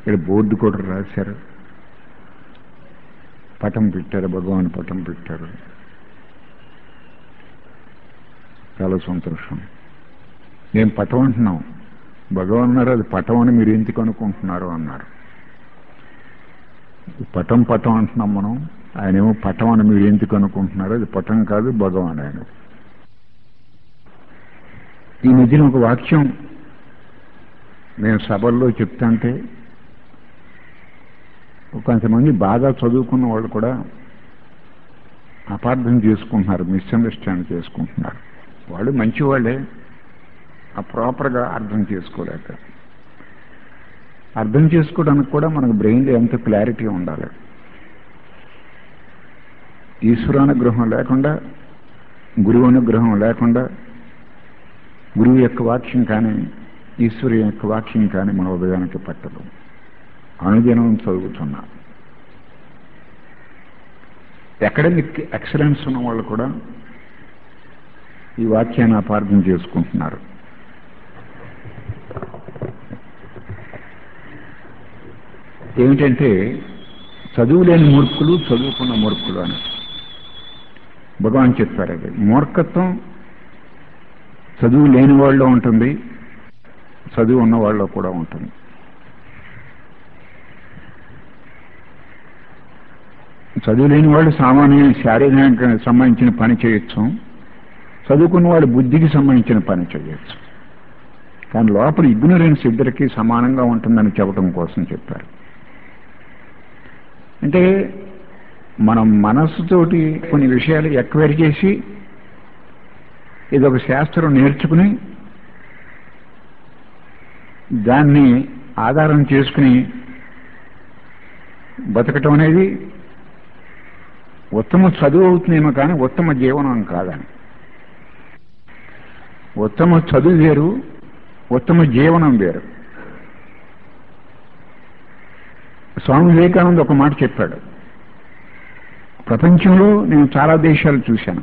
ఇక్కడ బోర్డు కూడా రాశారు పటం పెట్టారు భగవాన్ పటం పెట్టారు చాలా సంతోషం నేను పటం అంటున్నాం భగవాన్ అన్నారు అది పటం అని మీరు ఎందుకు అనుకుంటున్నారు అన్నారు పటం పటం అంటున్నాం మనం ఆయనేమో పటం అని మీరు ఎందుకు అనుకుంటున్నారు అది పటం కాదు భగవాన్ ఆయన ఈ మధ్యన ఒక వాక్యం నేను సభల్లో చెప్తాంటే కొంతమంది బాగా చదువుకున్న వాళ్ళు కూడా అపార్థం చేసుకుంటున్నారు మిస్అండర్స్టాండ్ చేసుకుంటున్నారు వాళ్ళు మంచివాళ్ళే ఆ ప్రాపర్గా అర్థం చేసుకోలేక అర్థం చేసుకోవడానికి కూడా మనకు బ్రెయిన్లో ఎంత క్లారిటీ ఉండాలి ఈశ్వరానుగ్రహం లేకుండా గురువు అనుగ్రహం లేకుండా గురువు యొక్క వాక్యం కానీ ఈశ్వరు యొక్క వాక్యం కానీ మన ఉదయానికి పట్టదు అనుదినం చదువుతున్నా అకాడమిక్ ఎక్సలెన్స్ ఉన్న వాళ్ళు కూడా ఈ వాక్యాన్ని అపార్థం చేసుకుంటున్నారు ఏమిటంటే చదువు లేని మూర్ఖులు చదువుకున్న మూర్ఖులు అని భగవాన్ చెప్పారు అది మూర్ఖత్వం చదువు లేని వాళ్ళలో ఉంటుంది చదువు ఉన్న వాళ్ళలో కూడా ఉంటుంది చదువు లేని వాళ్ళు సామాన్య శారీరకానికి సంబంధించిన పని చేయొచ్చు చదువుకున్న వాళ్ళు బుద్ధికి సంబంధించిన పని చేయొచ్చు కానీ లోపల ఇగ్నరెన్స్ ఇద్దరికి సమానంగా ఉంటుందని చెప్పడం కోసం చెప్పారు అంటే మనం మనస్సుతోటి కొన్ని విషయాలు ఎక్వైర్ చేసి ఇదొక శాస్త్రం నేర్చుకుని దాన్ని ఆధారం చేసుకుని బతకటం అనేది ఉత్తమ చదువు అవుతుందేమో కానీ ఉత్తమ జీవనం కాదని ఉత్తమ చదువు వేరు ఉత్తమ జీవనం వేరు స్వామి వివేకానంద ఒక మాట చెప్పాడు ప్రపంచంలో నేను చాలా దేశాలు చూశాను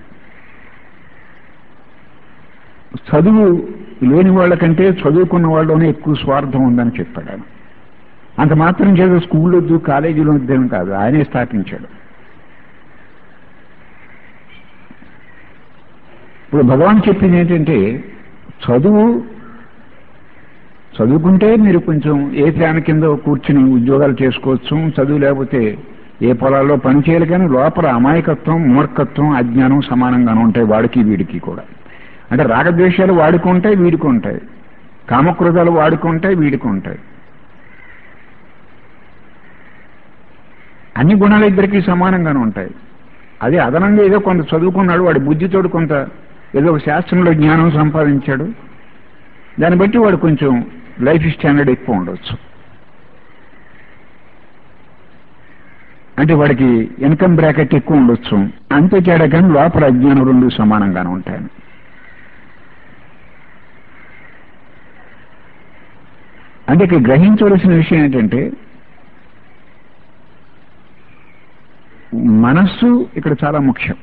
చదువు లేని వాళ్ళకంటే చదువుకున్న వాళ్ళలోనే ఎక్కువ స్వార్థం ఉందని చెప్పాడు ఆయన అంత మాత్రం చేత స్కూల్లో వద్దు కాలేజీలో వద్దేం కాదు ఆయనే స్థాపించాడు ఇప్పుడు భగవాన్ చెప్పింది ఏంటంటే చదువు చదువుకుంటే మీరు కొంచెం ఏ ఫ్యాన్ కింద కూర్చుని ఉద్యోగాలు చేసుకోవచ్చు చదువు లేకపోతే ఏ పొలాల్లో పని చేయాలి కానీ లోపల అమాయకత్వం మూర్ఖత్వం అజ్ఞానం సమానంగానే ఉంటాయి వాడికి వీడికి కూడా అంటే రాగద్వేషాలు వాడికి ఉంటాయి వీడికి ఉంటాయి కామక్రోధాలు వాడికి ఉంటాయి వీడికి ఉంటాయి అన్ని గుణాలు ఇద్దరికి సమానంగానే ఉంటాయి అదే అదనంగా ఏదో కొంత చదువుకున్నాడు వాడి బుద్ధితోడు కొంత ఏదో ఒక శాస్త్రంలో జ్ఞానం సంపాదించాడు దాన్ని బట్టి వాడు కొంచెం లైఫ్ స్టాండర్డ్ ఎక్కువ ఉండొచ్చు అంటే వాడికి ఇన్కమ్ బ్రాకెట్ ఎక్కువ ఉండొచ్చు అంతే తేడా కానీ లోపల అజ్ఞానం రెండు సమానంగానే ఉంటాయని అంటే ఇక్కడ గ్రహించవలసిన విషయం ఏంటంటే మనస్సు ఇక్కడ చాలా ముఖ్యం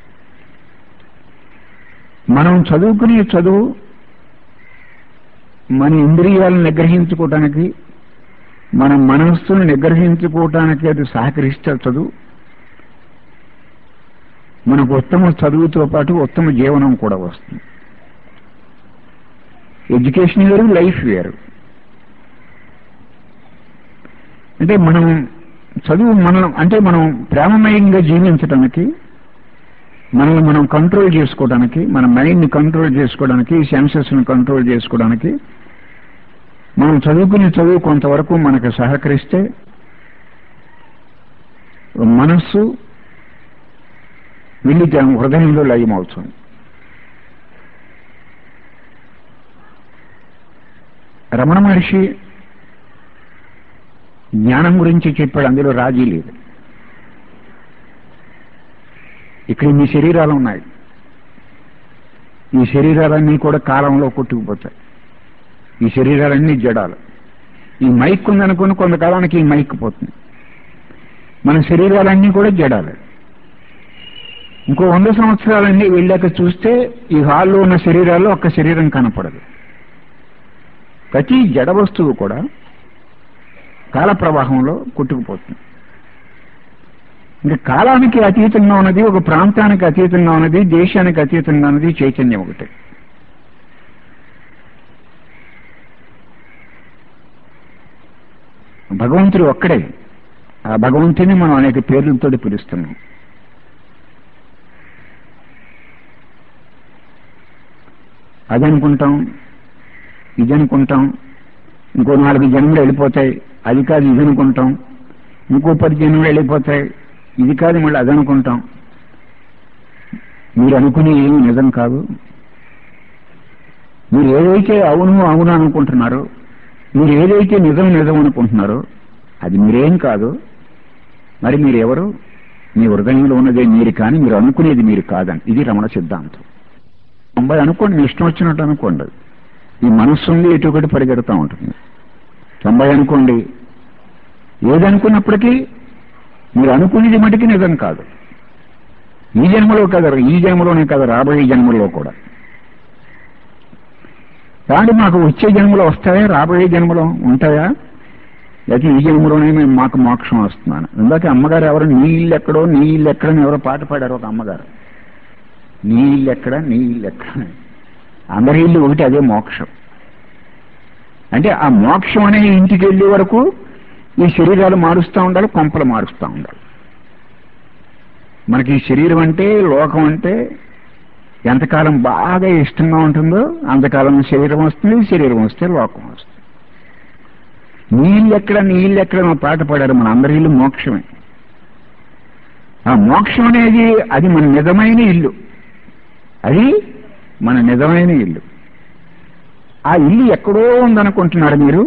మనం చదువుకునే చదువు మన ఇంద్రియాలను నిగ్రహించుకోవటానికి మన మనస్సును నిగ్రహించుకోవటానికి అది సహకరిస్తే చదువు మనకు ఉత్తమ చదువుతో పాటు ఉత్తమ జీవనం కూడా వస్తుంది ఎడ్యుకేషన్ వేరు లైఫ్ వేరు అంటే మనం చదువు మనం అంటే మనం ప్రేమమయంగా జీవించడానికి మనల్ని మనం కంట్రోల్ చేసుకోవడానికి మన మైండ్ని కంట్రోల్ చేసుకోవడానికి సెన్సెస్ని కంట్రోల్ చేసుకోవడానికి మనం చదువుకునే చదువు కొంతవరకు మనకు సహకరిస్తే మనస్సు వెళ్ళి దాని హృదయంలో లయమవుతుంది రమణ మహర్షి జ్ఞానం గురించి చెప్పాడు అందులో రాజీ లేదు ఇక్కడ మీ శరీరాలు ఉన్నాయి ఈ శరీరాలన్నీ కూడా కాలంలో కొట్టుకుపోతాయి ఈ శరీరాలన్నీ జడాలు ఈ మైక్ ఉందనుకుని కొంతకాలానికి ఈ మైక్ పోతుంది మన శరీరాలన్నీ కూడా జడాలి ఇంకో వంద సంవత్సరాలన్నీ వెళ్ళాక చూస్తే ఈ హాల్లో ఉన్న శరీరాల్లో ఒక్క శరీరం కనపడదు ప్రతి జడ వస్తువు కూడా కాల ప్రవాహంలో కొట్టుకుపోతుంది ఇంకా కాలానికి అతీతంగా ఉన్నది ఒక ప్రాంతానికి అతీతంగా ఉన్నది దేశానికి అతీతంగా ఉన్నది చైతన్యం ఒకటే భగవంతుడు ఒక్కడే ఆ భగవంతుని మనం అనేక పేర్లతో పిలుస్తున్నాం అది అనుకుంటాం ఇది అనుకుంటాం ఇంకో నాలుగు జన్మలు వెళ్ళిపోతాయి అది కాదు ఇది అనుకుంటాం ఇంకో పది జన్మలు వెళ్ళిపోతాయి ఇది కాదు మళ్ళీ అది అనుకుంటాం మీరు అనుకునే ఏమి నిజం కాదు మీరు ఏదైతే అవును అవును అనుకుంటున్నారో మీరు ఏదైతే నిజం నిజం అనుకుంటున్నారో అది మీరేం కాదు మరి మీరెవరు మీ హృదయంలో ఉన్నదే మీరు కానీ మీరు అనుకునేది మీరు కాదని ఇది రమణ సిద్ధాంతం తొంభై అనుకోండి మీ ఇష్టం వచ్చినట్టు అనుకోండి ఈ మనస్సు ఉంది ఇటు ఒకటి పరిగెడుతూ ఉంటుంది తొంభై అనుకోండి ఏదనుకున్నప్పటికీ మీరు అనుకునేది మటుకి నిజం కాదు ఈ జన్మలో కదా ఈ జన్మలోనే కదా రాబోయే జన్మలో కూడా కానీ మాకు వచ్చే జన్మలో వస్తాయా రాబోయే జన్మలో ఉంటాయా లేకపోతే ఈ జన్మలోనే మేము మాకు మోక్షం వస్తున్నాను ఇందాక అమ్మగారు ఎవరు నీ ఇల్లు ఎక్కడో నీ ఇల్లు ఎక్కడని ఎవరో పాట పాడారు ఒక అమ్మగారు నీ ఇల్లు ఎక్కడ నీ ఇల్లు ఎక్కడ అందరి ఇల్లు ఒకటి అదే మోక్షం అంటే ఆ మోక్షం అనే ఇంటికి వెళ్ళే వరకు ఈ శరీరాలు మారుస్తూ ఉండాలి కొంపలు మారుస్తూ ఉండాలి మనకి ఈ శరీరం అంటే లోకం అంటే ఎంతకాలం బాగా ఇష్టంగా ఉంటుందో అంతకాలం శరీరం వస్తుంది శరీరం వస్తే లోకం వస్తుంది నీళ్ళు ఎక్కడ నీళ్ళు ఎక్కడ మన పాట పాడారు మన అందరి ఇల్లు మోక్షమే ఆ మోక్షం అనేది అది మన నిజమైన ఇల్లు అది మన నిజమైన ఇల్లు ఆ ఇల్లు ఎక్కడో ఉందనుకుంటున్నారు మీరు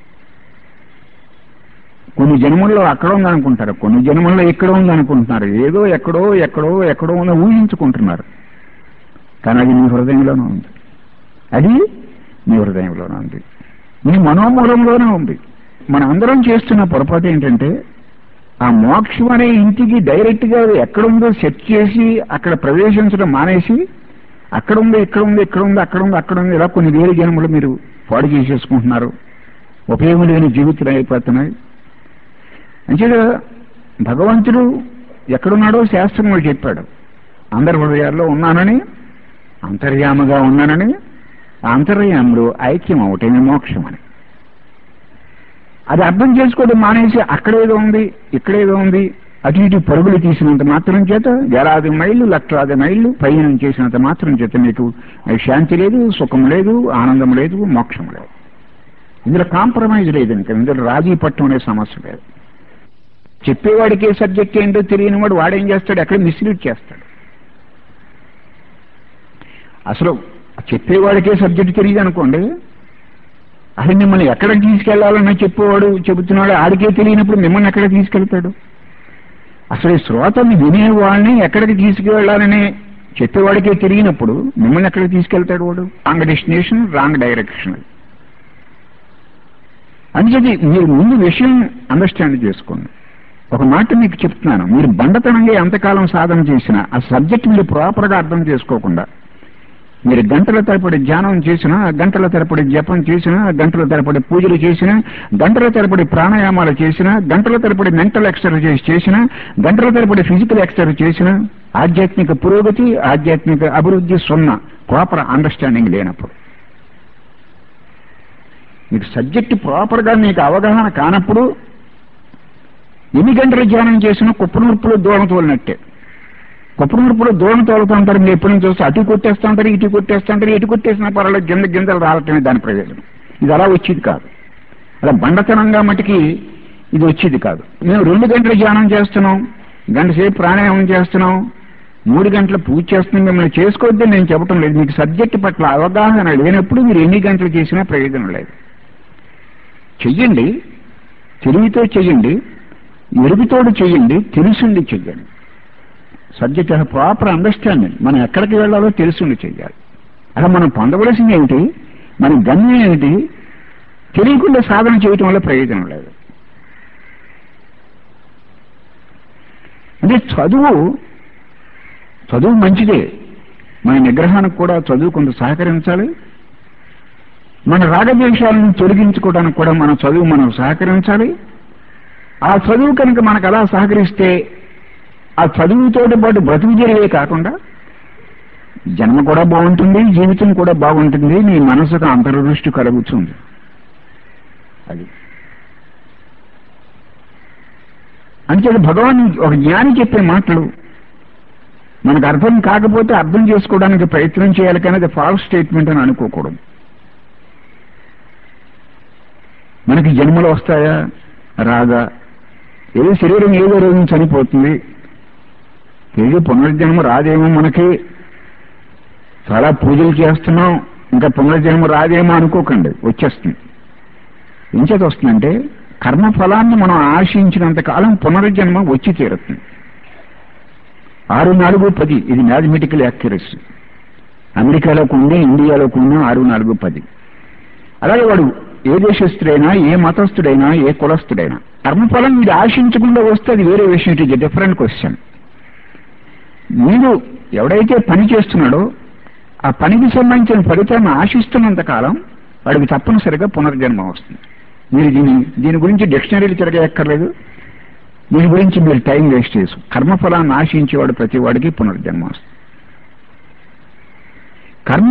కొన్ని జన్మల్లో అక్కడ ఉందనుకుంటారు కొన్ని జన్మల్లో ఇక్కడ ఉందనుకుంటున్నారు ఏదో ఎక్కడో ఎక్కడో ఎక్కడో ఉందో ఊహించుకుంటున్నారు కానీ అది మీ హృదయంలోనే ఉంది అది మీ హృదయంలోనే ఉంది మీ మనోమూలంలోనే ఉంది మన అందరం చేస్తున్న పొరపాటు ఏంటంటే ఆ మోక్షం అనే ఇంటికి డైరెక్ట్ గా అది ఎక్కడుందో సెట్ చేసి అక్కడ ప్రవేశించడం మానేసి అక్కడ ఉంది ఇక్కడ ఉంది ఇక్కడ ఉంది అక్కడ ఉంది అక్కడ ఉంది ఇలా కొన్ని వేరే జన్మలు మీరు పాడు చేసేసుకుంటున్నారు ఉపయోగం లేని జీవితాలు అయిపోతున్నాయి అంచేగా భగవంతుడు ఎక్కడున్నాడో శాస్త్రంలో చెప్పాడు అందరి హృదయాల్లో ఉన్నానని అంతర్యామగా ఉన్నానని ఆ అంతర్యాములు ఐక్యం అవటమే మోక్షం అని అది అర్థం చేసుకోవడం మానేసి అక్కడేదో ఉంది ఇక్కడేదో ఉంది అటు ఇటు పరుగులు తీసినంత మాత్రం చేత వేలాది మైళ్ళు లక్షలాది మైళ్ళు ప్రయాణం చేసినంత మాత్రం చేత మీకు శాంతి లేదు సుఖం లేదు ఆనందం లేదు మోక్షం లేదు ఇందులో కాంప్రమైజ్ లేదు ఇంకా ఇందులో రాజీ పట్టం అనే సమస్య లేదు చెప్పేవాడికి ఏ సబ్జెక్ట్ ఏంటో తెలియని వాడు వాడేం చేస్తాడు ఎక్కడ మిస్లీడ్ చేస్తాడు అసలు చెప్పేవాడికే సబ్జెక్ట్ తెలియదు అనుకోండి అసలు మిమ్మల్ని ఎక్కడికి తీసుకెళ్లాలని చెప్పేవాడు చెబుతున్నాడు ఆడికే తెలియనప్పుడు మిమ్మల్ని ఎక్కడికి తీసుకెళ్తాడు అసలు ఈ శ్రోతని వినేవాడిని ఎక్కడికి తీసుకువెళ్ళాలని చెప్పేవాడికే తెలియనప్పుడు మిమ్మల్ని ఎక్కడికి తీసుకెళ్తాడు వాడు రాంగ్ డెస్టినేషన్ రాంగ్ డైరెక్షన్ అందుచేది మీరు ముందు విషయం అండర్స్టాండ్ చేసుకోండి ఒక మాట మీకు చెప్తున్నాను మీరు బండతనంగా ఎంతకాలం సాధన చేసినా ఆ సబ్జెక్ట్ మీరు ప్రాపర్గా అర్థం చేసుకోకుండా మీరు గంటల తరపడి ధ్యానం చేసినా గంటల తరపడి జపం చేసినా గంటల తరపడి పూజలు చేసినా గంటల తరపడి ప్రాణాయామాలు చేసినా గంటల తరపడి మెంటల్ ఎక్సర్సైజ్ చేసినా గంటల తరపడి ఫిజికల్ ఎక్సర్సైజ్ చేసినా ఆధ్యాత్మిక పురోగతి ఆధ్యాత్మిక అభివృద్ధి సున్నా ప్రాపర్ అండర్స్టాండింగ్ లేనప్పుడు మీకు సబ్జెక్ట్ ప్రాపర్గా మీకు అవగాహన కానప్పుడు ఎన్ని గంటలు ధ్యానం చేసినా కుప్పనూర్పులో దూరం తోలినట్టే కుప్పనూర్పులో దూరం తోలుతూ ఉంటారు మీరు ఎప్పటి నుంచి చూస్తే అటు కొట్టేస్తూ ఉంటారు ఇటు కొట్టేస్తూ ఉంటారు ఇటు కొట్టేసినా పర్వాలేదు గింజ గింజలు రావటమే దాని ప్రయోజనం ఇది అలా వచ్చేది కాదు అలా బండతనంగా మటుకి ఇది వచ్చేది కాదు మేము రెండు గంటలు ధ్యానం చేస్తున్నాం గంట సేపు ప్రాణాయామం చేస్తున్నాం మూడు గంటలు పూజ చేస్తున్నాం మిమ్మల్ని చేసుకోవద్దని నేను చెప్పడం లేదు మీకు సబ్జెక్ట్ పట్ల అవగాహన లేనప్పుడు మీరు ఎన్ని గంటలు చేసినా ప్రయోజనం లేదు చెయ్యండి తెలివితో చెయ్యండి ఎరుగుతోడు చెయ్యండి తెలుసుండి చెయ్యండి సబ్జెక్ట్ ప్రాపర్ అండర్స్టాండింగ్ మనం ఎక్కడికి వెళ్ళాలో తెలుసుండి చెయ్యాలి అలా మనం పొందవలసింది ఏమిటి మన గమ్యం ఏమిటి తెలియకుండా సాధన చేయటం వల్ల ప్రయోజనం లేదు అంటే చదువు చదువు మంచిదే మన నిగ్రహానికి కూడా చదువు కొంత సహకరించాలి మన రాగద్వేషాలను తొలగించుకోవడానికి కూడా మన చదువు మనం సహకరించాలి ఆ చదువు కనుక మనకు అలా సహకరిస్తే ఆ చదువుతోటి పాటు బ్రతుకు జరిగే కాకుండా జన్మ కూడా బాగుంటుంది జీవితం కూడా బాగుంటుంది నీ మనసుకు అంతర్దృష్టి కలుగుతుంది అది అంచేది భగవాన్ ఒక జ్ఞాని చెప్పే మాటలు మనకు అర్థం కాకపోతే అర్థం చేసుకోవడానికి ప్రయత్నం చేయాలి కానీ అది ఫాల్స్ స్టేట్మెంట్ అని అనుకోకూడదు మనకి జన్మలు వస్తాయా రాగా ఏదో శరీరం ఏదో రోజు చనిపోతుంది తిరిగి పునర్జన్మ రాదేమో మనకి చాలా పూజలు చేస్తున్నాం ఇంకా పునర్జన్మ రాదేమో అనుకోకండి వచ్చేస్తుంది ఏం చేత వస్తుందంటే కర్మ ఫలాన్ని మనం ఆశించినంత కాలం పునర్జన్మ వచ్చి తీరుతుంది ఆరు నాలుగు పది ఇది మ్యాథమెటికల్ యాక్యురసీ అమెరికాలోకి ఉంది ఇండియాలోకి ఉన్న ఆరు నాలుగు పది అలాగే వాడు ఏ దేశస్థుడైనా ఏ మతస్థుడైనా ఏ కులస్థుడైనా కర్మఫలం వీడు ఆశించకుండా వస్తే అది వేరే విషయం ఇట్ ఇస్ డిఫరెంట్ క్వశ్చన్ మీరు ఎవడైతే పని చేస్తున్నాడో ఆ పనికి సంబంధించిన ఫలితాన్ని ఆశిస్తున్నంత కాలం వాడికి తప్పనిసరిగా పునర్జన్మ వస్తుంది మీరు దీని దీని గురించి డిక్షనరీలు తిరగక్కర్లేదు దీని గురించి మీరు టైం వేస్ట్ చేసు కర్మఫలాన్ని ఆశించేవాడు ప్రతి వాడికి పునర్జన్మ వస్తుంది కర్మ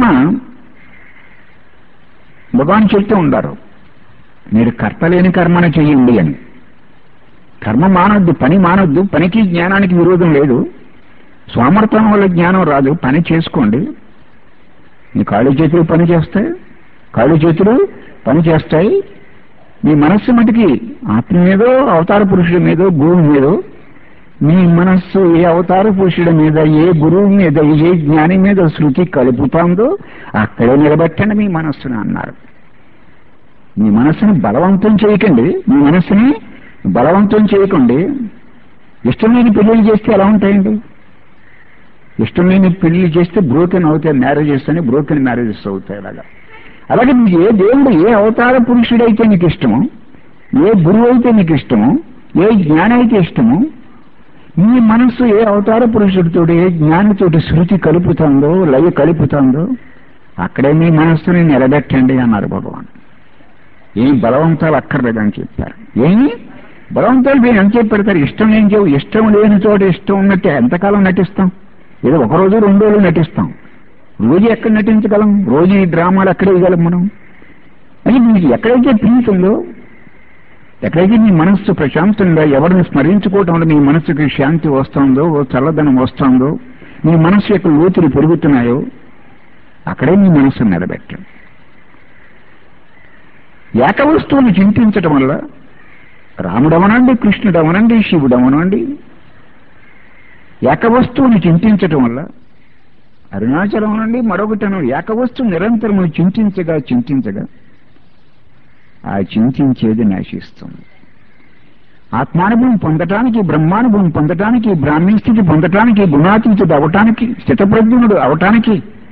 భగవాన్ చెప్తూ ఉండారు మీరు కర్తలేని కర్మను చెయ్యండి అని కర్మ మానొద్దు పని మానొద్దు పనికి జ్ఞానానికి విరోధం లేదు సోమర్థం వల్ల జ్ఞానం రాదు పని చేసుకోండి మీ కాళ్ళు చేతులు పని చేస్తాయి కాళ్ళు చేతులు పని చేస్తాయి మీ మనస్సు మటుకి ఆత్మ మీదో అవతార పురుషుడి మీదో గురువు మీదో మీ మనస్సు ఏ అవతార పురుషుడి మీద ఏ గురువు మీద ఏ జ్ఞాని మీద శృతి కలుపుతాందో అక్కడే నిలబెట్టండి మీ మనస్సుని అన్నారు మీ మనస్సుని బలవంతం చేయకండి మీ మనస్సుని బలవంతం చేయకండి ఇష్టం లేని పెళ్లిళ్ళు చేస్తే ఎలా ఉంటాయండి ఇష్టం లేని పెళ్లి చేస్తే బ్రోకెన్ అవుతాయి మ్యారేజెస్ అని బ్రోకెన్ మ్యారేజెస్ అవుతాయి అలాగా అలాగే మీకు ఏ దేవుడు ఏ అవతార పురుషుడైతే నీకు ఇష్టమో ఏ గురువు అయితే నీకు ఇష్టమో ఏ జ్ఞాని అయితే ఇష్టమో మీ మనస్సు ఏ అవతార పురుషుడితో ఏ జ్ఞానితోటి శృతి కలుపుతుందో లయ కలుపుతుందో అక్కడే మీ మనస్సుని నిలబెట్టండి అన్నారు భగవాన్ ఏం బలవంతాలు అక్కర్లేదని చెప్పారు ఏమి బలవంతాలు మీరు ఎంత చెప్పి పెడతారు ఇష్టం ఏం చేయవు ఇష్టం లేని చోట ఇష్టం ఉన్నట్టే ఎంతకాలం నటిస్తాం ఏదో ఒక రోజు రెండు రోజులు నటిస్తాం రోజు ఎక్కడ నటించగలం రోజు ఈ డ్రామాలు ఎక్కడ వేయగలం మనం అని మీకు ఎక్కడైతే పీస్ ఉందో ఎక్కడైతే మీ మనస్సు ప్రశాంతంగా ఎవరిని స్మరించుకోవటం వల్ల మీ మనస్సుకి శాంతి వస్తుందో ఓ చల్లదనం వస్తుందో మీ మనస్సు యొక్క లోతులు పెరుగుతున్నాయో అక్కడే మీ మనస్సును నిలబెట్టండి ఏక వస్తువుని చింతించటం వల్ల రాముడవనండి కృష్ణుడవనండి శివుడవనండి ఏక వస్తువుని చింతించటం వల్ల అరుణాచలం నుండి మరొకటను ఏక వస్తువు నిరంతరము చింతించగా చింతించగా ఆ చింతించేది నశిస్తుంది ఆత్మానుభవం పొందటానికి బ్రహ్మానుభవం పొందటానికి బ్రాహ్మీ స్థితి పొందటానికి గుణాతీతుడు అవటానికి స్థితప్రజ్ఞుడు అవటానికి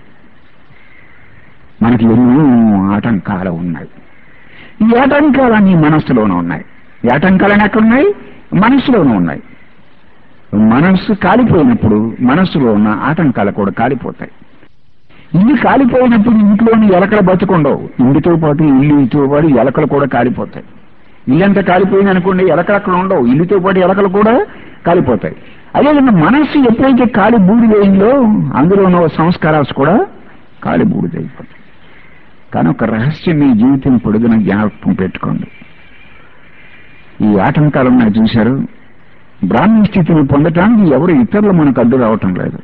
మనకి ఎన్నో ఆటంకాలు ఉన్నాయి ఈ ఆటంకాలన్నీ మనస్సులోనూ ఉన్నాయి ఈ ఆటంకాలని ఎక్కడున్నాయి మనస్సులోనూ ఉన్నాయి మనస్సు కాలిపోయినప్పుడు మనస్సులో ఉన్న ఆటంకాలు కూడా కాలిపోతాయి ఇల్లు కాలిపోయినప్పుడు ఇంట్లోని ఎలకలు బతుకుండవు ఇంటితో పాటు ఇల్లుతో పాటు ఎలకలు కూడా కాలిపోతాయి ఇల్లంతా కాలిపోయింది అనుకోండి ఎలకలు అక్కడ ఉండవు ఇల్లుతో పాటు ఎలకలు కూడా కాలిపోతాయి అదేవిధంగా మనస్సు ఎప్పుడైతే కాలి బూడిదైందో అందులో ఉన్న సంస్కారాలు కూడా కాలి బూడిదైపోతాయి కానీ ఒక రహస్యం మీ జీవితం పొడుగున జ్ఞాపకం పెట్టుకోండి ఈ ఆటంకాలు ఉన్నాయి చూశారు బ్రాహ్మణ స్థితిని పొందటానికి ఎవరు ఇతరులు మనకు అడ్డు రావటం లేదు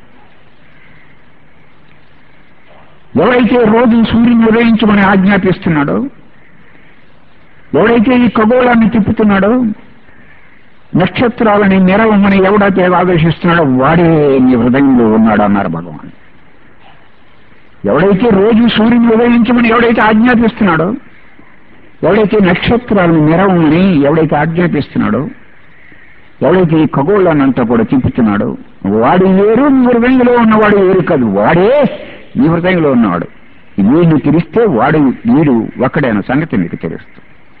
ఎవరైతే రోజు సూర్యుని ఉదయించమని ఆజ్ఞాపిస్తున్నాడో ఎవడైతే ఈ ఖగోళాన్ని తిప్పుతున్నాడో నక్షత్రాలని నిరవమని ఎవడైతే ఆదేశిస్తున్నాడో వాడే నీ హృదయంలో ఉన్నాడు అన్నారు భగవాన్ ఎవడైతే రోజు సూర్యుని ఉదయించమని ఎవడైతే ఆజ్ఞాపిస్తున్నాడో ఎవడైతే నక్షత్రాలను నిరవమని ఎవడైతే ఆజ్ఞాపిస్తున్నాడో ఎవడైతే ఈ ఖగోళాన్నంతా కూడా తిప్పుతున్నాడో వాడు వేరు నీ హృదయంలో ఉన్నవాడు వేరు కాదు వాడే నీ హృదయంలో ఉన్నవాడు వీడిని తెలిస్తే వాడు వీడు ఒక్కడైన సంగతి నీకు తెలుస్తుంది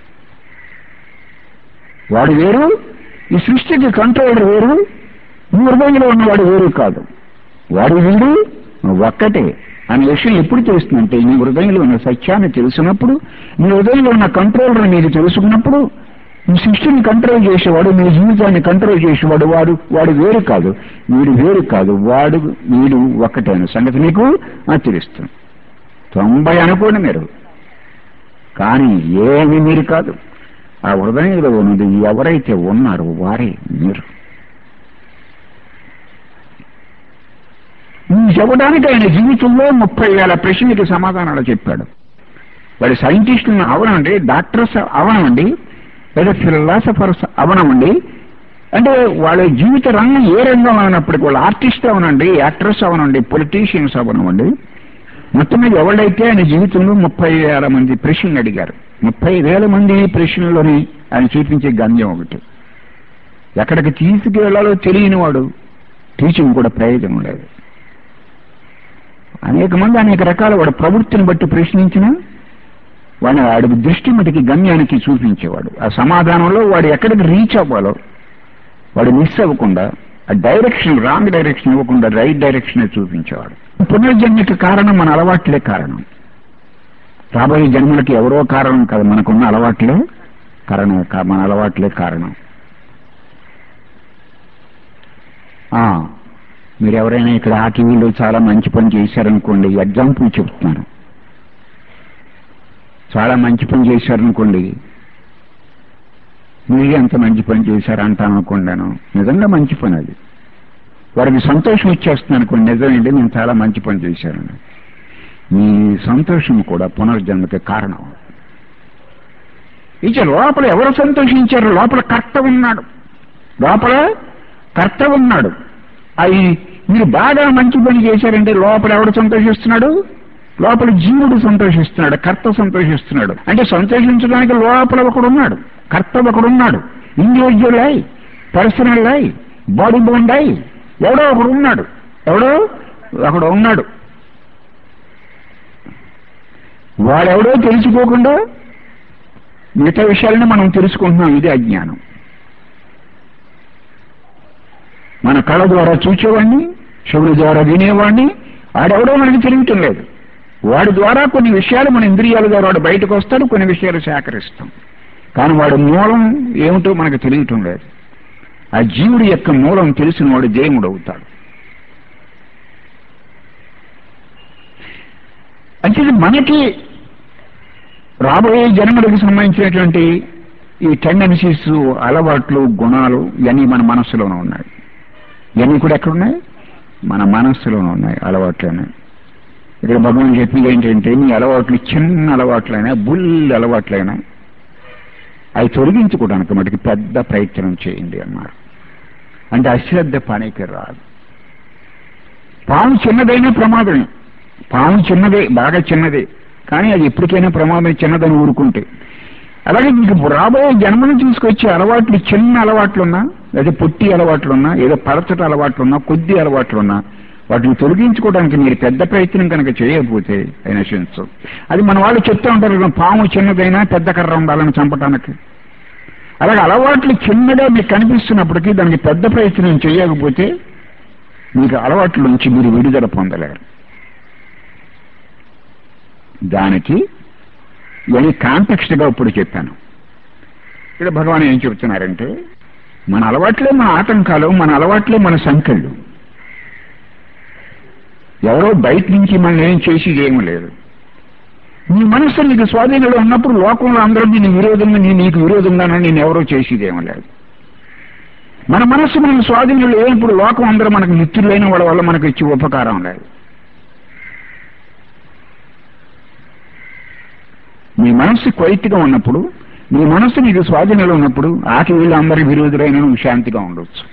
వాడు వేరు ఈ సృష్టికి కంట్రోలర్ వేరు నీ హృదయంలో ఉన్నవాడు వేరు కాదు వాడు వీడు ఒక్కటే అనే విషయం ఎప్పుడు తెలుస్తుందంటే నీ హృదయంలో ఉన్న సత్యాన్ని తెలిసినప్పుడు నీ హృదయంలో ఉన్న కంట్రోలర్ నీకు తెలుసుకున్నప్పుడు నీ సృష్టిని కంట్రోల్ చేసేవాడు నీ జీవితాన్ని కంట్రోల్ చేసేవాడు వాడు వాడు వేరు కాదు వీడు వేరు కాదు వాడు వీడు ఒక్కటే అనే సంగతి నీకు అది తెలుస్తుంది తొంభై అనుకోండి మీరు కానీ ఏమి మీరు కాదు ఆ హృదయంలో ఉన్నది ఎవరైతే ఉన్నారో వారే మీరు ఈ చెప్పడానికి ఆయన జీవితంలో ముప్పై వేల ప్రశ్నలకు సమాధానాలు చెప్పాడు వాడు సైంటిస్టులను అవనండి డాక్టర్స్ అవనమండి లేదా ఫిలాసఫర్స్ అవనమండి అంటే వాళ్ళ జీవిత రంగం ఏ రంగం అయినప్పటికీ వాళ్ళు ఆర్టిస్ట్ అవనండి యాక్టర్స్ అవనండి పొలిటీషియన్స్ అవనమండి మొత్తం మీద ఎవడైతే ఆయన జీవితంలో ముప్పై వేల మంది ప్రశ్నలు అడిగారు ముప్పై వేల మంది ప్రశ్నలోని ఆయన చూపించే గమ్యం ఒకటి ఎక్కడికి తీసుకువెళ్లాలో తెలియని వాడు టీచింగ్ కూడా ప్రయోజనం లేదు అనేక మంది అనేక రకాల వాడు ప్రవృత్తిని బట్టి ప్రశ్నించిన వాడు వాడి దృష్టి మటుకి గమ్యానికి చూపించేవాడు ఆ సమాధానంలో వాడు ఎక్కడికి రీచ్ అవ్వాలో వాడు మిస్ అవ్వకుండా ఆ డైరెక్షన్ రాంగ్ డైరెక్షన్ ఇవ్వకుండా రైట్ డైరెక్షన్ చూపించేవాడు పునర్జన్మకి కారణం మన అలవాట్లే కారణం రాబోయే జన్మలకి ఎవరో కారణం కాదు మనకున్న అలవాట్లే కారణం కా- మన అలవాట్లే కారణం ఆ, మీరు ఎవరైనా ఇక్కడ ఆ టీవీలో చాలా మంచి పని చేశారనుకోండి ఎగ్జాంపుల్ చెప్తున్నాను చాలా మంచి పని చేశారనుకోండి మీరు ఎంత మంచి పని చేశారు అంటాను అనుకున్నాను నిజంగా మంచి పని అది వారికి సంతోషం ఇచ్చేస్తుంది అనుకోండి నిజమేంటి నేను చాలా మంచి పని చేశానని మీ సంతోషం కూడా పునర్జన్మకి కారణం ఇచ్చే లోపల ఎవరు సంతోషించారు లోపల కర్త ఉన్నాడు లోపల కర్త ఉన్నాడు అవి మీరు బాగా మంచి పని చేశారంటే లోపల ఎవడు సంతోషిస్తున్నాడు లోపల జీవుడు సంతోషిస్తున్నాడు కర్త సంతోషిస్తున్నాడు అంటే సంతోషించడానికి లోపల ఒకడున్నాడు కర్త ఒకడున్నాడు ఇండివిజువల్ అయి పర్సనల్ అయి బాడీ బోండ్ అయి ఎవడో ఒకడు ఉన్నాడు ఎవడో ఒకడు ఉన్నాడు వాడెవడో తెలుసుకోకుండా మిగతా విషయాలని మనం తెలుసుకుంటున్నాం ఇది అజ్ఞానం మన కళ ద్వారా చూచేవాడిని చెవుల ద్వారా వినేవాడిని ఆడెవడో మనకి తెలియటం లేదు వాడి ద్వారా కొన్ని విషయాలు మన ఇంద్రియాల ద్వారా వాడు బయటకు వస్తాడు కొన్ని విషయాలు సేకరిస్తాం కానీ వాడి మూలం ఏమిటో మనకు తెలియటం లేదు ఆ జీవుడి యొక్క మూలం తెలిసిన వాడు దేవుడు అవుతాడు అంటే ఇది మనకి రాబోయే జన్మలకు సంబంధించినటువంటి ఈ టెండెన్సీస్ అలవాట్లు గుణాలు ఇవన్నీ మన మనస్సులోనే ఉన్నాయి ఇవన్నీ కూడా ఎక్కడున్నాయి మన మనస్సులోనే ఉన్నాయి అలవాట్లనే ఇక్కడ భగవాన్ చెప్పింది ఏంటంటే మీ అలవాట్లు చిన్న అలవాట్లైనా బుల్ అలవాట్లైనా అవి తొలగించుకోవడానికి మటుకు పెద్ద ప్రయత్నం చేయండి అన్నారు అంటే అశ్రద్ధ పనికి రాదు పాము చిన్నదైనా ప్రమాదమే పాము చిన్నదే బాగా చిన్నదే కానీ అది ఎప్పటికైనా ప్రమాదం చిన్నదని ఊరుకుంటే అలాగే మీకు రాబోయే జన్మను తీసుకొచ్చే అలవాట్లు చిన్న అలవాట్లున్నా లేదా పొట్టి అలవాట్లున్నా ఏదో పరచట అలవాట్లున్నా కొద్ది అలవాట్లున్నా వాటిని తొలగించుకోవడానికి మీరు పెద్ద ప్రయత్నం కనుక చేయకపోతే అయిన సెన్స్ అది మన వాళ్ళు చెప్తూ ఉంటారు కదా, పాము చిన్నదైనా పెద్ద కర్ర ఉండాలని చంపటానికి అలాగే అలవాట్లు చిన్నగా మీకు కనిపిస్తున్నప్పటికీ దానికి పెద్ద ప్రయత్నం చేయకపోతే మీకు అలవాట్ల నుంచి మీరు విడుదల పొందలేరు దానికి ఇవన్నీ కాంటెక్స్ట్ గా ఇప్పుడు చెప్పాను ఇక్కడ భగవాన్ ఏం చెప్తున్నారంటే మన అలవాట్లే మన ఆటంకాలు మన అలవాట్లే మన సంఖ్యలు ఎవరో బయట నుంచి మనం ఏం చేసి ఏమీ లేదు నీ మనస్సు నీకు స్వాధీనంలో ఉన్నప్పుడు లోకంలో అందరూ నేను విరోధంగా నీ నీకు విరోధంగానో నేను ఎవరో చేసేది ఏమీ లేదు మన మనస్సు మన స్వాధీనంలో లేనప్పుడు లోకం అందరూ మనకు మిత్రులైన వాళ్ళ వల్ల మనకు ఇచ్చే ఉపకారం లేదు నీ మనస్సు క్వైట్గా ఉన్నప్పుడు నీ మనస్సు నీకు స్వాధీనంలో ఉన్నప్పుడు ఆకి వీళ్ళు అందరి విరోధులైన నువ్వు శాంతిగా ఉండొచ్చు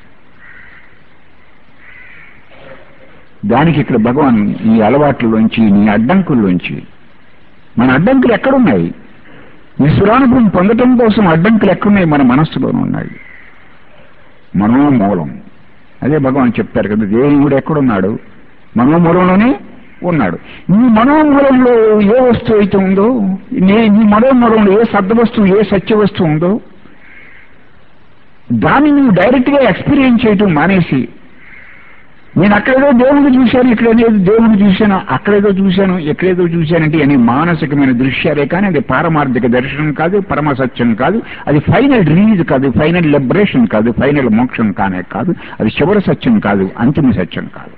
దానికి ఇక్కడ భగవాన్ ఈ అలవాట్లలోంచి నీ అడ్డంకుల్లోంచి మన అడ్డంకులు ఎక్కడున్నాయి విశ్వరానుభవం పొందటం కోసం అడ్డంకులు ఎక్కడున్నాయి మన మనస్సులోనే ఉన్నాయి మనోమూలం అదే భగవాన్ చెప్తారు కదా దేవుడు ఎక్కడున్నాడు మనోమూలంలోనే ఉన్నాడు నీ మనోమూలంలో ఏ వస్తువు అయితే ఉందో నీ నీ మనోమూలంలో ఏ సద్వస్తువు ఏ సత్య వస్తువు ఉందో దాన్ని నువ్వు డైరెక్ట్ గా ఎక్స్పీరియన్స్ చేయటం మానేసి నేను అక్కడేదో దేవుని చూశాను ఇక్కడేదో దేవుని చూశాను అక్కడేదో చూశాను ఎక్కడేదో చూశానంటే అని మానసికమైన దృశ్యాలే కానీ అది పారమార్థిక దర్శనం కాదు పరమ సత్యం కాదు అది ఫైనల్ రిలీజ్ కాదు ఫైనల్ లిబరేషన్ కాదు ఫైనల్ మోక్షం కానే కాదు అది చివరి సత్యం కాదు అంతిమ సత్యం కాదు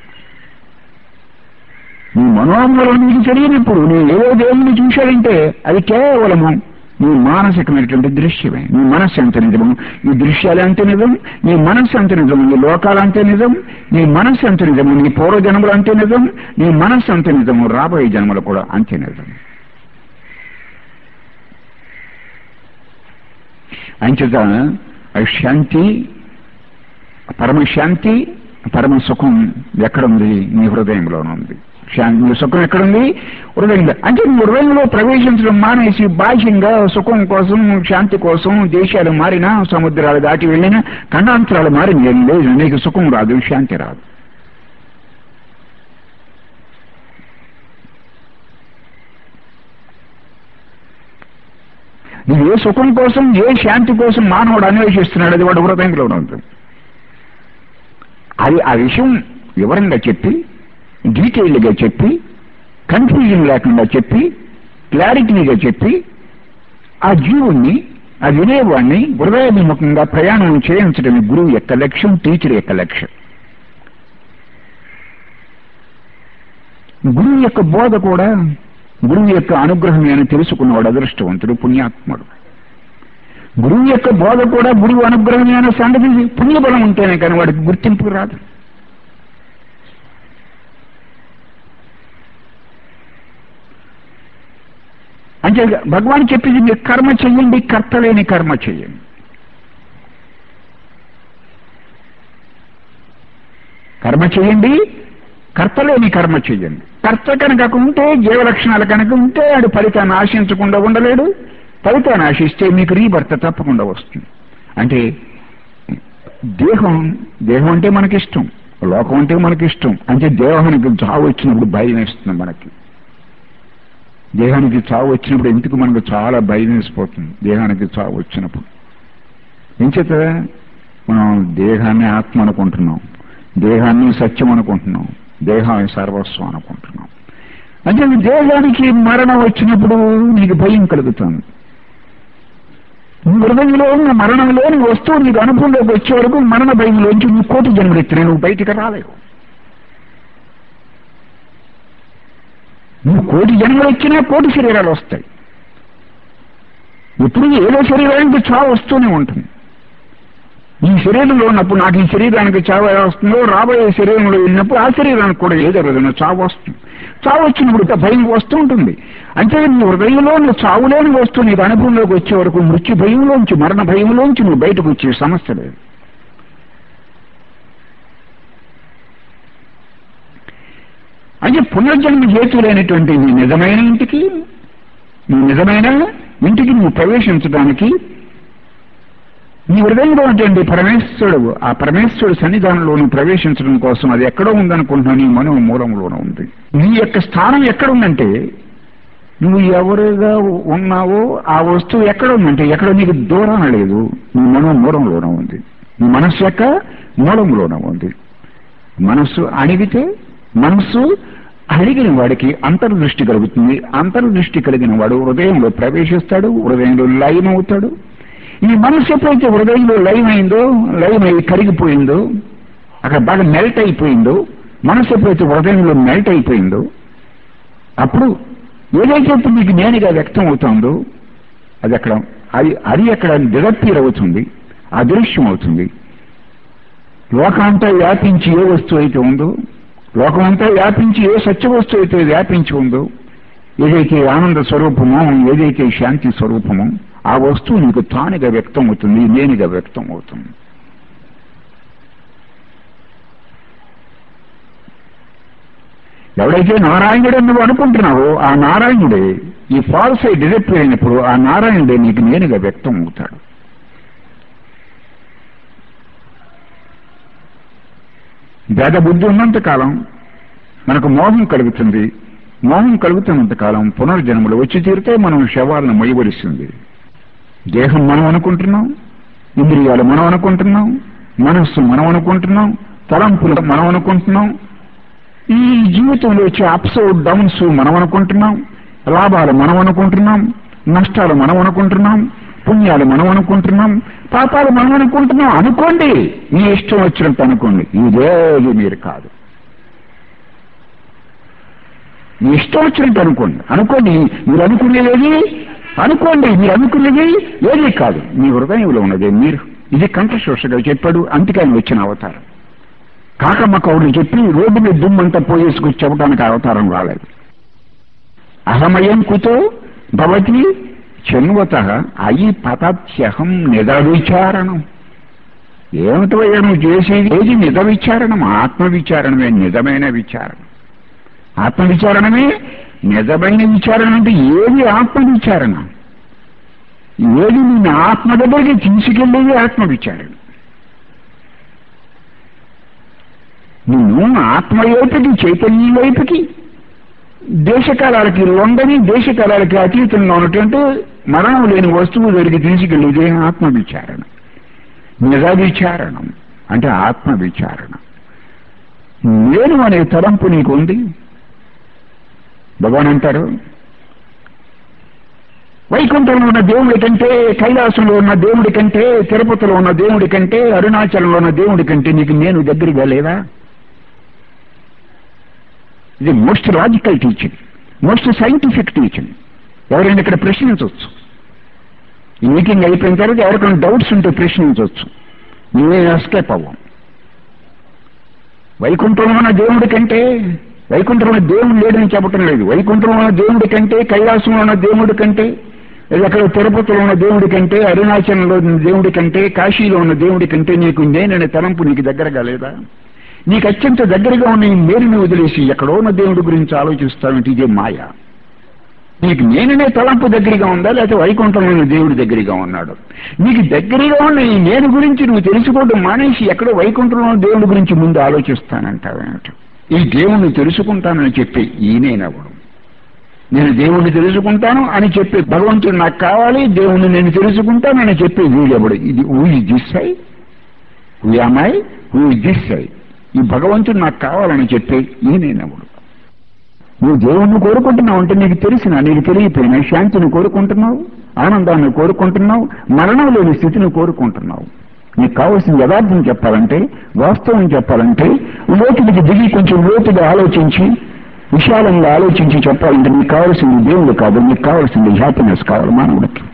నీ మనోహంలో నీకు తెలియనప్పుడు నువ్వు ఏదో దేవుని చూశాడంటే అది కేవలము నీ మానసికమైనటువంటి దృశ్యమే నీ మనస్సు అంత నిజము ఈ దృశ్యాలు అంతే నిజం నీ మనస్సు అంత నిజం నీ లోకాలు అంతే నిజం నీ మనస్సు అంత నిజము నీ పూర్వ జన్మలు అంతే నిజం నీ మనస్సు అంతే నిజము రాబోయే జన్మలు కూడా అంతే నిజం అంచేత ఆ శాంతి పరమశాంతి పరమ సుఖం ఎక్కడుంది నీ హృదయంలోనే ఉంది శాంతి సుఖం ఎక్కడుంది హృదయంలో అంటే నువ్వు హృదయంలో ప్రవేశించడం మానేసి బాహ్యంగా సుఖం కోసం శాంతి కోసం దేశాలు మారినా సముద్రాలు దాటి వెళ్ళినా ఖండాంతరాలు మారిన ఏం లేదు నీకు సుఖం రాదు శాంతి రాదు నువ్వు ఏ సుఖం కోసం ఏ శాంతి కోసం మానవుడు అన్వేషిస్తున్నాడు అది వాడు హృదయంలోనే ఉంటుంది అది ఆ విషయం వివరంగా చెప్పి డీటెయిల్గా చెప్పి కన్ఫ్యూజన్ లేకుండా చెప్పి క్లారిటీగా చెప్పి ఆ జీవుణ్ణి ఆ వినేవాడిని హృదయాభిముఖంగా ప్రయాణం చేయించడం గురువు యొక్క లక్ష్యం టీచర్ యొక్క లక్ష్యం గురువు యొక్క బోధ కూడా గురువు యొక్క అనుగ్రహం అని తెలుసుకున్నవాడు అదృష్టవంతుడు పుణ్యాత్ముడు గురువు యొక్క బోధ కూడా గురువు అనుగ్రహమే అనే సంగతి పుణ్యబలం ఉంటేనే కానీ వాడికి గుర్తింపు రాదు అంటే భగవాన్ చెప్పింది మీరు కర్మ చెయ్యండి కర్త లేని కర్మ చెయ్యండి కర్మ చేయండి కర్త లేని కర్మ చెయ్యండి కర్త కనుక ఉంటే జీవలక్షణాలు కనుక ఉంటే ఆడు ఫలితాన్ని ఆశించకుండా ఉండలేడు ఫలితాన్ని ఆశిస్తే మీకు రీభర్త తప్పకుండా వస్తుంది అంటే దేహం దేహం అంటే మనకిష్టం లోకం అంటే మనకిష్టం అంటే దేహానికి చావు వచ్చినప్పుడు భయం వేస్తుంది మనకి దేహానికి చావు వచ్చినప్పుడు ఎందుకు మనకు చాలా భయం వేసిపోతుంది దేహానికి చావు వచ్చినప్పుడు ఏం చేత మనం దేహాన్ని ఆత్మ అనుకుంటున్నాం దేహాన్ని సత్యం అనుకుంటున్నాం దేహం సర్వస్వం అనుకుంటున్నాం అంటే దేహానికి మరణం వచ్చినప్పుడు నీకు భయం కలుగుతుంది హృదయంలో ఉన్న మరణం లేని వస్తువు నీకు అనుభవంలోకి వచ్చే వరకు మరణ భయంలోంచి నువ్వు కోటి జన్మలెత్తిన నువ్వు బయటికి రాలేవు నువ్వు కోటి జన్మలు వచ్చినా కోటి శరీరాలు వస్తాయి ఇప్పుడు ఏదో శరీరానికి చావు వస్తూనే ఉంటుంది ఈ శరీరంలో ఉన్నప్పుడు నాకు ఈ శరీరానికి చావు ఎలా వస్తుందో రాబోయే శరీరంలో వెళ్ళినప్పుడు ఆ శరీరానికి కూడా ఏదో రోజున చావు వస్తుంది చావు వచ్చినప్పుడు భయం వస్తూ ఉంటుంది అంటే నీ హృదయంలో నువ్వు చావులేని వస్తువు నీకు అనుభవంలోకి వచ్చే వరకు మృత్యు భయంలోంచి మరణ భయంలోంచి నువ్వు బయటకు వచ్చే సమస్య లేదు అంటే పునర్జన్మ హేతులైనటువంటి నీ నిజమైన ఇంటికి నీ నిజమైన ఇంటికి నువ్వు ప్రవేశించడానికి నీ హృదయంలో ఉన్నటువంటి పరమేశ్వరుడు ఆ పరమేశ్వరుడు సన్నిధానంలో నువ్వు ప్రవేశించడం కోసం అది ఎక్కడో ఉందనుకుంటున్నావు నీ మనో మూలంలోనే ఉంది నీ యొక్క స్థానం ఎక్కడ ఉందంటే నువ్వు ఎవరుగా ఉన్నావో ఆ వస్తువు ఎక్కడ ఉందంటే ఎక్కడ నీకు దూరాన లేదు నీ మనో మూలంలోనే ఉంది నీ మనస్సు యొక్క మూలంలోనే ఉంది మనస్సు అణిగితే మనస్సు అడిగిన వాడికి అంతర్దృష్టి కలుగుతుంది అంతర్దృష్టి కలిగిన వాడు హృదయంలో ప్రవేశిస్తాడు హృదయంలో లయం అవుతాడు ఈ మనస్సు ఎప్పుడైతే హృదయంలో లయం అయిందో లయం అయి కరిగిపోయిందో అక్కడ బాగా మెల్ట్ అయిపోయిందో మనస్సు ఎప్పుడైతే హృదయంలో మెల్ట్ అయిపోయిందో అప్పుడు ఏదైతే ఇప్పుడు మీకు నేనుగా వ్యక్తం అవుతుందో అది అక్కడ అది అది అక్కడ డిరప్పీర్ అవుతుంది అదృశ్యం అవుతుంది లోకాంతా వ్యాపించి ఏ వస్తువు అయితే ఉందో లోకమంతా వ్యాపించి ఏ సత్య వస్తువు అయితే వ్యాపించి ఉందో ఏదైతే ఆనంద స్వరూపమో ఏదైతే శాంతి స్వరూపమో ఆ వస్తువు నీకు తానుగా వ్యక్తం అవుతుంది నేనుగా వ్యక్తం అవుతుంది ఎవడైతే నారాయణుడు నువ్వు అనుకుంటున్నావో ఆ నారాయణుడే ఈ ఫాల్స్ అయి డిరెక్ట్ అయినప్పుడు ఆ నారాయణుడే నీకు నేనుగా వ్యక్తం అవుతాడు భేద బుద్ధి ఉన్నంత కాలం మనకు మోహం కలుగుతుంది మోహం కలుగుతున్నంత కాలం పునర్జన్మలు వచ్చి తీరితే మనం శవాలను మొయ్యవలసింది దేహం మనం అనుకుంటున్నాం ఇంద్రియాలు మనం అనుకుంటున్నాం మనస్సు మనం అనుకుంటున్నాం తలంపులు మనం అనుకుంటున్నాం ఈ జీవితంలో వచ్చే అప్స్ డౌన్స్ మనం అనుకుంటున్నాం లాభాలు మనం అనుకుంటున్నాం నష్టాలు మనం అనుకుంటున్నాం పుణ్యాలు మనం అనుకుంటున్నాం పాపాలు మనం అనుకుంటున్నాం అనుకోండి మీ ఇష్టం వచ్చినట్టు అనుకోండి ఇదేది మీరు కాదు మీ ఇష్టం వచ్చినట్టు అనుకోండి అనుకోండి మీరు అనుకునేది అనుకోండి మీరు అనుకునేది ఏది కాదు మీ హృదయంలో ఉన్నది మీరు ఇది కంఠశోషగా చెప్పాడు అందుకని వచ్చిన అవతారం కాకమ్మ కౌరులు చెప్పి రోడ్డు మీద దుమ్మంతా పోయేసుకొచ్చి చెప్పడానికి అవతారం రాలేదు అహమయం కుతో భవతి చెన్వత అయి పతాత్యహం నిజ విచారణం ఏమిటయ్యా నువ్వు చేసేది ఏది నిజ విచారణం ఆత్మ విచారణమే నిజమైన విచారణ ఆత్మ విచారణమే నిజమైన విచారణ అంటే ఏది ఆత్మ విచారణ ఏది నిన్ను ఆత్మ దగ్గరికి తీసుకెళ్ళేది ఆత్మ విచారణ నిన్ను ఆత్మ వైపుకి చైతన్యం వైపుకి దేశకాలాలకి లొంగని దేశకాలాలకి అతీతంగా ఉన్నటువంటి మరణం లేని వస్తువు దగ్గరికి తీసుకెళ్ళేదే ఆత్మ విచారణ నిజ విచారణం అంటే ఆత్మ విచారణ నేను అనే తలంపు నీకు ఉంది భగవాన్ అంటారు వైకుంఠంలో ఉన్న దేవుడి కంటే కైలాసంలో ఉన్న దేవుడి కంటే తిరుపతిలో ఉన్న దేవుడి కంటే అరుణాచలంలో ఉన్న దేవుడి కంటే నీకు నేను దగ్గరగా లేదా ఇది most logical teaching most scientific teaching ఎవరైనా ఇక్కడ ప్రశ్నించవచ్చు ఈ మీటింగ్ అయిపోయిన తర్వాత ఎవరికైనా డౌట్స్ ఉంటే ప్రశ్నించవచ్చు మేమే ఎస్కేప్ అవ్వం వైకుంఠంలో ఉన్న దేవుడి కంటే వైకుంఠంలో దేవుడు లేడని చెప్పటం లేదు వైకుంఠంలో ఉన్న దేవుడి కంటే కైలాసంలో ఉన్న దేవుడి కంటే లేదా అక్కడ తిరుపతిలో ఉన్న దేవుడి కంటే అరుణాచలంలో ఉన్న దేవుడి కంటే కాశీలో ఉన్న దేవుడి కంటే నీకు నేననే తలంపు నీకు దగ్గరగా లేదా నీకు అత్యంత దగ్గరగా ఉన్న ఈ మేలుని వదిలేసి ఎక్కడో ఉన్న దేవుడి గురించి ఆలోచిస్తావంటే ఇదే మాయ నీకు నేననే తలంపు దగ్గరగా ఉందా లేకపోతే వైకుంఠంలో ఉన్న దేవుడి దగ్గరగా ఉన్నాడు నీకు దగ్గరగా ఉన్న ఈ నేను గురించి నువ్వు తెలుసుకోవడం మానేసి ఎక్కడో వైకుంఠంలో ఉన్న దేవుడి గురించి ముందు ఆలోచిస్తానంటావేమిట ఈ దేవుణ్ణి తెలుసుకుంటానని చెప్పి ఈయనేనవడం నేను దేవుణ్ణి తెలుసుకుంటాను అని చెప్పి భగవంతుడు నాకు కావాలి దేవుణ్ణి నేను తెలుసుకుంటానని చెప్పి వీడెవడు ఇది who this I who am I who this I ఈ భగవంతుడు నాకు కావాలని చెప్పి ఈయనేనవుడు నువ్వు దేవుణ్ణి కోరుకుంటున్నావు అంటే నీకు తెలిసిన నీకు తెలియపోయిన శాంతిని కోరుకుంటున్నావు ఆనందాన్ని కోరుకుంటున్నావు మరణం లేని స్థితిని కోరుకుంటున్నావు నీకు కావాల్సిన యథార్థం చెప్పాలంటే వాస్తవం చెప్పాలంటే లోతుడికి దిగి కొంచెం లోతుగా ఆలోచించి విశాలంగా ఆలోచించి చెప్పాలంటే నీకు కావాల్సింది దేవుడు కాదు నీకు కావాల్సింది హ్యాపీనెస్ కావాలి మానవుడికి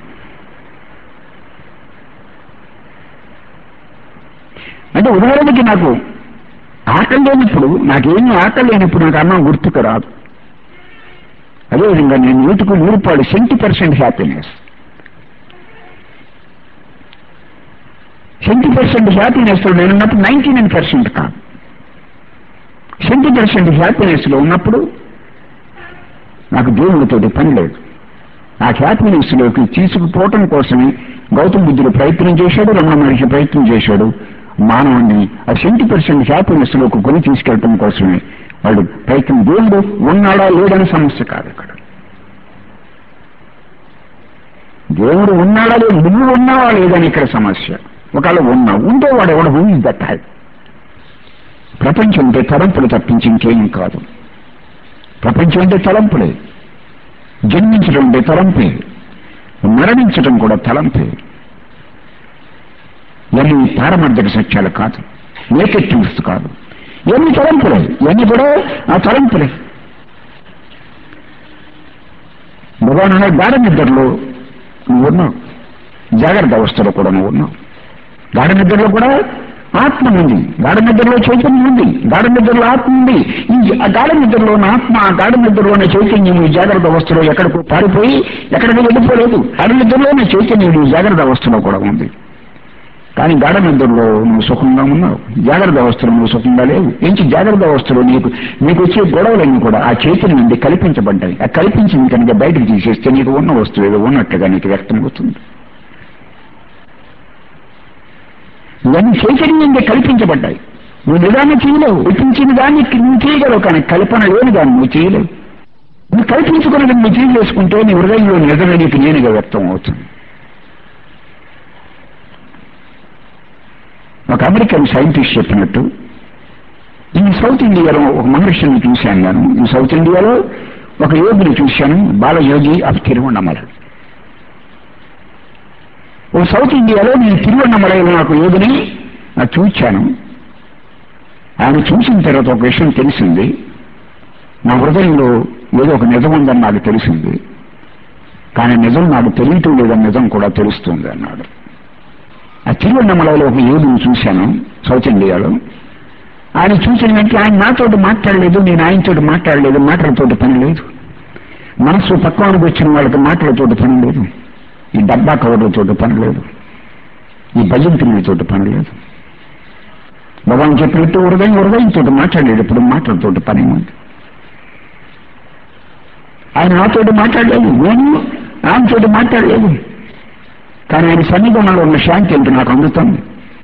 అంటే ఉదాహరణకి నాకు ఆకలి లేనప్పుడు నాకేమీ ఆకలి లేనప్పుడు నాకు అన్నం గుర్తుకు రాదు అదేవిధంగా నేను నూటికి నూరు పాడు cent percent happiness cent percent happiness లో నేను ఉన్నప్పుడు నైన్టీ నైన్ పర్సెంట్ కాదు సెంటీ పర్సెంట్ హ్యాపీనెస్ లో ఉన్నప్పుడు నాకు దేవుడితోటి పని లేదు ఆ హ్యాపీనెస్ లోకి తీసుకుపోవటం కోసమే గౌతమ బుద్ధుడు ప్రయత్నం చేశాడు రమణ మహర్షి ప్రయత్నం చేశాడు మానవుణ్ణి ఆ సెంటీ పర్సెంట్ హ్యాపీనెస్ లోకి కొని తీసుకెళ్ళటం కోసమే వాడు ప్రయత్నం దేవుడు ఉన్నాడా లేడని సమస్య కాదు ఇక్కడ దేవుడు ఉన్నాడా లేదు నువ్వు ఉన్నావా లేదని ఇక్కడ సమస్య ఒకవేళ ఉన్నావు ఉంటే వాడు ఎవడు హూ ఇస్ దట్ హ్యాడ్ ప్రపంచం అంటే తలంపులు తప్పించి ఇంకేం కాదు ప్రపంచం అంటే తలంపులే జన్మించడం అంటే తలంపే మరణించడం కూడా తలంపే ఇవన్నీ పారమార్థక సత్యాలు కాదు నేకెడ్ ట్రూత్స్ కాదు ఇవన్నీ తలంపులే ఇవన్నీ కూడా ఆ తలంపులే భగవాన్ అనే గాఢ నిద్రలో నువ్వు ఉన్నావు జాగ్రత్త అవస్థలో కూడా నువ్వు ఉన్నావు గాఢ నిద్రలో కూడా ఆత్మ ఉంది గాఢ నిద్రలో చైతన్యం ఉంది గాఢ నిద్రలో ఆత్మ ఉంది ఈ ఆ గాఢ నిద్రలో ఉన్న ఆత్మ ఆ గాఢ నిద్రలోని చైతన్యం ఈ జాగ్రత్త అవస్థలో ఎక్కడికో పారిపోయి ఎక్కడికి వెళ్ళిపోలేదు గాఢ నిద్రలోనే చైతన్యం ఈ జాగ్రత్త అవస్థలో కూడా ఉంది కానీ గాఢ నిద్రలో నువ్వు సుఖంగా ఉన్నావు జాగ్రత్త అవస్థలో నువ్వు సుఖంగా లేవు ఎంచి జాగ్రత్త అవస్థలో నీకు నీకు వచ్చే గొడవలన్నీ కూడా ఆ చైతన్యం నుండి కల్పించబడ్డాయి ఆ కల్పించింది కనుక బయటకు తీసేస్తే నీకు ఉన్న వస్తువు ఏదో ఉన్నట్టుగా నీకు వ్యక్తమవుతుంది ఇవన్నీ చైతన్యం నుండి కల్పించబడ్డాయి నువ్వు నిదానం చేయలేవు కల్పించిన దాన్ని నువ్వు చేయగలవు కానీ కల్పన లేని దాన్ని నువ్వు చేయలేవు నువ్వు కల్పించుకున్నది నువ్వు చేసుకుంటే నీ హృదయంలో నిజమే నీకు నేనుగా వ్యక్తం అవుతుంది ఒక అమెరికన్ సైంటిస్ట్ చెప్పినట్టు ఈ సౌత్ ఇండియాలో ఒక మహర్షిని చూశాను నేను ఈ సౌత్ ఇండియాలో ఒక యోగిని చూశాను బాలయోగి ఆఫ్ తిరువണ്ണమల ఓ సౌత్ ఇండియాలో నేను తిరువണ്ണమలలో నాకు యోగిని నాకు చూచాను ఆయన చూసిన తర్వాత ఒక విషయం తెలిసింది నా హృదయంలో ఏదో ఒక నిజం ఉందని నాకు తెలిసింది కానీ నిజం నాకు తెలియటం లేదని నిజం కూడా తెలుస్తుంది అన్నాడు ఆ తిరువണ്ണమలలో ఒక యోగిని చూశాను సౌత్ ఇండియాలో ఆయన చూసిన వెంటనే ఆయన నాతోటి మాట్లాడలేదు నేను ఆయనతోటి మాట్లాడలేదు మాటలతోటి పని లేదు మనసు పక్వానికి వచ్చిన వాళ్ళకి మాటలతోటి పని లేదు ఈ డబ్బా కవర్లతోటి పని లేదు ఈ భజంతులతోటి పని లేదు భగవాన్ చెప్పినట్టు హృదయం హృదయంతో మాట్లాడలేదు ఇప్పుడు మాటలతోటి పని ఉంది ఆయన నాతోటి మాట్లాడలేదు నేను ఆయనతోటి మాట్లాడలేదు కానీ ఆయన సన్నిధానంలో ఉన్న శాంతి ఏంటి నాకు అందుతుంది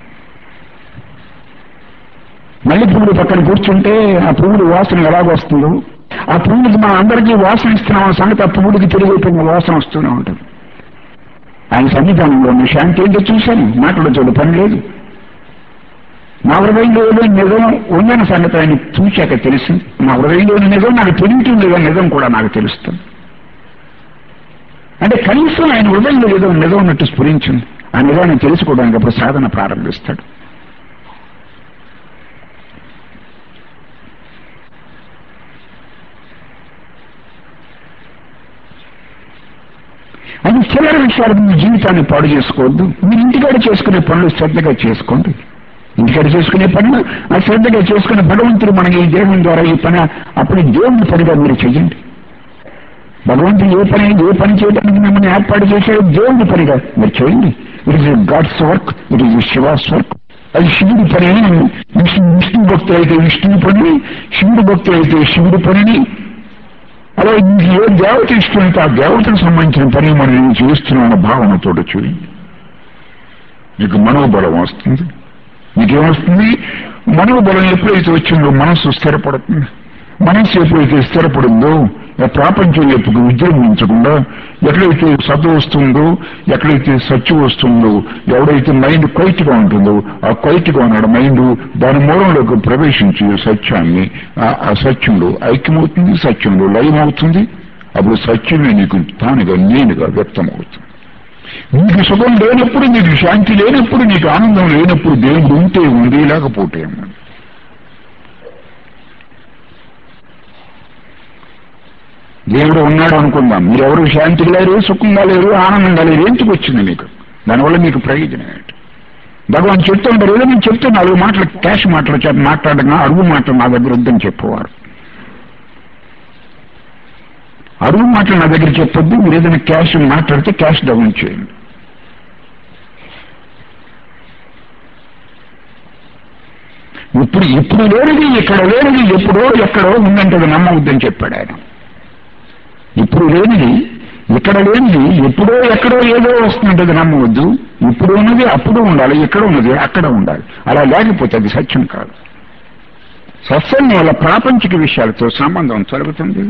మళ్ళీ పువ్వులు పక్కన కూర్చుంటే ఆ పువ్వులు వాసన ఎలాగొస్తుందో ఆ పువ్వులకి మనం అందరికీ వాసన ఇస్తున్నాం ఆ సంగతి ఆ పువ్వులకి తిరిగిపోయిన వాసన వస్తూనే ఉంటుంది ఆయన సన్నిధానంలో ఉన్న శాంతి ఏంటో చూశాను మాట్లాడచోడు పని లేదు నా హృదయంలో ఏదో నిజం ఉందన్న సంగతి ఆయన చూశాక తెలిసింది నా హృదయంలోని నిజం నాకు తెలియటం లేదని నిజం కూడా నాకు తెలుస్తుంది అంటే కనీసం ఆయన హృదయంలో ఏదో నిజం ఉన్నట్టు స్ఫురించింది ఆ నిజాన్ని తెలుసుకోవడానికి అప్పుడు సాధన ప్రారంభిస్తాడు అది చిల్లర విషయాలు మీ జీవితాన్ని పాడు చేసుకోవద్దు మీరు ఇంటికాడ చేసుకునే పనులు శ్రద్ధగా చేసుకోండి ఇంటికాడ చేసుకునే పనులు ఆ శ్రద్ధగా చేసుకునే భగవంతుడు మనకి ఈ దేహం ద్వారా ఈ పని అప్పుడు దేవుని పనిగా మీరు చెయ్యండి భగవంతుడు ఏ పని ఏ పని చేయడానికి మిమ్మల్ని ఏర్పాటు చేశాడో దేవుని పనిగా మీరు చేయండి it is God's work it is Shiva's work అది శివుడి పని విష్ణు విష్ణు భక్తులు అయితే విష్ణుని పని శివుడి భక్తులు అయితే శివుడి పనిని అలా నీకు ఏ దేవత ఇష్టమైతే ఆ దేవతకు సంబంధించిన పని మనం నేను చేస్తున్నామన్న భావనతో చూడండి నీకు మనోబలం వస్తుంది నీకేమొస్తుంది మనోబలం ఎప్పుడైతే వచ్చిందో మనస్సు స్థిరపడుతుంది మనస్సు ఎప్పుడైతే స్థిరపడిందో ఆ ప్రాపంచం ఎప్పుడు విజృంభించకుండా ఎక్కడైతే సత్తు వస్తుందో ఎక్కడైతే సత్యం వస్తుందో ఎవడైతే మైండ్ క్వైట్గా ఉంటుందో ఆ క్వైట్గా ఉన్నాడు మైండ్ దాని మూలంలోకి ప్రవేశించి సత్యాన్ని ఆ- ఆ సత్యంలో ఐక్యమవుతుంది సత్యంలో లయమవుతుంది అప్పుడు సత్యమే నీకు తానుగా నేనుగా వ్యక్తమవుతుంది నీకు సుఖం లేనప్పుడు నీకు శాంతి లేనప్పుడు నీకు ఆనందం లేనప్పుడు దేవుడు ఉంటే ఉంది లేకపోతే ఉంది దేవుడు ఉన్నాడు అనుకుందాం మీరెవరు శాంతిగా లేరు సుఖంగా లేరు ఆనందంగా లేరు ఎందుకు వచ్చింది మీకు దానివల్ల మీకు ప్రయోజనం ఏంటి భగవాన్ చెప్తూ ఉంటారు ఏదో నేను చెప్తే నాలుగు మాటలు క్యాష్ మాటలు చెప్ప మాట్లాడగా అడుగు మాటలు నా దగ్గర వద్దని చెప్పేవారు అడుగు మాటలు నా దగ్గర చెప్పొద్దు మీరు ఏదైనా క్యాష్ మాట్లాడితే క్యాష్ డౌన్ చేయండి ఇప్పుడు ఇప్పుడు లేనిది ఇక్కడ లేనిది ఎప్పుడో ఎక్కడో ఉందంటే అది నమ్మవద్దని చెప్పాడు ఆయన ఇప్పుడు లేనిది ఇక్కడ లేనిది ఎప్పుడో ఎక్కడో ఏదో వస్తుందంటే అది నమ్మవద్దు ఇప్పుడు ఉన్నది అప్పుడు ఉండాలి ఎక్కడ ఉన్నది అక్కడ ఉండాలి అలా లేకపోతే అది సత్యం కాదు సత్సంగం వల్ల ప్రాపంచిక విషయాలతో సంబంధం తొలగుతుంది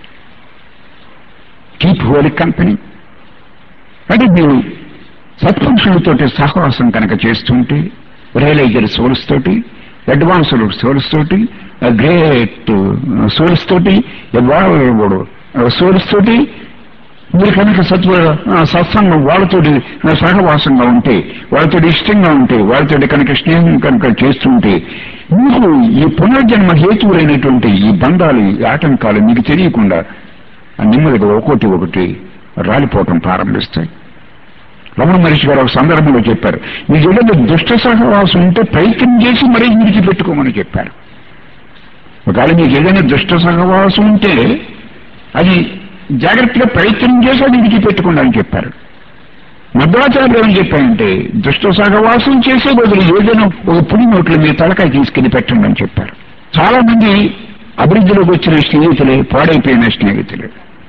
కీప్ హోలీ కంపెనీ అంటే మీరు సత్పురుషులతోటి సహవాసం కనుక చేస్తుంటే రియలైజర్ సోల్స్ తోటి అడ్వాన్స్డ్ సోల్స్ తోటి గ్రేట్ సోల్స్ తోటి ఎవాల్వ్డ్ సోల్స్ తోటి మీరు కనుక సత్వ ఆ, సత్సంగం వాళ్ళతోటి సహవాసంగా ఉంటే వాళ్ళతో ఇష్టంగా ఉంటే వాళ్ళతో కనుక స్నేహం కనుక చేస్తుంటే మీకు ఈ పునర్జన్మ హేతువులైనటువంటి ఈ బంధాలు ఈ ఆటంకాలు మీకు తెలియకుండా ఆ నెమ్మదిగా ఒకటి ఒకటి రాలిపోవటం ప్రారంభిస్తాయి రమణ మహర్షి గారు ఒక సందర్భంలో చెప్పారు మీ ఏదైనా దుష్ట సహవాసం ఉంటే ప్రయత్నం చేసి మరీ విడిచిపెట్టుకోమని చెప్పారు ఒకవేళ మీకు ఏదైనా దుష్ట సహవాసం ఉంటే అది జాగ్రత్తగా ప్రయత్నం చేసి అది విడిచిపెట్టుకోండి అని చెప్పారు మధ్వాచార్యులు ఏమని చెప్పారంటే దుష్ట సహవాసం చేసే బదులు ఏదైనా ఒక పుడి నోట్లు మీ తలకాయ తీసుకెళ్లి పెట్టండి అని చెప్పారు చాలా మంది అభివృద్ధిలోకి వచ్చిన స్నేహితులే పాడైపోయిన స్నేహితులే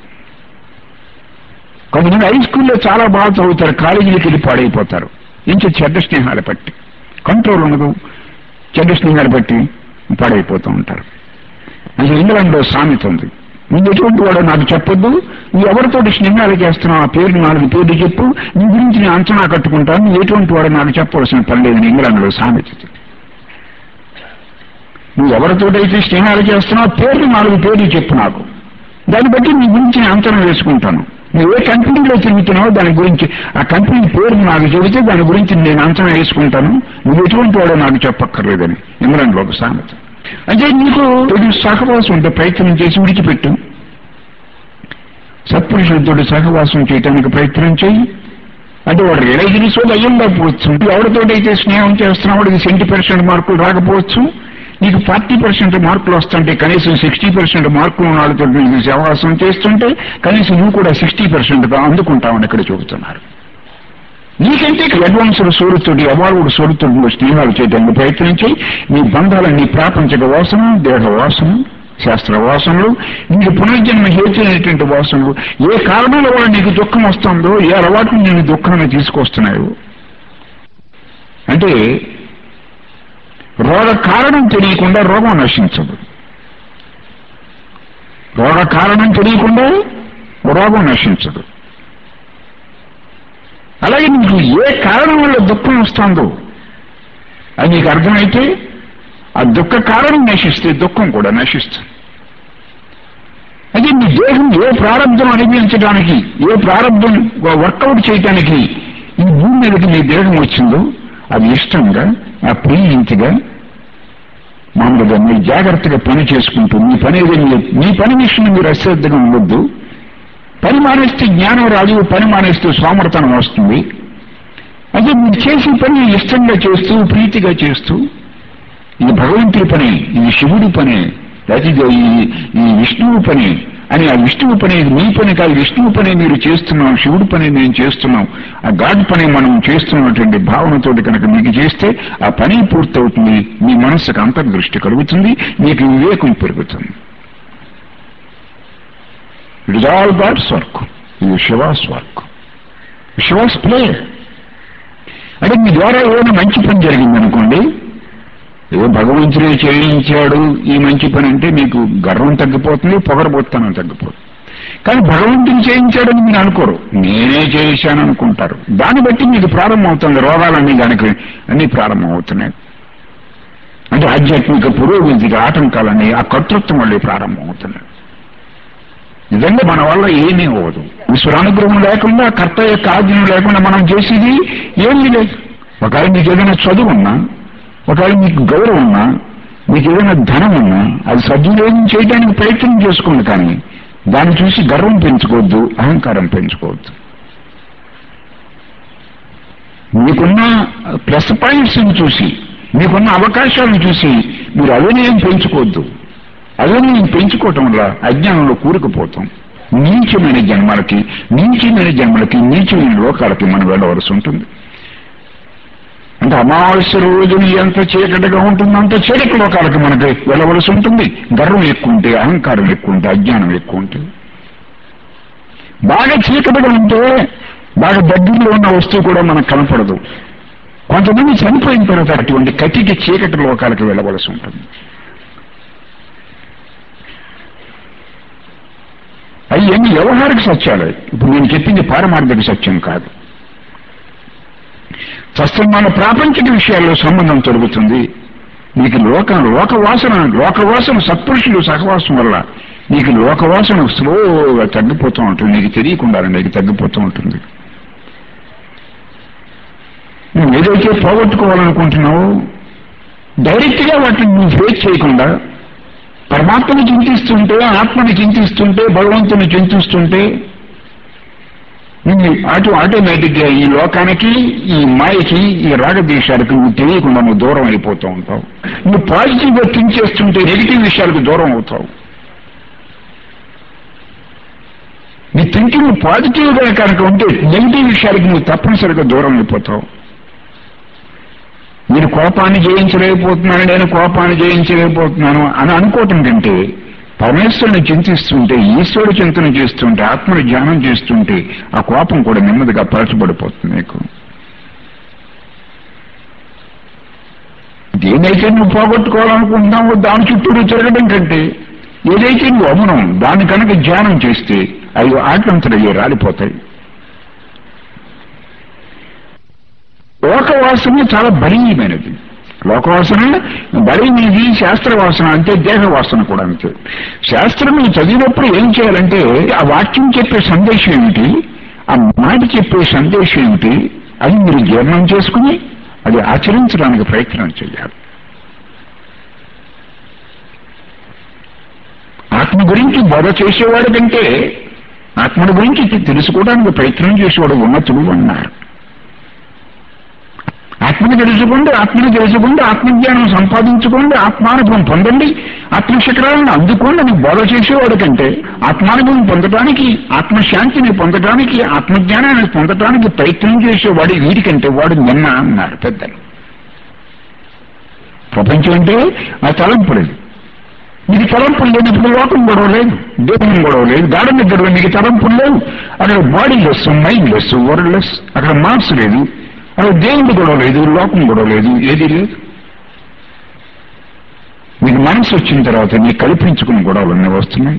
కొంతమంది హై స్కూల్లో చాలా బాగా చదువుతారు కాలేజీలకు వెళ్ళి పాడైపోతారు ఇంచు చెడ్డ స్నేహాలు బట్టి కంట్రోల్ ఉండదు చెడ్డ స్నేహాలు బట్టి పాడైపోతూ ఉంటారు అసలు ఇంగ్లాండ్లో సామెత ఉంది నువ్వు ఎటువంటి వాడో నాకు చెప్పొద్దు నువ్వు ఎవరితోటి స్నేహాలు చేస్తున్నావు ఆ పేరు నాలుగు పేర్లు చెప్పు నీ గురించి నేను అంచనా కట్టుకుంటాను నువ్వు ఎటువంటి వాడో నాకు చెప్పవలసిన పని లేదు ఇంగ్లాండ్లో సామెత ఇది. నువ్వు ఎవరితోటైతే స్నేహాలు చేస్తున్నావు పేర్లు నాలుగు పేర్లు చెప్పు నాకు దాన్ని బట్టి నీ గురించి నేను అంచనా వేసుకుంటాను నువ్వు ఏ కంపెనీలో తిరుగుతున్నావో దాని గురించి ఆ కంపెనీ పేరు నాకు చెబితే దాని గురించి నేను అంచనా వేసుకుంటాను నువ్వు ఎటువంటి వాడో నాకు చెప్పక్కర్లేదని ఇంగ్లాండ్లో ఒక సామెత అంటే నీకు ఇది సహవాసం ఉంటే ప్రయత్నం చేసి విడిచిపెట్టు సత్పురుషులతో సహవాసం చేయడానికి ప్రయత్నం చేయి అంటే వాడు రిలైజన్స్ వల్ల అయ్యుండకపోవచ్చు ఎవరితోటైతే స్నేహం చేస్తున్నావు వాడికి సెంటీ పర్సెంట్ మార్కులు రాకపోవచ్చు నీకు ఫార్టీ పర్సెంట్ మార్కులు వస్తుంటే కనీసం సిక్స్టీ పర్సెంట్ మార్కులు ఉన్న వాళ్ళతో నీకు సహవాసం చేస్తుంటే కనీసం నువ్వు కూడా సిక్స్టీ పర్సెంట్ అందుకుంటావని ఇక్కడ చూపుతున్నారు నీకంటే అడ్వాన్స్డ్ సూర్యుతోటి అవార్డు సూర్యుతో స్నేహాలు చేయడానికి ప్రయత్నించి నీ బంధాలన్నీ ప్రాపంచిక వాసన దేహ వాసన శాస్త్ర వాసనలు నీకు పునర్జన్మ హేతులైనటువంటి వాసనలు ఏ కారణాల వల్ల నీకు దుఃఖం వస్తుందో ఏ అలవాట్లు నేను దుఃఖాన్ని తీసుకొస్తున్నాయో అంటే రోగ కారణం తెలియకుండా రోగం నశించదు రోగ కారణం తెలియకుండా రోగం నశించదు అలాగే నీకు ఏ కారణం వల్ల దుఃఖం వస్తుందో అది నీకు అర్థమైతే ఆ దుఃఖ కారణం నశిస్తే దుఃఖం కూడా నశిస్తుంది అదే నీ దేహం ఏ ప్రారంభం అనుభవించడానికి ఏ ప్రారంభం వర్కౌట్ చేయడానికి ఈ భూమి మీదకి నీ దేహం వచ్చిందో అది ఇష్టంగా ఆ ప్రియించిగా మామూలుగా మీరు జాగ్రత్తగా పని చేసుకుంటూ మీ పని ఏదో మీ- మీ పని విషయంలో మీరు అశ్రద్ధగా ఉండొద్దు పని మానేస్తే జ్ఞానం రాదు పని మానేస్తే సోమర్తనం వస్తుంది అదే మీరు చేసే పని ఇష్టంగా చేస్తూ ప్రీతిగా చేస్తూ ఇది భగవంతుడి పని ఇది శివుడి పని లేకపోతే ఇది ఈ- ఈ విష్ణువు పని అని ఆ విష్ణువు పని ఇది మీ పని కాదు విష్ణువు పని మీరు చేస్తున్నాం శివుడి పని మేము చేస్తున్నాం ఆ గాడ్ పని మనం చేస్తున్నటువంటి భావనతోటి కనుక మీకు చేస్తే ఆ పని పూర్తవుతుంది మీ మనస్సుకు అంతర్దృష్టి కలుగుతుంది మీకు వివేకం పెరుగుతుంది it is all God's work ఇది శివాస్ వర్క్ శివాస్ ప్లే అంటే మీ ద్వారా ఏదైనా మంచి పని జరిగిందనుకోండి ఏదో భగవంతుడే చేయించాడు ఈ మంచి పని అంటే మీకు గర్వం తగ్గిపోతుంది పొగరబోత్తనం తగ్గిపోతుంది కానీ భగవంతుని చేయించాడని మీరు అనుకోరు నేనే చేశాను అనుకుంటారు దాన్ని బట్టి మీకు ప్రారంభం అవుతుంది రోగాలన్నీ దానికి అన్ని ప్రారంభం అవుతున్నాయి అంటే ఆధ్యాత్మిక పురోగతికి ఆటంకాలన్నీ ఆ కర్తృత్వం వల్లే ప్రారంభం అవుతున్నాయి నిజంగా మన వల్ల ఏమీ అవ్వదు ఈశ్వరానుగ్రహం లేకుండా కర్త యొక్క ఆజ్ఞం లేకుండా మనం చేసేది ఏమీ లేదు ఒకవేళ మీకు ఏదైనా చదువు ఉన్నా ఒకవేళ మీకు గౌరవం ఉన్నా మీకు ఏదైనా ధనం ఉన్నా అది సద్వినియోగం చేయడానికి ప్రయత్నం చేసుకోండి కానీ దాన్ని చూసి గర్వం పెంచుకోవద్దు అహంకారం పెంచుకోవద్దు మీకున్న ప్లస్ పాయింట్స్ చూసి మీకున్న అవకాశాలను చూసి మీరు అవినయం పెంచుకోవద్దు అవినయం పెంచుకోవటం వల్ల అజ్ఞానంలో కూరుకుపోతాం నీచమైన జన్మలకి నీచమైన జన్మలకి నీచమైన లోకాలకి మనం వెళ్ళవలసి ఉంటుంది అంటే అమావాస్య రోజున ఎంత చీకటిగా ఉంటుందో అంత చీకటి లోకాలకి మనకి వెళ్ళవలసి ఉంటుంది గర్వం ఎక్కువ ఉంటే అహంకారం ఎక్కువ ఉంటే అజ్ఞానం ఎక్కువ ఉంటుంది బాగా చీకటిగా ఉంటే బాగా దగ్గరలో ఉన్న వస్తువు కూడా మనకు కనపడదు కొంతమంది చనిపోయిన తర్వాత అటువంటి కటిక చీకటి లోకాలకు వెళ్ళవలసి ఉంటుంది అవి ఎన్ని వ్యవహారిక సత్యాలు ఇప్పుడు నేను చెప్పింది పారమార్థిక సత్యం కాదు ప్రస్తుతం మన ప్రాపంచిక విషయాల్లో సంబంధం తొలుగుతుంది నీకు లోక లోకవాసన లోకవాసన సత్పురుషులు సహవాసం వల్ల నీకు లోకవాసన స్లోగా తగ్గిపోతూ ఉంటుంది నీకు తెలియకుండా నీకు తగ్గిపోతూ ఉంటుంది నువ్వు ఏదైతే పోగొట్టుకోవాలనుకుంటున్నావో డైరెక్ట్ గా వాటిని నువ్వు ఫేస్ చేయకుండా పరమాత్మని చింతిస్తుంటే ఆత్మని చింతిస్తుంటే భగవంతుని చింతిస్తుంటే నువ్వు అటు ఆటోమేటిక్ గా ఈ లోకానికి ఈ మాయకి ఈ రాగద్వేషాలకు నువ్వు తెలియకుండా నువ్వు దూరం అయిపోతూ ఉంటావు నువ్వు పాజిటివ్ గా థింక్ చేస్తుంటే నెగిటివ్ విషయాలకు దూరం అవుతావు నీ థింకింగ్ పాజిటివ్ గా కనుక ఉంటే నెగిటివ్ విషయాలకు నువ్వు తప్పనిసరిగా దూరం అయిపోతావు నేను కోపాన్ని జయించలేకపోతున్నాను నేను కోపాన్ని జయించలేకపోతున్నాను అని అనుకోవటం కంటే పరమేశ్వరుని చింతిస్తుంటే ఈశ్వరుడు చింతన చేస్తుంటే ఆత్మను ధ్యానం చేస్తుంటే ఆ కోపం కూడా నెమ్మదిగా పరచబడిపోతుంది నీకు దేనైతే నువ్వు పోగొట్టుకోవాలనుకుంటున్నావో దాని చుట్టూరు తిరగడం కంటే ఏదైతే నువ్వు అమనం దాన్ని కనుక ధ్యానం చేస్తే అవి ఆటంతరయ్యి రాలిపోతాయి లోకవాసన చాలా బలీయమైనది లోకవాసన బడి మీది శాస్త్ర వాసన అంటే దేహ వాసన కూడా అంతే శాస్త్రం నువ్వు చదివినప్పుడు ఏం చేయాలంటే ఆ వాక్యం చెప్పే సందేశం ఏమిటి ఆ మాట చెప్పే సందేశం ఏమిటి అది మీరు జీర్ణం చేసుకుని అది ఆచరించడానికి ప్రయత్నం చేయాలి ఆత్మ గురించి బోధ చేసేవాడు కంటే ఆత్మను గురించి తెలుసుకోవడానికి ప్రయత్నం చేసేవాడు ఉన్నతుడు అన్నారు ఆత్మను తెలుసుకోండి ఆత్మను తెలుసుకోండి ఆత్మజ్ఞానం సంపాదించుకోండి ఆత్మానుభవం పొందండి ఆత్మశిఖరాలను అందుకోండి అని బోధ చేసేవాడు కంటే ఆత్మానుభవం పొందడానికి ఆత్మశాంతిని పొందడానికి ఆత్మజ్ఞానాన్ని పొందడానికి ప్రయత్నం చేసేవాడు వీడికంటే వాడు నిన్న అన్నారు పెద్దలు ప్రపంచం అంటే ఆ తలంపులేదు నీకు తలంపులు లేనప్పుడు లోకం గొడవ లేదు దేహం గొడవ లేదు గాఢ నిద్ర నీకు తలంపులు లేవు అక్కడ body less mind less world less అక్కడ మార్క్స్ లేదు అక్కడ దేవుడు గొడవ లేదు లోకం గొడవ లేదు ఏది లేదు మీకు మనసు వచ్చిన తర్వాత నీకు కల్పించుకున్న గొడవలు అన్నీ వస్తున్నాయి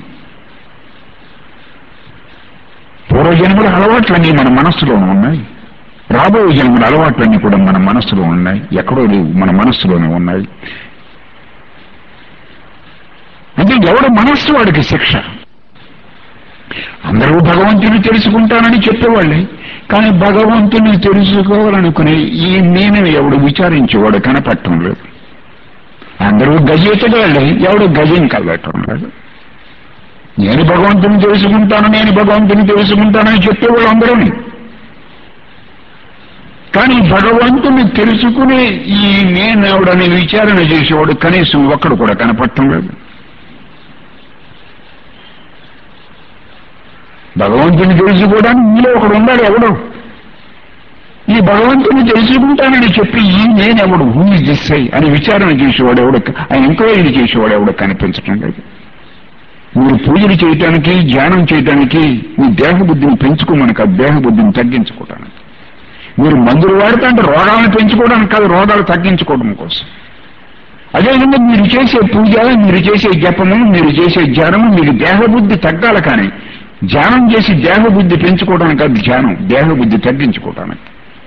పూర్వజన్మల అలవాట్లన్నీ మన మనస్సులోనే ఉన్నాయి రాబోయే జన్మల అలవాట్లన్నీ కూడా మన మనస్సులో ఉన్నాయి ఎక్కడో లేవు మన మనస్సులోనే ఉన్నాయి అంటే ఎవడు మనస్సు వాడికి శిక్ష అందరూ భగవంతుని తెలుసుకుంటానని చెప్పేవాళ్ళే కానీ భగవంతుని తెలుసుకోవాలనుకునే ఈ నేను ఎవడు విచారించేవాడు కనపడటం లేదు అందరూ గజేతగాళ్ళే ఎవడు గజం కలగటం లేదు నేను భగవంతుని తెలుసుకుంటాను నేను భగవంతుని తెలుసుకుంటానని చెప్పేవాళ్ళు అందరూని కానీ భగవంతుని తెలుసుకునే ఈ నేను ఎవడని విచారణ చేసేవాడు కనీసం ఒక్కడు కూడా కనపడటం లేదు భగవంతుని తెలుసుకోవడానికి మీలో ఒకడు ఉండాలి ఎవడు ఈ భగవంతుని తెలుసుకుంటానని చెప్పి ఈ నేనెవడు హూమి దిస్తాయి అని విచారణ చేసేవాడు ఎవడు ఆయన ఎంక్వైరీ చేసేవాడు ఎవడు కనిపించటం లేదు మీరు పూజలు చేయటానికి ధ్యానం చేయటానికి మీ దేహ బుద్ధిని పెంచుకోమని కాదు దేహ బుద్ధిని తగ్గించుకోవటానికి మీరు మందులు వాడుతుంటే రోగాలను పెంచుకోవడానికి కాదు రోగాలు తగ్గించుకోవడం కోసం అదేవిధంగా మీరు చేసే పూజ మీరు చేసే జపము మీరు చేసే ధ్యానము మీకు దేహబుద్ధి తగ్గాలి కానీ ధ్యానం చేసి దేహబుద్ధి పెంచుకోవడానికి కాదు ధ్యానం దేహబుద్ధి తగ్గించుకోవడానికి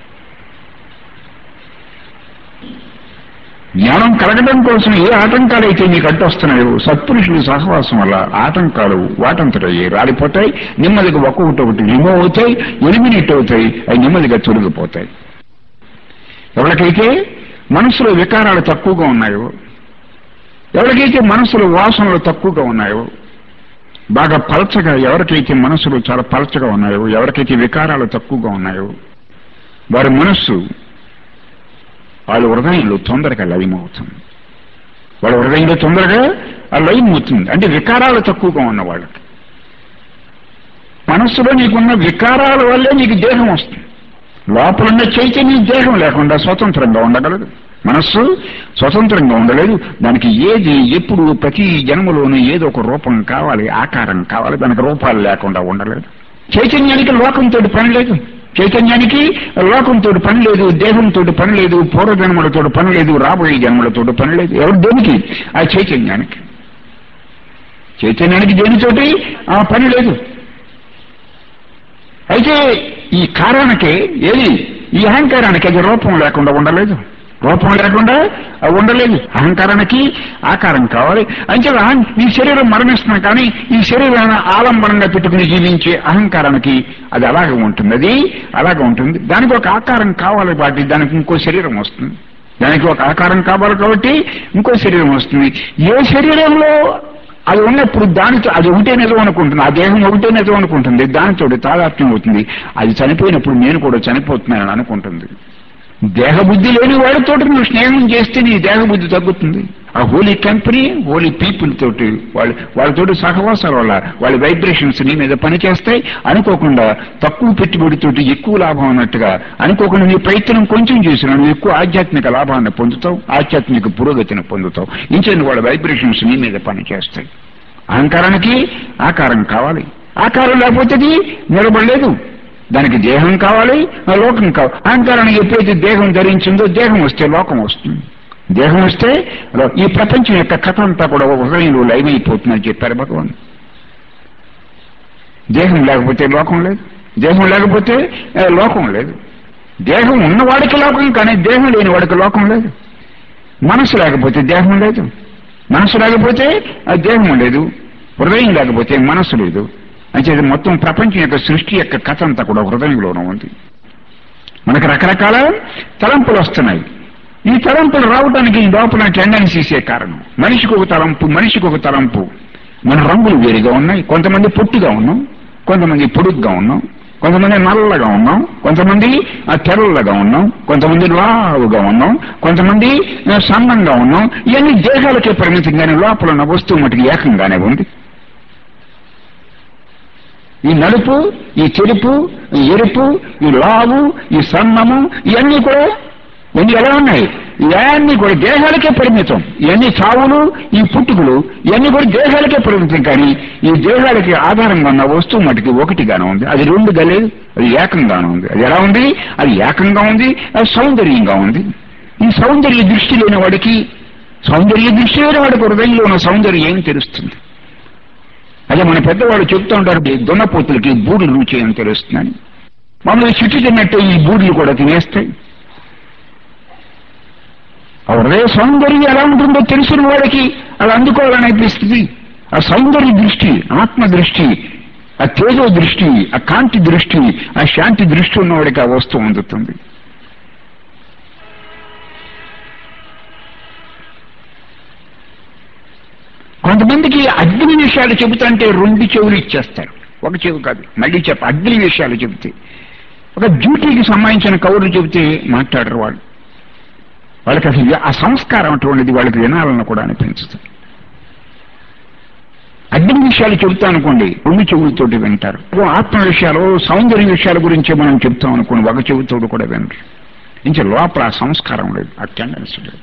జ్ఞానం కలగడం కోసం ఏ ఆటంకాలు అయితే మీకు అడ్డొస్తున్నాయో సత్పురుషుల సహవాసం వల్ల ఆటంకాలు వాటంతటయ్యి రాలిపోతాయి నెమ్మదిగా ఒక్కొక్కటి ఒకటి రిమూవ్ అవుతాయి ఎలిమినేట్ అవుతాయి అవి నెమ్మదిగా తొలగిపోతాయి ఎవరికైతే మనసులో వికారాలు తక్కువగా ఉన్నాయో ఎవరికైతే మనసులో వాసనలు తక్కువగా ఉన్నాయో బాగా పలచగా ఎవరికైతే మనసులు చాలా పలచగా ఉన్నాయో ఎవరికైతే వికారాలు తక్కువగా ఉన్నాయో వారి మనస్సు వాళ్ళ హృదయంలో తొందరగా లయమవుతుంది వాళ్ళ హృదయంలో తొందరగా ఆ లయం అవుతుంది అంటే వికారాలు తక్కువగా ఉన్న వాళ్ళకి మనస్సులో నీకున్న వికారాల వల్లే నీకు దేహం వస్తుంది లోపలున్న చైతన్యం దేహం లేకుండా స్వతంత్రంగా ఉండగలదు మనస్సు స్వతంత్రంగా ఉండలేదు దానికి ఏది ఎప్పుడు ప్రతి జన్మలోనూ ఏదో ఒక రూపం కావాలి ఆకారం కావాలి దానికి రూపాలు లేకుండా ఉండలేదు చైతన్యానికి లోకంతో పని లేదు చైతన్యానికి లోకంతో పని లేదు దేహంతో పని లేదు పూర్వజన్మలతో పని లేదు రాబోయే జన్మలతో పని లేదు ఎవరు దేనికి ఆ చైతన్యానికి చైతన్యానికి దేనితోటి ఆ పని లేదు అయితే ఈ కారానికి ఏది ఈ అహంకారానికి అది రూపం లేకుండా ఉండలేదు రూపం లేకుండా ఉండలేదు అహంకారానికి ఆకారం కావాలి అంటే ఈ శరీరం మరణిస్తున్నా కానీ ఈ శరీరాన్ని ఆలంబనంగా పెట్టుకుని జీవించే అహంకారానికి అది అలాగే ఉంటుంది అది అలాగే ఉంటుంది దానికి ఒక ఆకారం కావాలి కాబట్టి దానికి ఇంకో శరీరం వస్తుంది దానికి ఒక ఆకారం కావాలి కాబట్టి ఇంకో శరీరం వస్తుంది ఏ శరీరంలో అది ఉన్నప్పుడు దానితో అది ఒకటే నిజం అనుకుంటుంది ఆ దేహం ఒకటే నిజం అనుకుంటుంది దానితో తాదాత్మ్యం అవుతుంది అది చనిపోయినప్పుడు నేను కూడా చనిపోతున్నానని అనుకుంటుంది దేహబుద్ధి లేని వాడితో నువ్వు స్నేహం చేస్తే నీ దేహబుద్ధి తగ్గుతుంది ఆ హోలీ కంపెనీ హోలీ పీపుల్ తోటి వాళ్ళు వాళ్ళతోటి సహవాసాల వల్ల వాళ్ళ వైబ్రేషన్స్ నీ మీద పనిచేస్తాయి అనుకోకుండా తక్కువ పెట్టుబడితోటి ఎక్కువ లాభం అన్నట్టుగా అనుకోకుండా నీ ప్రయత్నం కొంచెం చేసినా నువ్వు ఎక్కువ ఆధ్యాత్మిక లాభాన్ని పొందుతావు ఆధ్యాత్మిక పురోగతిని పొందుతావు ఇంచేది వాళ్ళ వైబ్రేషన్స్ నీ మీద పనిచేస్తాయి అహంకారానికి ఆకారం కావాలి ఆకారం లేకపోతే అది నిలబడలేదు దానికి దేహం కావాలి లోకం కావాలి అహంకారానికి ఎప్పుడైతే దేహం ధరించిందో దేహం వస్తే లోకం వస్తుంది దేహం వస్తే ఈ ప్రపంచం యొక్క కథ అంతా కూడా హృదయంలో లయమైపోతుందని చెప్పారు భగవాన్ దేహం లేకపోతే లోకం లేదు దేహం లేకపోతే లోకం లేదు దేహం ఉన్నవాడికి లోకం కానీ దేహం లేని వాడికి లోకం లేదు మనసు లేకపోతే దేహం లేదు మనసు లేకపోతే ఆ దేహం లేదు హృదయం లేకపోతే మనసు లేదు అంటే మొత్తం ప్రపంచం యొక్క సృష్టి యొక్క కథ అంతా కూడా హృదయంలోనే ఉంది మనకు రకరకాల తలంపులు వస్తున్నాయి ఈ తలంపులు రావడానికి ఈ లోపల టెండెన్సీసే కారణం మనిషికి ఒక తలంపు మనిషికి ఒక తలంపు మన రంగులు వేరుగా ఉన్నాయి కొంతమంది పొట్టిగా ఉన్నాం కొంతమంది పొడుగ్గా ఉన్నాం కొంతమంది నల్లగా ఉన్నాం కొంతమంది ఆ, తెల్లగా ఉన్నాం కొంతమంది లావుగా ఉన్నాం కొంతమంది ఆ, సన్నంగా ఉన్నాం ఇవన్నీ దేహాలకే పరిమితంగానే లోపల ఉన్న వస్తువు మటుకు ఏకంగానే ఉంది ఈ నలుపు ఈ తెలుపు ఈ ఎరుపు ఈ లావు ఈ సన్నము ఇవన్నీ కూడా ఇవన్నీ ఎలా ఉన్నాయి ఇవన్నీ కూడా దేహాలకే పరిమితం ఇవన్నీ చావులు ఈ పుట్టుకులు ఇవన్నీ కూడా దేహాలకే పరిమితం కానీ ఈ దేహాలకి ఆధారంగా ఉన్న వస్తువు మటుకు ఒకటిగానే ఉంది అది రెండుగా లేదు అది ఏకంగానే ఉంది అది ఎలా ఉంది అది ఏకంగా ఉంది అది సౌందర్యంగా ఉంది ఈ సౌందర్య దృష్టి లేని వాడికి సౌందర్య దృష్టి లేని వాడికి హృదయంలో ఉన్న సౌందర్యం ఏం తెలుస్తుంది అదే మన పెద్దవాళ్ళు చెప్తూ ఉంటారు "ఈ దున్నపోతులకి బూడులు రుచి అని తెలుస్తుందని మమ్మల్ని చుట్టు తిన్నట్టు ఈ బూడులు కూడా తినేస్తాయి ఆ హృదయ సౌందర్యం ఎలా ఉంటుందో తెలిసిన వాడికి అది అందుకోవాలని అనిపిస్తుంది ఆ సౌందర్య దృష్టి ఆత్మ దృష్టి ఆ తేజో దృష్టి ఆ కాంతి దృష్టి ఆ శాంతి దృష్టి ఉన్నవాడికి ఆ వస్తువు అందుతుంది కొంతమందికి అగ్ని విషయాలు చెబుతుంటే రెండు చెవులు ఇచ్చేస్తారు ఒక చెవి కాదు మళ్ళీ చెప్ప అగ్ని విషయాలు చెబితే ఒక డ్యూటీకి సంబంధించిన కౌరులు చెబితే మాట్లాడరు వాళ్ళు వాళ్ళకి అసలు ఆ సంస్కారం అటువంటిది వాళ్ళకి వినాలని కూడా అనిపించదు అగ్ని విషయాలు చెబుతా అనుకోండి రెండు చెవులతోటి వింటారు ఆత్మ విషయాలు సౌందర్య విషయాల గురించి మనం చెప్తాం అనుకోండి ఒక చెవుతోడు కూడా వినరు ఇంకా లోపల ఆ సంస్కారం లేదు ఆ టెండెన్సీ లేదు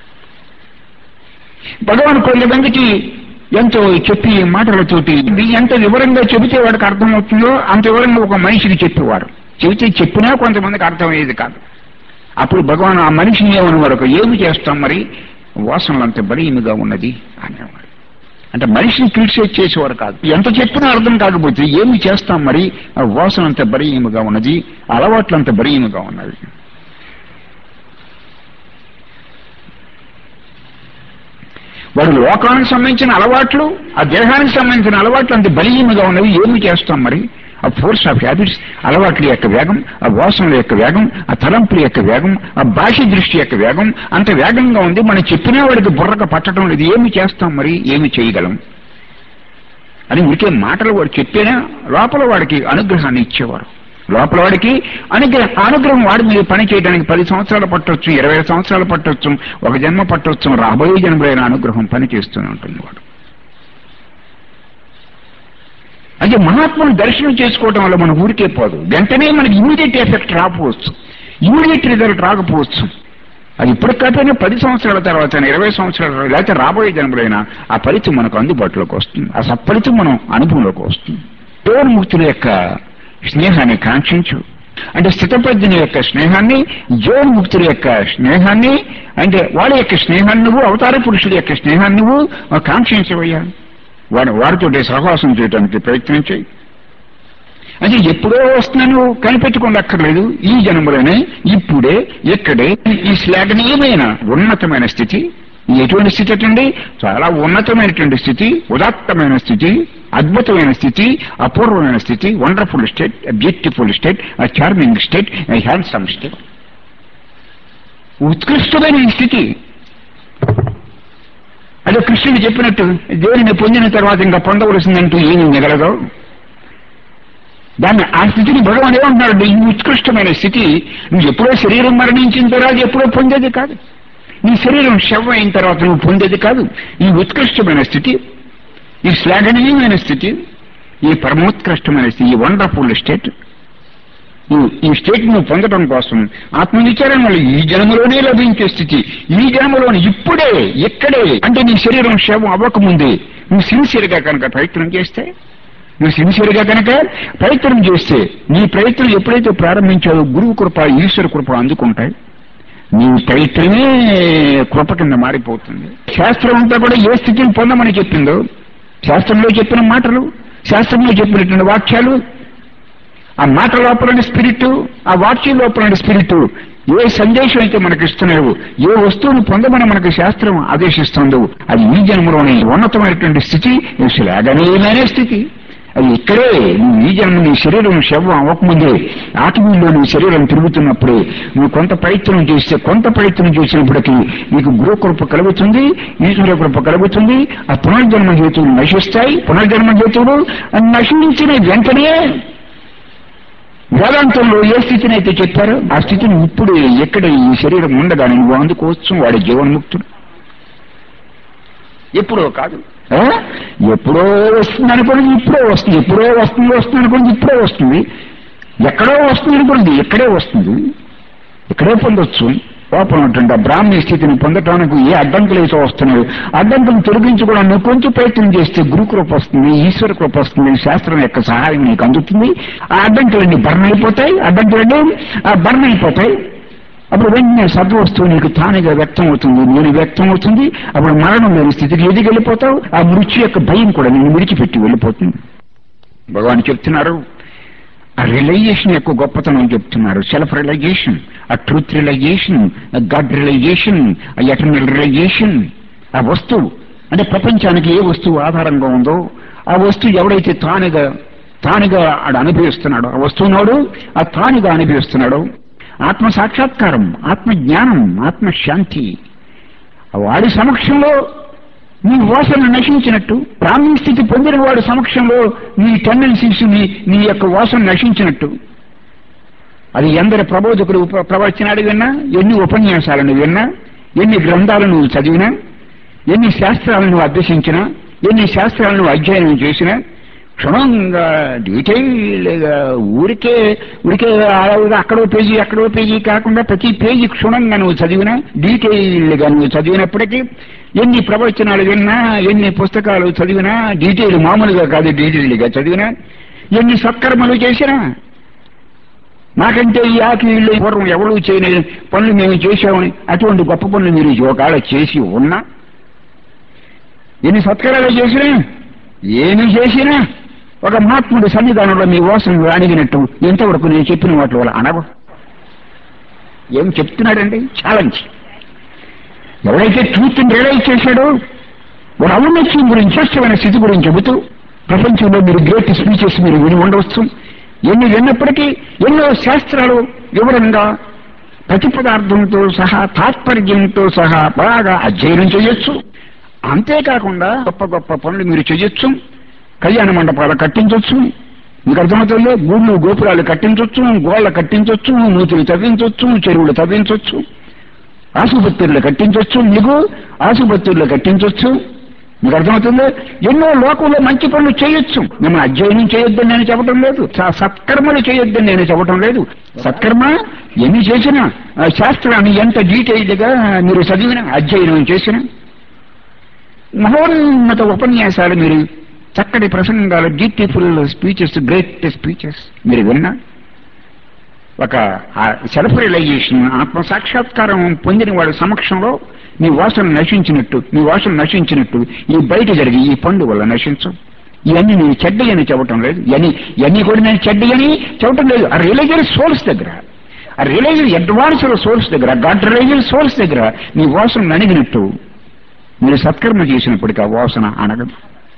భగవాన్ కొంతమందికి ఎంతో చెప్పి మాటలతోటి ఇది ఎంత వివరంగా చెబితే వాడికి అర్థమవుతుందో అంత వివరంగా ఒక మనిషికి చెప్పేవారు చెబితే చెప్పినా కొంతమందికి అర్థమయ్యేది కాదు అప్పుడు భగవాన్ ఆ మనిషిని ఏమని వరకు ఏమి చేస్తాం మరి వాసనలు అంత బలీముగా ఉన్నది అనేవాడు అంటే మనిషిని క్రిటిసైజ్ చేసేవారు కాదు ఎంత చెప్పినా అర్థం కాకపోతే ఏమి చేస్తాం మరి ఆ వాసన అంత బలీయముగా ఉన్నది అలవాట్లు అంత బలీయముగా ఉన్నది వాడు లోకానికి సంబంధించిన అలవాట్లు ఆ దేహానికి సంబంధించిన అలవాట్లు అంత బలీయముగా ఉన్నవి ఏమి చేస్తాం మరి ఆ ఫోర్స్ ఆఫ్ హ్యాబిట్స్ అలవాట్ల యొక్క వేగం ఆ వాసనల యొక్క వేగం ఆ తలంపుల యొక్క వేగం ఆ భాష దృష్టి యొక్క వేగం అంత వేగంగా ఉంది మనం చెప్పినా వాడికి బుర్రకు పట్టడం లేదు ఏమి చేస్తాం మరి ఏమి చేయగలం అని ఉరికే మాటలు వాడు చెప్పినా లోపల వాడికి అనుగ్రహాన్ని ఇచ్చేవారు లోపల వాడికి అనుగ్రహం అనుగ్రహం వాడి మీద పని చేయడానికి పది సంవత్సరాలు పట్టొచ్చు ఇరవై సంవత్సరాలు పట్టొచ్చు ఒక జన్మ పట్టొచ్చు రాబోయే జన్మలైన అనుగ్రహం పని చేస్తూనే ఉంటుంది వాడు అంటే మహాత్ముని దర్శనం చేసుకోవడం వల్ల మన ఊరికే పోదు వెంటనే మనకి ఇమీడియట్ ఎఫెక్ట్ రాకపోవచ్చు ఇమీడియట్ రిజల్ట్ రాకపోవచ్చు అది ఇప్పుడు కాకపోయినా పది సంవత్సరాల తర్వాత ఇరవై సంవత్సరాల తర్వాత లేకపోతే రాబోయే జన్మలైనా ఆ ఫలితం మనకు అందుబాటులోకి వస్తుంది ఆ సత్ఫలితం మనం అనుభవంలోకి వస్తుంది జీవన్ముక్తుల యొక్క స్నేహాన్ని కాంక్షించు అంటే స్థితప్రజ్ఞ యొక్క స్నేహాన్ని జీవన్ముక్తుల యొక్క స్నేహాన్ని అంటే వాళ్ళ యొక్క స్నేహాన్ని నువ్వు అవతార పురుషుల యొక్క స్నేహాన్ని నువ్వు కాంక్షించవయ్యా వాడు వారితో సహవాసం చేయడానికి ప్రయత్నం చేయి అంటే ఎప్పుడో వస్తున్నాను కనిపెట్టుకోనక్కర్లేదు ఈ జన్మలోనే ఇప్పుడే ఇక్కడే ఈ శ్లాఘనీయమైన ఉన్నతమైన స్థితి ఎటువంటి స్థితి అటండి చాలా ఉన్నతమైనటువంటి స్థితి ఉదాత్తమైన స్థితి అద్భుతమైన స్థితి అపూర్వమైన స్థితి wonderful state beautiful state charming state handsome state ఉత్కృష్టమైన ఈ స్థితి అదే కృష్ణుడు చెప్పినట్టు దేవుని పొందిన తర్వాత ఇంకా పొందవలసిందంటూ ఏమీ మిగలదు దాన్ని ఆ స్థితిని భగవాన్ ఏమంటున్నాడు ఈ ఉత్కృష్టమైన స్థితి నువ్వు ఎప్పుడో శరీరం మరణించిన తర్వాత ఎప్పుడో పొందేది కాదు నీ శరీరం శవం అయిన తర్వాత నువ్వు పొందేది కాదు ఈ ఉత్కృష్టమైన స్థితి ఈ శ్లాఘనీయమైన స్థితి ఈ పరమోత్కృష్టమైన స్థితి ఈ వండర్ఫుల్ స్టేట్ ఈ స్టేట్ నువ్వు పొందడం కోసం ఆత్మవిచారం వల్ల ఈ జన్మలోనే లభించే స్థితి ఈ జన్మలోని ఇప్పుడే ఇక్కడే అంటే నీ శరీరం శవం అవ్వకముందే నువ్వు సిన్సియర్ గా కనుక ప్రయత్నం చేస్తే నువ్వు సిన్సియర్ గా కనుక ప్రయత్నం చేస్తే నీ ప్రయత్నం ఎప్పుడైతే ప్రారంభించావో గురువు కృప ఈశ్వర కృప అందుకుంటాయి నీ ప్రయత్నమే కృప కింద మారిపోతుంది శాస్త్రం అంతా కూడా ఏ స్థితిని పొందమని చెప్పిందో శాస్త్రంలో చెప్పిన మాటలు శాస్త్రంలో చెప్పినటువంటి వాక్యాలు ఆ మాట లోపల స్పిరిట్ ఆ వాక్యం లోపల స్పిరిట్ ఏ సందేశం అయితే మనకి ఇస్తున్నావు ఏ వస్తువును పొందమని మనకు శాస్త్రం ఆదేశిస్తుందో అది ఈ జన్మలోని ఉన్నతమైనటువంటి స్థితి శ్లాఘనీయమైన స్థితి అది ఇక్కడే నువ్వు ఈ జన్మ నీ శరీరం శవం అవ్వకముందే ఆటవీల్లో నీ శరీరం తిరుగుతున్నప్పుడే నువ్వు కొంత ప్రయత్నం చేస్తే కొంత ప్రయత్నం చేసినప్పటికీ నీకు గురుకృప కలుగుతుంది ఈశ్వర కృప కలుగుతుంది ఆ పునర్జన్మ హేతువులు నశిస్తాయి పునర్జన్మ హేతువులు నశించిన వెంటనే వేదాంతంలో ఏ స్థితిని అయితే చెప్పారో ఆ స్థితిని ఇప్పుడు ఎక్కడ ఈ శరీరం ఉండగానే నువ్వు అందుకోవచ్చు వాడి జీవన్ముక్తుడు ఎప్పుడో కాదు ఆ? ఎప్పుడో వస్తుంది అనుకోండి ఇప్పుడే వస్తుంది ఎప్పుడో వస్తుంది వస్తుంది అనుకోండి ఇప్పుడే వస్తుంది ఎక్కడో వస్తుంది అనుకోండి ఇక్కడే వస్తుంది ఇక్కడే పొందొచ్చు లోపల ఉన్నటువంటి ఆ బ్రాహ్మీ స్థితిని పొందటానికి ఏ అడ్డంకులు అయితే వస్తున్నాయి అడ్డంకులు తొలగించుకోవడం నువ్వు కొంచెం ప్రయత్నం చేస్తే గురు కృప వస్తుంది ఈశ్వర కృప వస్తుంది శాస్త్రం యొక్క సహాయం నీకు అందుతుంది ఆ అడ్డంకులన్నీ బర్న్ అయిపోతాయి అడ్డంకులన్నీ ఆ బర్న్ అయిపోతాయి అప్పుడు వెంటనే సద్వస్తువు నీకు తానుగా వ్యక్తం అవుతుంది నేను వ్యక్తం అవుతుంది అప్పుడు మరణం లేని స్థితికి ఎదిగి వెళ్ళిపోతావు ఆ మృత్యు యొక్క భయం కూడా నేను విడిచిపెట్టి వెళ్ళిపోతుంది భగవాన్ చెప్తున్నారు ఆ రియలైజేషన్ యొక్క గొప్పతనం చెప్తున్నారు సెల్ఫ్ రియలైజేషన్ ఆ ట్రూత్ రియలైజేషన్ గాడ్ రియలైజేషన్ ఆ ఎటర్నల్ రియలైజేషన్ ఆ వస్తువు అంటే ప్రపంచానికి ఏ వస్తువు ఆధారంగా ఉందో ఆ వస్తువు ఎవడైతే తానుగా తానుగా ఆడు అనుభవిస్తున్నాడో ఆ వస్తువునోడు ఆ తానుగా అనుభవిస్తున్నాడో ఆత్మ సాక్షాత్కారం ఆత్మ జ్ఞానం ఆత్మ శాంతి వాడి సమక్షంలో నీ వాసన నశించినట్టు ప్రాణీ స్థితి పొందిన వాడి సమక్షంలో నీ టెండెన్సీస్ నీ నీ యొక్క వాసన నశించినట్టు అది ఎందరి ప్రబోధకుడు ఉప- ప్రవచనాలు విన్నా ఎన్ని ఉపన్యాసాలను విన్నా ఎన్ని గ్రంథాలు నువ్వు చదివినా ఎన్ని శాస్త్రాలను నువ్వు అభ్యసించినా ఎన్ని శాస్త్రాలను నువ్వు అధ్యయనం చేసినా క్షుణంగా డీటెయిల్గా ఊరికే ఊరికే అలా అక్కడో పేజీ అక్కడో పేజీ కాకుండా ప్రతి పేజీ క్షుణంగా నువ్వు చదివినా డీటెయిల్గా నువ్వు చదివినప్పటికీ ఎన్ని ప్రవచనాలు విన్నా ఎన్ని పుస్తకాలు చదివినా డీటెయిల్ మామూలుగా కాదు డీటెయిల్గా చదివినా ఎన్ని సత్కర్మలు చేసినా నాకంటే ఈ ఆకి వీళ్ళు పూర్వం ఎవరు చేయని పనులు మేము చేశామని అటువంటి గొప్ప పనులు మీరు ఒకవేళ చేసి ఉన్నా ఎన్ని సత్కారాలు చేసినా ఏమి చేసినా ఒక మహాత్ముడి సన్నిధానంలో మీ వాసన అణిగినట్టు ఎంతవరకు నేను చెప్పిన వాటి వల్ల అనవు ఏం చెప్తున్నాడండి ఛాలెంజ్ ఎవరైతే ట్రూత్ రియలైజ్ చేశాడో వాడు ఔన్నత్యం గురించి శ్రేష్టమైన స్థితి గురించి చెబుతూ ప్రపంచంలో మీరు గ్రేట్ స్పీచెస్ మీరు విని ఉండవచ్చు ఎన్ని విన్నప్పటికీ ఎన్నో శాస్త్రాలు వివరంగా ప్రతిపదార్థంతో సహా తాత్పర్యంతో సహా బాగా అధ్యయనం చేయొచ్చు అంతేకాకుండా గొప్ప గొప్ప పనులు మీరు చేయొచ్చు కళ్యాణ మండపాలు కట్టించవచ్చు మీకు అర్థమవుతుందో గూళ్ళు గోపురాలు కట్టించవచ్చు గోళ్ళ కట్టించవచ్చు నూతులు తవ్వించవచ్చు చెరువులు తవ్వించవచ్చు ఆసుపత్రులు కట్టించవచ్చు మీకు ఆసుపత్రులు కట్టించవచ్చు మీకు అర్థమవుతుంది ఎన్నో లోకంలో మంచి పనులు చేయొచ్చు మిమ్మల్ని అధ్యయనం చేయొద్దని నేను చెప్పడం లేదు స- సత్కర్మలు చేయొద్దని నేను చెప్పడం లేదు సత్కర్మ ఎన్ని చేసినా ఆ శాస్త్రాన్ని ఎంత డీటెయిల్ గా మీరు చదివినా అధ్యయనం చేసినా మహోన్నత ఉపన్యాసాలు మీరు చక్కటి ప్రసంగాలు బ్యూటిఫుల్ స్పీచెస్ గ్రేట్ స్పీచెస్ మీరు విన్నా ఒక సెల్ఫ్ రియలైజేషన్ ఆత్మ సాక్షాత్కారం పొందిన వాడి సమక్షంలో నీ వాసన నశించినట్టు నీ వాసన నశించినట్టు ఈ బయట జరిగి ఈ పండు వల్ల నశించు ఇవన్నీ నేను చెడ్డ అని చెప్పటం లేదు ఇవన్నీ ఇవన్నీ కూడా నేను చెడ్డ అని చెప్పటం లేదు ఆ రియలైజర్ సోల్స్ దగ్గర ఆ రియలైజర్ అడ్వాన్స్డ్ సోల్స్ దగ్గర గాడ్ రియలైజర్ సోల్స్ దగ్గర నీ వాసన అణిగినట్టు మీరు సత్కర్మ చేసినప్పటికీ ఆ వాసన అనగదు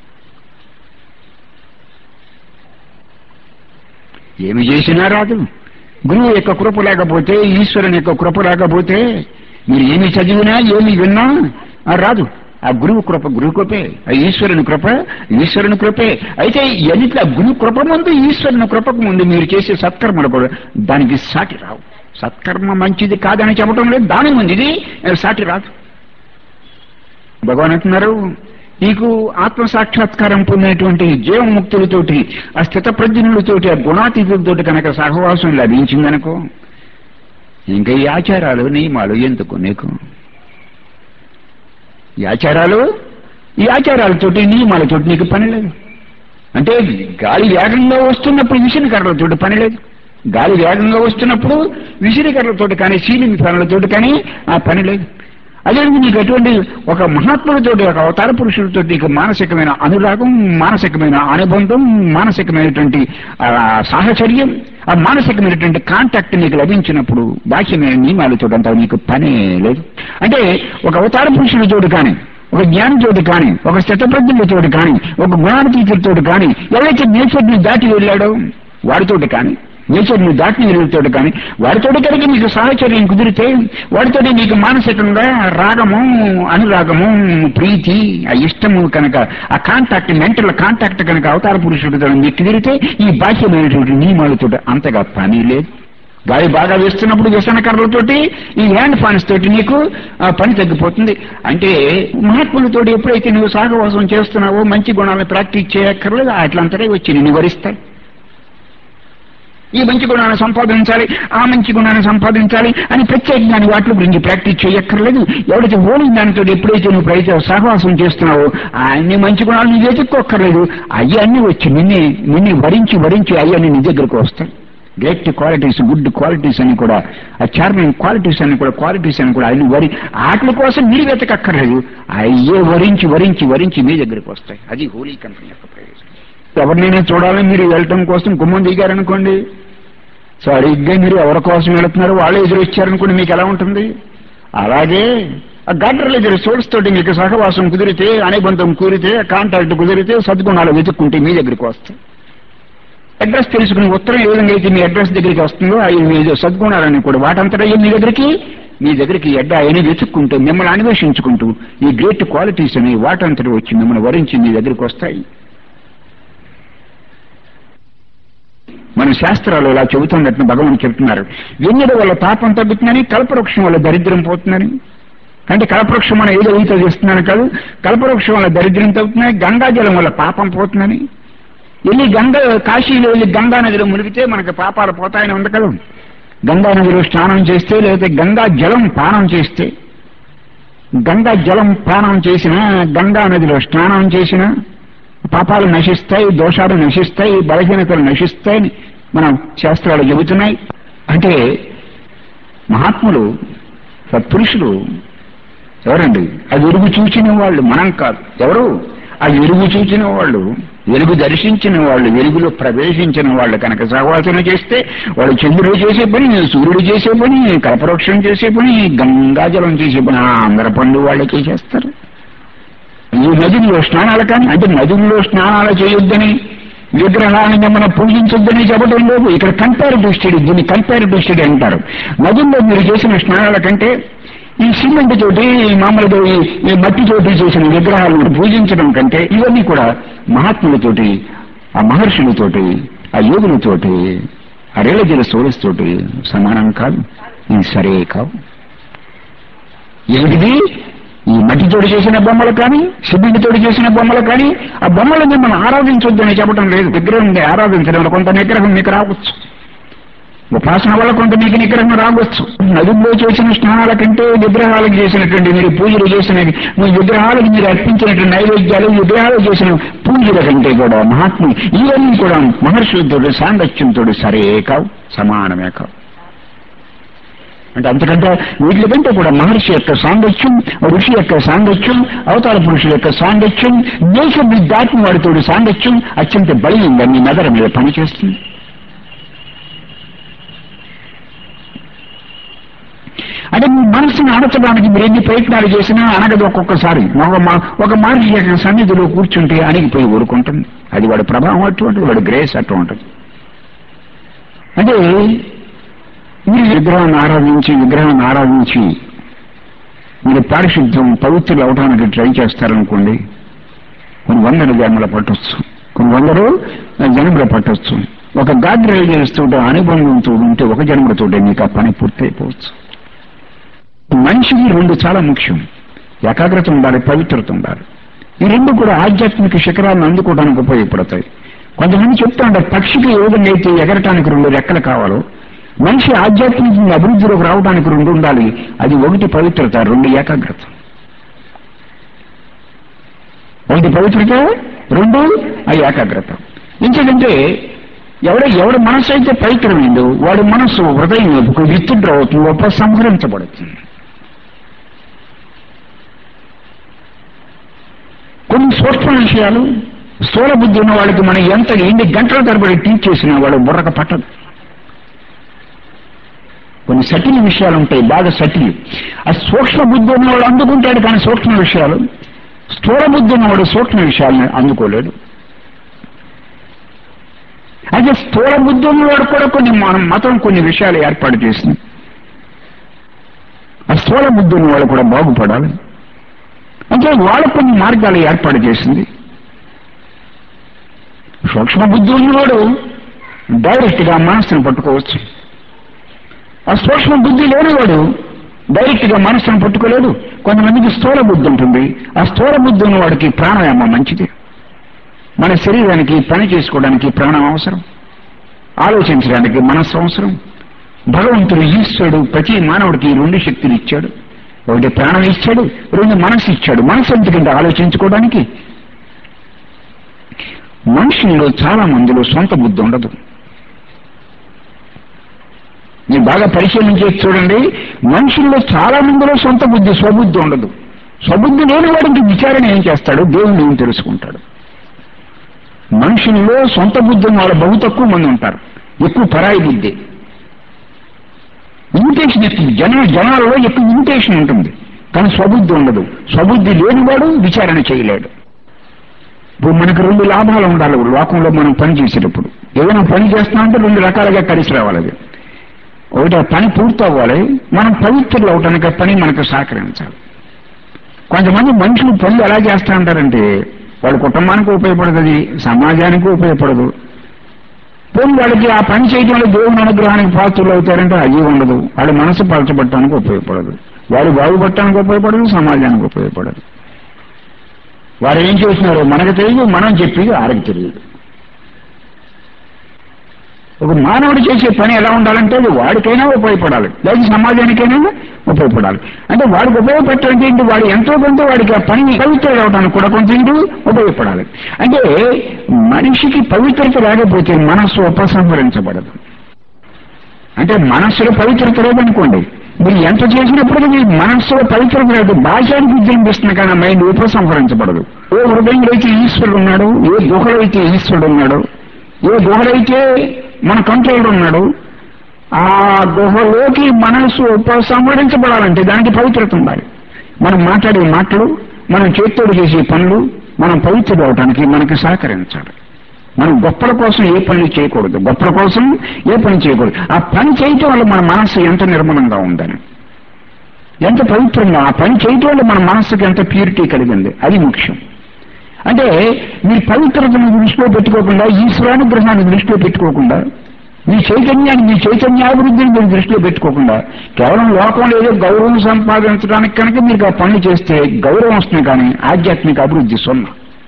ఏమి చేసినా రాదు గురువు యొక్క కృప లేకపోతే ఈశ్వరుని యొక్క కృప లేకపోతే మీరు ఏమి చదివినా ఏమి విన్నా ఆ రాదు ఆ గురువు కృప గురువు కృపే ఆ ఈశ్వరుని కృప ఈశ్వరుని కృపే అయితే ఎన్నిటి ఆ గురు కృప ముందు ఈశ్వరుని కృపకు ముందు మీరు చేసే సత్కర్మలు కూడా దానికి సాటి రావు సత్కర్మ మంచిది కాదని చెప్పడం లేదు దాని ముందు ఇది సాటి రాదు భగవాన్ అంటున్నారు నీకు ఆత్మ సాక్షాత్కారం పొందినటువంటి జీవముక్తులతోటి ఆ స్థిత ప్రజ్ఞులతోటి ఆ గుణాతీతులతోటి కనుక సహవాసం లభించిందనుకో ఇంకా ఈ ఆచారాలు నియమాలు ఎందుకు నీకు ఈ ఆచారాలు ఈ ఆచారాలతోటి నియమాలతోటి నీకు పని లేదు అంటే గాలి వేగంగా వస్తున్నప్పుడు విసిన కర్రలతోటి పని లేదు గాలి వేగంగా వస్తున్నప్పుడు విసిరి కర్రలతోటి కానీ సీలింగ్ ఫ్యాన్లతోటి కానీ ఆ పని లేదు అదే నీకు ఎటువంటి ఒక మహాత్ముడితోటి ఒక అవతార పురుషుడితో నీకు మానసికమైన అనురాగం మానసికమైన అనుబంధం మానసికమైనటువంటి ఆ, సాహచర్యం ఆ మానసికమైనటువంటి కాంటాక్ట్ నీకు లభించినప్పుడు బాహ్యమైన నియమాలతో అంతా నీకు పనే లేదు అంటే ఒక అవతార పురుషుడితోటి కానీ ఒక జ్ఞానితోటి కానీ ఒక స్థితప్రజ్ఞతోటి కానీ ఒక గుణాతీతుడితోటి కానీ ఎవరైతే నేచర్ని దాటి వెళ్ళాడో వాడితోటి కానీ నేచర్ని దాటిని వెళ్ళితోటి కానీ వాడితోటి కనుక నీకు సాహచర్యం కుదిరితే వాడితోటి నీకు మానసికంగా రాగము అనురాగము ప్రీతి ఆ ఇష్టము కనుక ఆ కాంటాక్ట్ మెంటల్ కాంటాక్ట్ కనుక అవతార పురుషుడితో నీకు కుదిరితే ఈ బాహ్యమైనటువంటి నియమాలతో అంతగా పని లేదు గాలి బాగా వేస్తున్నప్పుడు వ్యసన కర్రలతోటి ఈ హ్యాండ్ ఫాన్స్ తోటి నీకు ఆ పని తగ్గిపోతుంది అంటే మహాత్ములతోటి ఎప్పుడైతే నువ్వు సాగవాసం చేస్తున్నావో మంచి గుణాలను ప్రాక్టీస్ చేయక్కర్లేదు అట్లంతరే వచ్చి నిన్ను వరిస్తాయి ఈ మంచి గుణాన్ని సంపాదించాలి ఆ మంచి గుణాన్ని సంపాదించాలి అని ప్రత్యేక దాని వాటి గురించి ప్రాక్టీస్ చేయక్కర్లేదు ఎవరైతే ఓడి దానితో ఎప్పుడైతే నువ్వు ప్రయత్నం సహవాసం చేస్తున్నావో ఆ అన్ని మంచి గుణాలు నీ వెతుక్కోక్కర్లేదు అవి అన్ని వచ్చి నిన్నే నిన్ను వరించి వరించి అవి అన్ని నీ దగ్గరకు వస్తాయి గ్రేట్ క్వాలిటీస్ గుడ్ క్వాలిటీస్ అని కూడా ఆ చార్మింగ్ క్వాలిటీస్ అని కూడా క్వాలిటీస్ అని కూడా అన్ని వరి వాటి కోసం మీరు వెతకక్కర్లేదు అయ్యే వరించి వరించి వరించి మీ దగ్గరికి వస్తాయి అది హోలీ కంపెనీ యొక్క ప్రయోజనం ఎవరినైనా చూడాలని మీరు వెళ్ళటం కోసం గుమ్మం దిగారనుకోండి సరిగ్గా మీరు ఎవరి కోసం వెళుతున్నారో వాళ్ళే ఎదురు వచ్చారనుకోండి మీకు ఎలా ఉంటుంది అలాగే ఆ గాడ్రల్ ఎదురు సోర్స్ తోటి మీకు సహవాసం కుదిరితే అనుబంధం కుదిరితే కాంటాక్ట్ కుదిరితే సద్గుణాలు వెతుక్కుంటే మీ దగ్గరికి వస్తాయి అడ్రస్ తెలుసుకుని ఉత్తరం ఏ విధంగా అయితే మీ అడ్రస్ దగ్గరికి వస్తుందో అవి మీ సద్గుణాలని కూడా వాటంతటా మీ దగ్గరికి మీ దగ్గరికి ఎడ్డ అయిన వెతుక్కుంటూ మిమ్మల్ని అన్వేషించుకుంటూ ఈ గ్రేట్ క్వాలిటీస్ అని వాటంతటి వచ్చి మిమ్మల్ని వరించి మీ దగ్గరికి వస్తాయి మన శాస్త్రాలు ఇలా చెబుతున్నట్టు భగవాన్ చెప్తున్నారు వెన్నెల వల్ల తాపం తగ్గుతుందని కల్పవృక్షం వల్ల దరిద్రం పోతుందని అంటే కల్పవృక్షం మనం ఏదో ఈత చేస్తున్నాను కాదు కల్పవృక్షం వల్ల దరిద్రం తగ్గుతుందని గంగాజలం వల్ల పాపం పోతుందని వెళ్ళి గంగ కాశీలో వెళ్ళి గంగా నదిలో మునిగితే మనకి పాపాలు పోతాయని ఉంది కదా గంగా నదిలో స్నానం చేస్తే లేకపోతే గంగా జలం పానం చేస్తే గంగా జలం పానం చేసిన గంగా నదిలో స్నానం చేసిన పాపాలు నశిస్తాయి దోషాలు నశిస్తాయి బలహీనతలు నశిస్తాయని మనం శాస్త్రాలు చెబుతున్నాయి అంటే మహాత్ములు సత్పురుషులు ఎవరండి ఆ వెలుగు చూచిన వాళ్ళు మనం కాదు ఎవరు ఆ వెలుగు చూచిన వాళ్ళు వెలుగు దర్శించిన వాళ్ళు వెలుగులో ప్రవేశించిన వాళ్ళు కనుక సహవాసన చేస్తే వాళ్ళు చంద్రుడు చేసే పని సూర్యుడు చేసే పని కల్పవృక్షం చేసే పని గంగాజలం చేసే పని ఆ అందరి పనులు వాళ్ళకే చేస్తారు ఈ నదుల్లో స్నానాలు కానీ అంటే నదుల్లో స్నానాలు చేయొద్దని విగ్రహాలను మనం పూజించొద్దని చెప్పడం లేదు ఇక్కడ కంపారిటివ్ స్టడీ దీన్ని కంపారిటివ్ స్టడీ అంటారు నదుల్లో మీరు చేసిన స్నానాల కంటే ఈ సిమెంట్ తోటి మామూలుగా ఈ- ఈ మట్టి తోటి చేసిన విగ్రహాలను పూజించడం కంటే ఇవన్నీ కూడా మహాత్ములతోటి ఆ మహర్షులతోటి ఆ యోగులతోటి ఆ రిలజియస్ సోర్స్ తోటి సమానం కాదు ఇది సరే కావు ఏమిటిది ఈ మట్టితోటి చేసిన బొమ్మలు కానీ సిమెంట్ తోటి చేసిన బొమ్మలు కానీ ఆ బొమ్మలని మనం ఆరాధించొద్దని చెప్పడం లేదు విగ్రహం ఆరాధించడం వల్ల కొంత నిగ్రహం మీకు రావచ్చు ఉపాసన వల్ల కొంత మీకు నిగ్రహం రావచ్చు నదుల్లో చేసిన స్నానాల కంటే విగ్రహాలకు చేసినటువంటి మీరు పూజలు చేసిన మీ విగ్రహాలకు మీరు అర్పించినటువంటి నైవేద్యాలు విగ్రహాలకు చేసిన పూజల కంటే కూడా మహాత్ములు ఇవన్నీ కూడా మహర్షులతో సాంగత్యంతో సరే కావు సమానమే కావు అంటే అంతకంటే వీటి కంటే కూడా మహర్షి యొక్క సాంగత్యం ఋషి యొక్క సాంగత్యం అవతార పురుషుల యొక్క సాంగత్యం దేశం దాటిన వాడితో సాంగత్యం అత్యంత బలీయంగా మీ మెదడు మీద పనిచేస్తుంది అంటే మీ మనసును అణచడానికి మీరు ఎన్ని ప్రయత్నాలు చేసినా అనగదు ఒక్కొక్కసారి ఒక మా- ఒక మనిషి యొక్క సన్నిధిలో కూర్చుంటే అణిగిపోయి ఊరుకుంటుంది అది వాడి ప్రభావం అటువంటిది వాడి గ్రేస్ అటువంటిది అంటే మీరు విగ్రహాన్ని ఆరాధించి విగ్రహాన్ని ఆరాధించి మీరు పారిశుద్ధ్యం పవిత్రులు అవడానికి ట్రై చేస్తారనుకోండి కొన్ని వందల జన్మల పట్టొచ్చు కొన్ని వందలు జన్మల పట్టొచ్చు ఒక గాడ్ రిలీజియన్స్తో అనుబంధంతో ఉంటే ఒక జన్మలతో మీకు ఆ పని పూర్తయిపోవచ్చు మనిషికి రెండు చాలా ముఖ్యం ఏకాగ్రత ఉండాలి పవిత్రత ఉండాలి ఈ రెండు కూడా ఆధ్యాత్మిక శిఖరాలను అందుకోవడానికి ఉపయోగపడతాయి కొంతమంది చెప్తా ఉంటారు పక్షికి ఏ విధంగా అయితే ఎగరటానికి రెండు రెక్కలు కావాలో మనిషి ఆధ్యాత్మికంగా అభివృద్ధిలోకి రావడానికి రెండు ఉండాలి అది ఒకటి పవిత్రత రెండు ఏకాగ్రత ఒకటి పవిత్రత రెండు అది ఏకాగ్రత ఎందుకంటే ఎవడ ఎవడి మనసు అయితే పవిత్రమైందో వాడి మనస్సు హృదయం ఒక విత్తుడ్ర అవుతుంది ఉపసంహరించబడుతుంది సూక్ష్మ విషయాలు స్థూల బుద్ధి ఉన్న వాళ్ళకి మనం ఎంత ఎన్ని గంటల తరబడి టీచ్ చేసినా వాడు బుర్రక పట్టదు కొన్ని సటిల్ విషయాలు ఉంటాయి బాగా సటిల్ ఆ సూక్ష్మ బుద్ధి ఉన్నవాడు అందుకుంటాడు కానీ సూక్ష్మ విషయాలు స్థూల బుద్ధి ఉన్నవాడు సూక్ష్మ విషయాలను అందుకోలేడు అయితే స్థూల బుద్ధి ఉన్నవాడు కూడా కొన్ని మనం మతం కొన్ని విషయాలు ఏర్పాటు చేసింది ఆ స్థూల బుద్ధి ఉన్నవాడు కూడా బాగుపడాలి అంటే వాళ్ళ కొన్ని మార్గాలు ఏర్పాటు చేసింది సూక్ష్మ బుద్ధి ఉన్నవాడు డైరెక్ట్ గా మనస్సును పట్టుకోవచ్చు ఆ సూక్ష్మ బుద్ధి లేనివాడు డైరెక్ట్ గా మనస్సును పట్టుకోలేడు కొంతమందికి స్థూల బుద్ధి ఉంటుంది ఆ స్థూల బుద్ధి ఉన్నవాడికి ప్రాణాయామం మంచిది మన శరీరానికి పని చేసుకోవడానికి ప్రాణం అవసరం ఆలోచించడానికి మనస్సు అవసరం భగవంతుడు ఈశ్వరుడు ప్రతి మానవుడికి ఈ రెండు శక్తులు ఇచ్చాడు ఒకటి ప్రాణం ఇచ్చాడు రెండు మనసు ఇచ్చాడు మనసు ఎందుకంటే ఆలోచించుకోవడానికి మనుషుల్లో చాలా మందిలో సొంత బుద్ధి ఉండదు మీరు బాగా పరిశీలన చేసి చూడండి మనుషుల్లో చాలా మందిలో సొంత బుద్ధి స్వబుద్ధి ఉండదు స్వబుద్ధి లేని వాడికి విచారణ ఏం చేస్తాడు దేవుడు ఏం తెలుసుకుంటాడు మనుషుల్లో సొంత బుద్ధి ఉన్న వాళ్ళు బహు తక్కువ మంది ఉంటారు ఎక్కువ పరాయి బుద్ధి ఇమిటేషన్ ఎక్కువ జన జనాలలో ఎక్కువ ఇమిటేషన్ ఉంటుంది కానీ స్వబుద్ధి ఉండదు స్వబుద్ధి లేనివాడు విచారణ చేయలేడు ఇప్పుడు మనకు రెండు లాభాలు ఉండాలి లోకంలో మనం పని చేసేటప్పుడు ఏదైనా పని చేస్తున్నామంటే రెండు రకాలుగా కలిసి రావాలి అది ఒకటి ఆ పని పూర్తి అవ్వాలి మనం పవిత్రులు అవటానికి ఆ పని మనకు సహకరించాలి కొంతమంది మనుషులు పనులు ఎలా చేస్తా ఉంటారంటే వాళ్ళ కుటుంబానికి ఉపయోగపడదు అది సమాజానికి ఉపయోగపడదు పోనీ వాళ్ళకి ఆ పని చేయడం వల్ల దేవుని అనుగ్రహానికి పాత్రలు అవుతారంటే అది ఉండదు వాళ్ళ మనసు పలచబట్టడానికి ఉపయోగపడదు వాడు బాగుపడటానికి ఉపయోగపడదు సమాజానికి ఉపయోగపడదు వారు ఏం చేస్తున్నారో మనకు తెలియదు మనం చెప్పి ఆరికి తెలియదు ఒక మానవుడు చేసే పని ఎలా ఉండాలంటే అది వాడికైనా ఉపయోగపడాలి లేదా సమాజానికైనా ఉపయోగపడాలి అంటే వాడికి ఉపయోగపెట్టడం ఏంటి వాడు ఎంతో కొంత వాడికి ఆ పని పవిత్ర అవడానికి కూడా కొంత ఏంటి ఉపయోగపడాలి అంటే మనిషికి పవిత్రత లేకపోతే మనస్సు ఉపసంహరించబడదు అంటే మనస్సులో పవిత్రత లేదనుకోండి మీరు ఎంత చేసినప్పుడు మీ మనస్సులో పవిత్రత లేదు భాషానికి విజృంభిస్తుంది కానీ మైండ్ ఉపసంహరించబడదు ఏ హృదయంలో అయితే ఈశ్వరుడు ఉన్నాడు ఏ గుహలో అయితే ఈశ్వరుడు ఉన్నాడు ఏ గుహలైతే మన కంట్రోల్ ఉన్నాడు ఆ గుహలోకి మనసు ఉపసంహరించబడాలంటే దానికి పవిత్రత ఉండాలి మనం మాట్లాడే మాటలు మనం చేత్తోడు చేసే పనులు మనం పవిత్రుడు అవడానికి మనకి సహకరించాలి మనం గొప్పల కోసం ఏ పని చేయకూడదు గొప్పల కోసం ఏ పని చేయకూడదు ఆ పని చేయటం వల్ల మన మనస్సు ఎంత నిర్మలంగా ఉందని ఎంత పవిత్రంగా ఆ పని చేయటం వల్ల మన మనస్సుకి ఎంత ప్యూరిటీ కలిగింది అది ముఖ్యం అంటే మీ పవిత్రతను దృష్టిలో పెట్టుకోకుండా ఈశ్వరానుగ్రహాన్ని దృష్టిలో పెట్టుకోకుండా మీ చైతన్యాన్ని మీ చైతన్యాభివృద్ధిని మీరు దృష్టిలో పెట్టుకోకుండా కేవలం లోకంలో ఏదో గౌరవం సంపాదించడానికి కనుక మీకు ఆ పనులు చేస్తే గౌరవం వస్తుంది కానీ ఆధ్యాత్మిక అభివృద్ధి సున్నా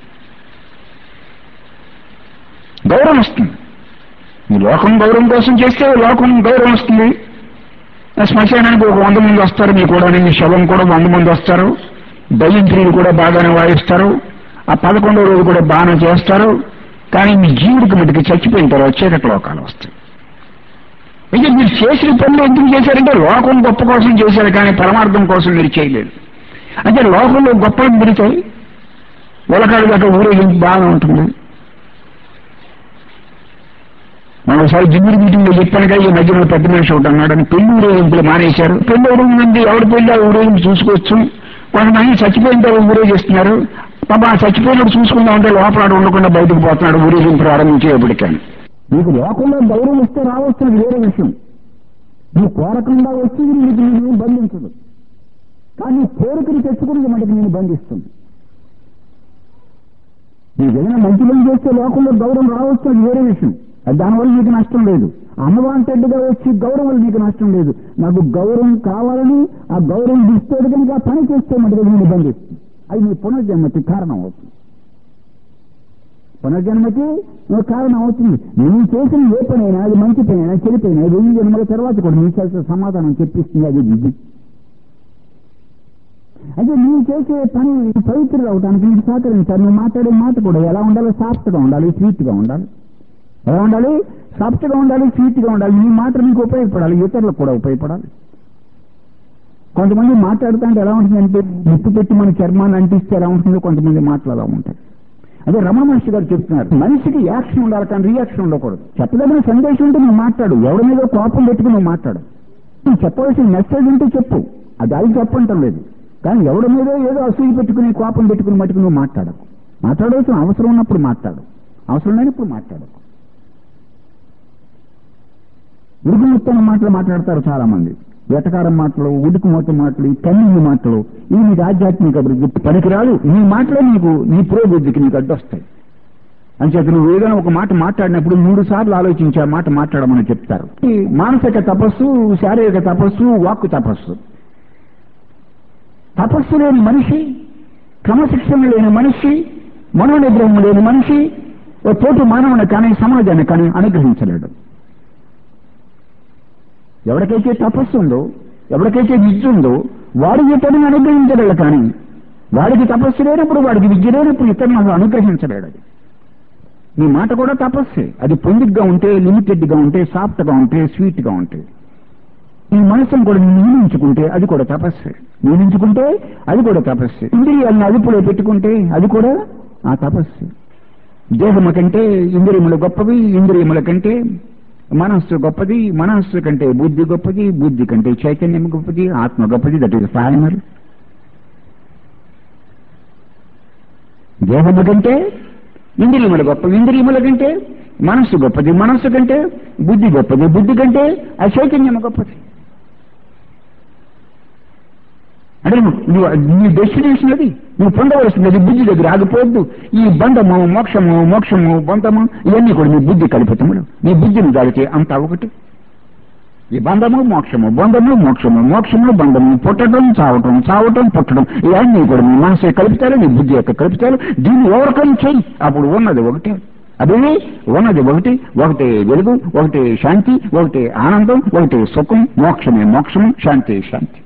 గౌరవం వస్తుంది మీ లోకం గౌరవం కోసం చేస్తే లోకం గౌరవం వస్తుంది శ్మశానానికి ఒక వంద మంది వస్తారు మీ కూడా మీ శవం కూడా వంద మంది వస్తారు దయ్యంత్రీలు కూడా బాగానే వాయిస్తారు ఆ పదకొండో రోజు కూడా బాగానే చేస్తారు కానీ మీ జీవుడికి మటుకు చచ్చిపోయిన తర్వాత చీకటి లోకాలు వస్తాయి అయితే మీరు చేసిన పనులు ఎందుకు చేశారంటే లోకం గొప్ప కోసం చేశారు కానీ పరమార్థం కోసం మీరు చేయలేదు అంటే లోకంలో గొప్పలు పెడతాయి ఉలకాడు దాకా ఊరేగింపు బాగా ఉంటుంది మనం ఒకసారి జిమ్మిడి మీటింగ్ లో చెప్పాను కదా ఈ మధ్యలో పెద్ద మనిషి ఒకటి అన్నాడని పెళ్లి ఊరేగింపులు మానేశారు పెళ్లి ఊరేగింపు ఎవరి పెళ్లి ఆ ఊరేగింపు చూసుకోవచ్చు కొంతమంది చచ్చిపోయిన తర్వాత ఊరేగిస్తున్నారు పాప ఆ చచ్చిపోయినప్పుడు చూసుకుందాం అంటే లోపల ఉండకుండా బయటకు పోతున్నాడు ఊరేగింపు ప్రారంభించేప్పటికని మీకు లోకంలో గౌరవం ఇస్తే రావచ్చు వేరే విషయం నువ్వు కోరకుండా వచ్చి నీకు నేను బంధించదు కానీ కోరికను తెచ్చుకుని మనకి నేను బంధిస్తుంది నీకేదైనా మంచి పని చేస్తే లోకంలో గౌరవం రావచ్చు అది వేరే విషయం అది దానివల్ల నీకు నష్టం లేదు అమ్మవాంటెడ్డుగా వచ్చి గౌరవం వల్ల నీకు నష్టం లేదు నాకు గౌరవం కావాలని ఆ గౌరవం ఇస్తే కనుక ఆ పని చేస్తే మటుకు నేను బంధిస్తుంది అది నీ పునర్జన్మకి కారణం అవుతుంది పునర్జన్మకి నువ్వు కారణం అవుతుంది నువ్వు చేసిన ఏ పనైనా అది మంచి పనైనా చెడు పైన వెయ్యి జన్మల తర్వాత కూడా నీ చేసే సమాధానం చెప్పిస్తుంది అది విధి అయితే నువ్వు చేసే పని పవిత్రులు అవడానికి నీకు సహకరించాలి నువ్వు మాట్లాడే మాట కూడా ఎలా ఉండాలి సాఫ్ట్గా ఉండాలి స్వీట్గా ఉండాలి ఎలా ఉండాలి సాఫ్ట్గా ఉండాలి స్వీట్గా ఉండాలి నీ మాట నీకు ఉపయోగపడాలి ఇతరులకు కూడా ఉపయోగపడాలి కొంతమంది మాట్లాడుతుంటే ఎలా ఉంటుందంటే నిప్పు పెట్టి మన చర్మాన్ని అంటిస్తే ఎలా ఉంటుందో కొంతమంది మాటలు అలా ఉంటాయి అదే రమణ మహర్షి గారు చెప్తున్నారు మనిషికి యాక్షన్ ఉండాలి కానీ రియాక్షన్ ఉండకూడదు చెప్పదగిన సందేశం ఉంటే నువ్వు మాట్లాడు ఎవరి మీద కోపం పెట్టుకుని నువ్వు మాట్లాడు నువ్వు చెప్పవలసిన మెసేజ్ ఉంటే చెప్పు అది అది చెప్పంటం లేదు కానీ ఎవరి మీద ఏదో అసూయ పెట్టుకుని కోపం పెట్టుకుని మట్టుకు నువ్వు మాట్లాడకు మాట్లాడవలసిన అవసరం ఉన్నప్పుడు మాట్లాడు అవసరం లేనప్పుడు మాట్లాడకు ఉడుకు ముత్తన మాటలు మాట్లాడతారు చాలా మంది వెటకారం మాటలు ఉడుకు మూత మాటలు ఈ కన్నీళ్ళు మాటలు ఇవి నీకు ఆధ్యాత్మిక అభివృద్ధి పనికిరాదు నీ మాటలే నీకు నీ పురోభివృద్ధికి నీకు అడ్డొస్తాయి అంచేత నువ్వు ఏదైనా ఒక మాట మాట్లాడినప్పుడు మూడు సార్లు ఆలోచించి ఆ మాట మాట్లాడమని చెప్తారు ఈ మానసిక తపస్సు శారీరక తపస్సు వాక్కు తపస్సు తపస్సు లేని మనిషి క్రమశిక్షణ లేని మనిషి మనోనిగ్రహం లేని మనిషి ఓ తోటి మానవుని కానీ సమాజాన్ని కానీ అనుగ్రహించలేడు ఎవరికైతే తపస్సు ఉందో ఎవరికైతే విద్య ఉందో వాడు ఇతరులను అనుగ్రహించలేడు కానీ వాడికి తపస్సు లేనప్పుడు వాడికి విద్య లేనప్పుడు ఇతరులను అనుగ్రహించలేడు అది నీ మాట కూడా తపస్సే అది పొందిగ్గా ఉంటే లిమిటెడ్ గా ఉంటే సాఫ్ట్ గా ఉంటే స్వీట్ గా ఉంటే ఈ మనసును కూడా నియమించుకుంటే అది కూడా తపస్సే నియమించుకుంటే అది కూడా తపస్సే ఇంద్రియాలను అదుపులో పెట్టుకుంటే అది కూడా ఆ తపస్సే దేహము కంటే ఇంద్రియములు గొప్పవి ఇంద్రియముల కంటే మనస్సు గొప్పది మనస్సు కంటే బుద్ధి గొప్పది బుద్ధి కంటే చైతన్యం గొప్పది ఆత్మ గొప్పది దట్ ఈస్ ఫైనల్ దేహము కంటే ఇంద్రియములు గొప్ప ఇంద్రియముల కంటే మనస్సు గొప్పది మనస్సు కంటే బుద్ధి గొప్పది బుద్ధి కంటే ఆ చైతన్యం గొప్పది అంటే నువ్వు నువ్వు నీ డెస్టినేషన్ అది నువ్వు పొందవలసినది బుద్ధి దగ్గర ఆగిపోవద్దు ఈ బంధము మోక్షము మోక్షము బంధము ఇవన్నీ కూడా నీ బుద్ధి కల్పితములు నీ బుద్ధిని దాడితే అంతా ఒకటి ఈ బంధము మోక్షము బంధము మోక్షము మోక్షము బంధము పుట్టడం చావటం చావటం పుట్టడం ఇవన్నీ కూడా నీ మనసు కలుపుతారు నీ బుద్ధి యొక్క కలుపుతారు దీన్ని ఓవర్కమ్ చేయి అప్పుడు ఉన్నది ఒకటే అది ఉన్నది ఒకటి ఒకటి వెలుగు ఒకటి శాంతి ఒకటి ఆనందం ఒకటి సుఖం మోక్షమే మోక్షము శాంతి శాంతి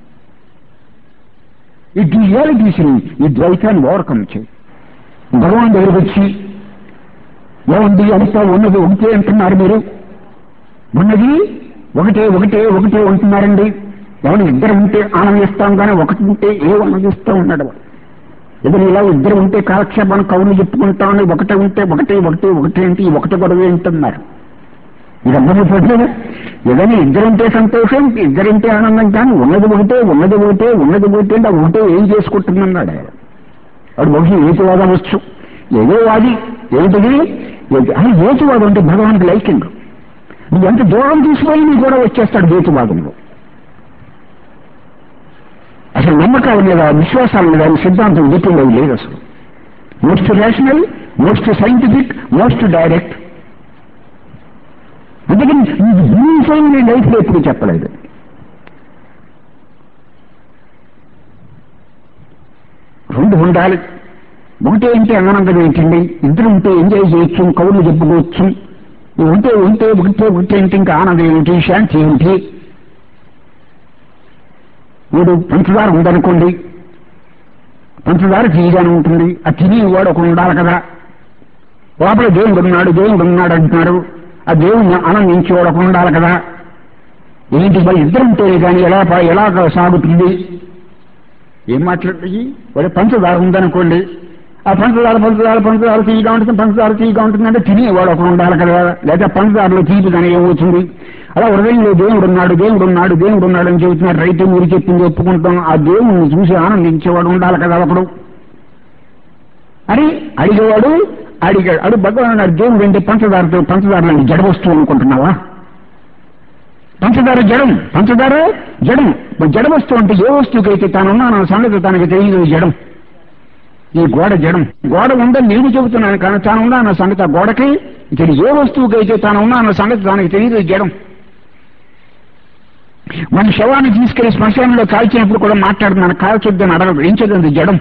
ఈ రియాలిటీస్ని ఈ ద్వైతాన్ని ఓవర్కమ్ చేయి భగవాన్ దగ్గరికి వచ్చి ఏమండి అంతా ఉన్నది ఒకటే అంటున్నారు మీరు ఉన్నది ఒకటే ఒకటే ఒకటే ఉంటున్నారండి ఎవరు ఇద్దరు ఉంటే ఆనందిస్తాం కానీ ఒకటి ఉంటే ఏ ఆనందిస్తూ ఉన్నాడు ఇద్దరు ఇలా ఇద్దరు ఉంటే కాలక్షేపాన్ని కవులు చెప్పుకుంటామని ఒకటే ఉంటే ఒకటే ఒకటే ఒకటే అంటే ఈ ఒకటి గొడవ ఏంటున్నారు ఇదందరూ పడలేదు ఏదైనా ఇద్దరుంటే సంతోషం ఇద్దరుంటే ఆనందం కానీ ఉన్నది ఒకటే ఉన్నది ఒకటే ఉన్నది ఒకటే అంటే ఆ ఒకటే ఏం చేసుకుంటుందన్నాడు ఆయన వాడు బహుశా ఏతువాదం వచ్చు ఏదో వాది ఏంటిది ఏది- ఆ ఏతువాదం అంటే భగవానికి లైకింగ్ నువ్వు ఎంత దూరం తీసుకుపోయి నీ కూడా వచ్చేస్తాడు హేతువాదంలో అసలు నమ్మకాల మీద విశ్వాసాల మీద ఆయన సిద్ధాంతం డిపెండ్ అవి లేదు అసలు most rational most scientific most direct అందుకని ఇది జీవితం నేను లైఫ్లో ఎప్పుడు చెప్పలేదు రెండు ఉండాలి ఒకటే అంటే ఆనందం ఏంటండి ఇద్దరు ఉంటే ఎంజాయ్ చేయొచ్చు కవులు చెప్పుకోవచ్చు ఇవి ఉంటే ఉంటే ఒకటే ఒకటే అంటే ఇంకా ఆనందం ఏమిటి శాంతి ఏమిటి వీడు పంచదార ఉందనుకోండి పంచదార తీయగానే ఉంటుంది ఆ తిని వాడు ఒకడు ఉండాలి కదా లోపల దేవుడు ఉన్నాడు దేవుడు ఉన్నాడు అంటున్నారు ఆ దేవుడిని ఆనందించేవాడు ఒకడు ఉండాలి కదా ఏంటి మరి ఇద్దరు ఉంటేనే కానీ ఎలా ప- ఎలా సాగుతుంది ఏం మాట్లాడి వాడు పంచదార ఉందనుకోండి ఆ పంచదార పంచదార పంచదార తీయగా ఉంటుంది పంచదార తీయగా ఉంటుందంటే తినేవాడు ఒకడు ఉండాలి కదా లేదా పంచదారలో తీపి కానీ ఏమవుతుంది అలా హృదయంలో దేవుడు ఉన్నాడు దేవుడు ఉన్నాడు దేవుడు ఉన్నాడు అని చెబుతున్నారు రైతు మీరు చెప్పింది ఒప్పుకుంటాం ఆ దేవుడిని చూసి ఆనందించేవాడు ఉండాలి కదా ఒకడు అని అడిగేవాడు అడిగాడు అడు భగవాన్ అన్నాడు దేవుడు అంటే పంచదారతో పంచదారలని జడ వస్తువు అనుకుంటున్నావా పంచదార జడం పంచదార జడం మరి జడ వస్తువు అంటే ఏ వస్తువుకైతే తానున్నా నా సంగతి తనకి తెలియదు జడం ఈ గోడ జడం గోడ ఉందని నేను చెబుతున్నాను కానీ తాను ఉన్నా అన్న సంగతి ఆ గోడకి ఇది ఏ వస్తువుకైతే తాను ఉన్నా అన్న సంగతి తనకి తెలియదు జడం మన శవాన్ని తీసుకెళ్లి శ్మశానంలో కాల్చినప్పుడు కూడా మాట్లాడుతున్నాను కాల్చొద్దని అడగదు ఏం చేద్దాం జడం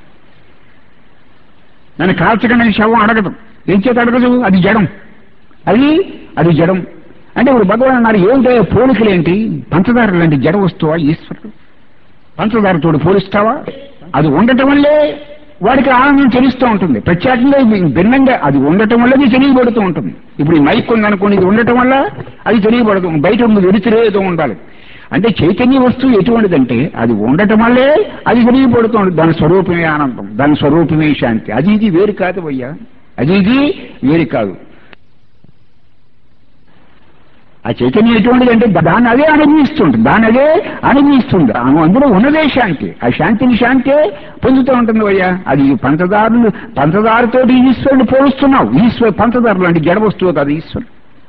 నన్ను కాల్చకుండా శవం అడగదు ఏం చేత అడగదు అది జడం అది అది జడం అంటే ఇప్పుడు భగవాన్ అన్నారు ఏమిటో పోలికలేంటి పంచదార లాంటి జడ వస్తువా ఈశ్వరుడు పంచదారతోడు పోలిస్తావా అది ఉండటం వల్లే వాడికి ఆనందం తెలుస్తూ ఉంటుంది ప్రత్యేకంగా ఇది భిన్నంగా అది ఉండటం వల్ల అది తెలియబడుతూ ఉంటుంది ఇప్పుడు ఈ మైక్ ఉందనుకోండి ఇది ఉండటం వల్ల అది తెలియబడదు బయట ఉంది వెలుతురే ఏదో ఉండాలి అంటే చైతన్య వస్తువు ఎటువంటిదంటే అది ఉండటం వల్లే అది విరిగిపడుతుంది దాని స్వరూపమే ఆనందం దాని స్వరూపమే శాంతి అది ఇది వేరు కాదు అయ్యా అది ఇది వేరు కాదు ఆ చైతన్యం ఎటువంటిది అంటే దాన్ని అదే అనుభవిస్తుంది దాన్ని అదే అనుభవిస్తుంది ఆ- అందులో ఉన్నదే శాంతి ఆ శాంతిని శాంతే పొందుతూ ఉంటుంది అయ్యా అది పంచదారులు పంచదారతోటి ఈశ్వరుని పోలుస్తున్నావు ఈశ్వరు పంచదార లాంటి జడ వస్తువు కాదు ఈశ్వరుడు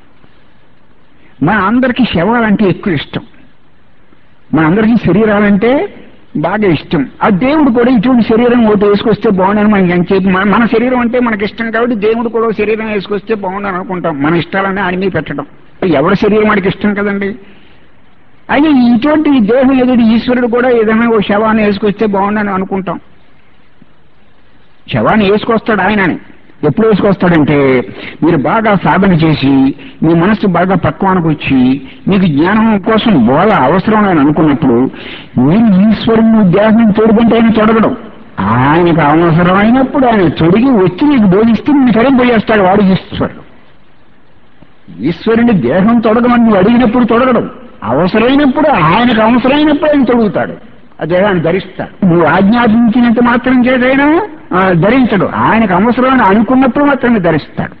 మన అందరికీ శవాలంటే ఎక్కువ ఇష్టం మన అందరికీ శరీరాలంటే బాగా ఇష్టం ఆ దేవుడు కూడా ఇటువంటి శరీరం ఒకటి వేసుకొస్తే బాగుండని మనకి ఎంచేపు మన మన శరీరం అంటే మనకి ఇష్టం కాబట్టి దేవుడు కూడా ఒక శరీరం వేసుకొస్తే బాగుండని అనుకుంటాం మన ఇష్టాలన్నీ ఆయన మీద పెట్టడం ఎవరి శరీరం మనకి ఇష్టం కదండి అయితే ఇటువంటి ఈ దేహం ఎదుటి ఈశ్వరుడు కూడా ఏదైనా ఓ శవాన్ని వేసుకొస్తే బాగుండని అనుకుంటాం శవాన్ని వేసుకొస్తాడు ఆయనని ఎప్పుడు వేసుకొస్తాడంటే మీరు బాగా సాధన చేసి మీ మనస్సు బాగా పక్వానికి వచ్చి మీకు జ్ఞానం కోసం బోధ అవసరం అని అనుకున్నప్పుడు మీరు ఈశ్వరుని దేహం తోడుకుంటే ఆయన తొడగడం ఆయనకు అవసరమైనప్పుడు ఆయన తొడిగి వచ్చి నీకు బోధిస్తే నీ సరే పోయేస్తాడు వాడు ఈశ్వరుడు ఈశ్వరుని దేహం తొడగమని నువ్వు అడిగినప్పుడు తొడగడం అవసరమైనప్పుడు ఆయనకు అవసరమైనప్పుడు ఆయన తొడుగుతాడు ఆ దేహాన్ని ధరిస్తాడు నువ్వు ఆజ్ఞాపించినంత మాత్రం చేతైనా ఆ, ధరించడు ఆయనకు అవసరమని అనుకున్నప్పుడు మాత్రమే ధరిస్తాడు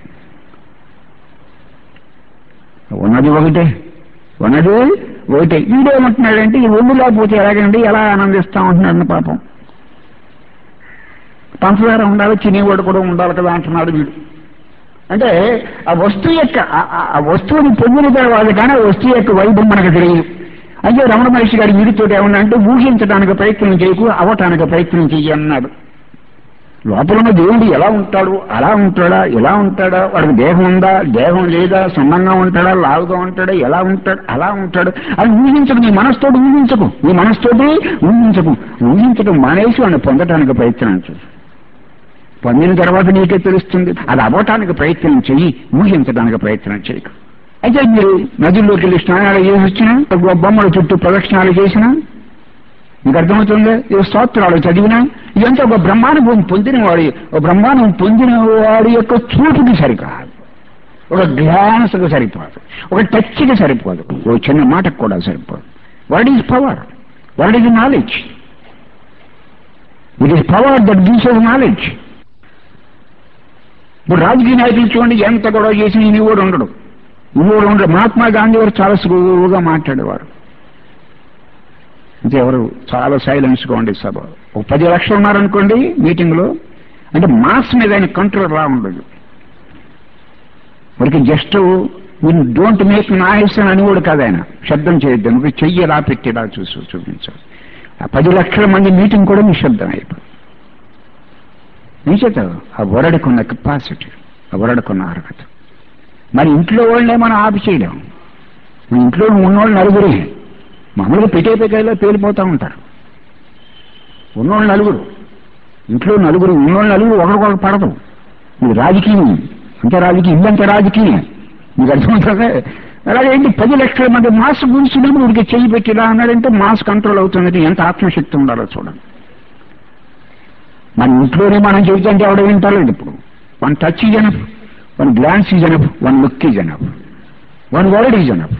ఉన్నది ఒకటే ఉన్నది ఒకటే వీడేమంటున్నాడంటే ఈ ఒళ్ళు లేకపోతే ఎలాగండి ఎలా ఆనందిస్తాం అంటున్నాడు పాపం పంచదార ఉండాలి చినేవాడు కూడా ఉండాలి కదా అంటున్నాడు వీడు అంటే ఆ వస్తువు యొక్క ఆ- ఆ- ఆ వస్తువుని పొందిన తర్వాత కానీ ఆ వస్తువు యొక్క వైభవం మనకు తెలియదు అయితే రమణ మహర్షి గారి వీరితో ఏమన్నా అంటే ఊహించడానికి ప్రయత్నం చేయకు అవటానికి ప్రయత్నం చెయ్యి అన్నాడు లోపల ఉన్న దేవుడు ఎలా ఉంటాడు అలా ఉంటాడా ఎలా ఉంటాడా వాడికి దేహం ఉందా దేహం లేదా సన్నంగా ఉంటాడా లావుగా ఉంటాడా ఎలా ఉంటాడు అలా ఉంటాడు అది ఊహించకు నీ మనసుతోటి ఊహించకు నీ మనసుతోటి ఊహించకు ఊహించడం మానేసి వాడిని పొందటానికి ప్రయత్నం చేయి పొందిన తర్వాత నీకే తెలుస్తుంది అది అవ్వటానికి ప్రయత్నం చెయ్యి ఊహించడానికి ప్రయత్నం చేయకు అయితే మీరు నదుల్లోకి వెళ్ళి స్నానాలు చేసి వచ్చినా బొమ్మల చుట్టూ ప్రదక్షిణాలు చేసినా మీకు అర్థమవుతుంది ఈ స్తోత్రాలు చదివినా ఇదంతా ఒక బ్రహ్మానుభవం పొందిన వాడి ఒక బ్రహ్మానుభవం పొందిన వాడి యొక్క చూపుకి సరికాదు ఒక గ్లాన్స్కి సరిపోదు ఒక టచ్కి సరిపోదు ఒక చిన్న మాటకు కూడా సరిపోదు what is power what is knowledge it is power that gives us knowledge ఇప్పుడు రాజకీయ నాయకులు చూడండి ఎంత గొడవ చేసి నీ కూడా ఉండడు నువ్వు ఉండడు మహాత్మా గాంధీ గారు చాలా సులువుగా మాట్లాడేవారు అంటే ఎవరు చాలా సైలెన్స్ గా ఉండే సభ ఒక పది లక్షలు ఉన్నారనుకోండి మీటింగ్ లో అంటే మాస్ మీద ఆయన కంట్రోల్ రా ఉండదు వారికి just win don't make noise అని అని కూడా కాదు ఆయన శబ్దం చేయొద్దు నువ్వు చెయ్యి ఎలా పెట్టి ఇలా చూసి చూపించాలి ఆ పది లక్షల మంది మీటింగ్ కూడా నిశ్శబ్దం అయిపోయింది నిశ్చిత ఆ వరడుకున్న కెపాసిటీ ఆ వరడుకున్న అర్హత మరి ఇంట్లో వాళ్ళనే మనం ఆపి చేయలేం మన ఇంట్లో ఉన్నోళ్ళు నలుగురే మామూలుగా పెట్టే పెట్టేలో పేలిపోతూ ఉంటారు ఉన్నోళ్ళు నలుగురు ఇంట్లో నలుగురు ఉన్నోళ్ళు నలుగురు ఒకరికొకరు పడదు ఇది రాజకీయం అంతే రాజకీయం ఇల్లంతా రాజకీయం మీకు అర్థమవుతుంది అలాగే ఏంటి పది లక్షల మంది మాస్ గురించినప్పుడు ఉడికి చెయ్యి పెట్టి ఇలా అన్నాడంటే మాస్ కంట్రోల్ అవుతుందంటే ఎంత ఆత్మశక్తి ఉండాలో చూడండి మన ఇంట్లోనే మనం చెబుతుంటే ఎవడ వింటలేదు ఇప్పుడు one touch is enough one glance is enough one look is enough one word is enough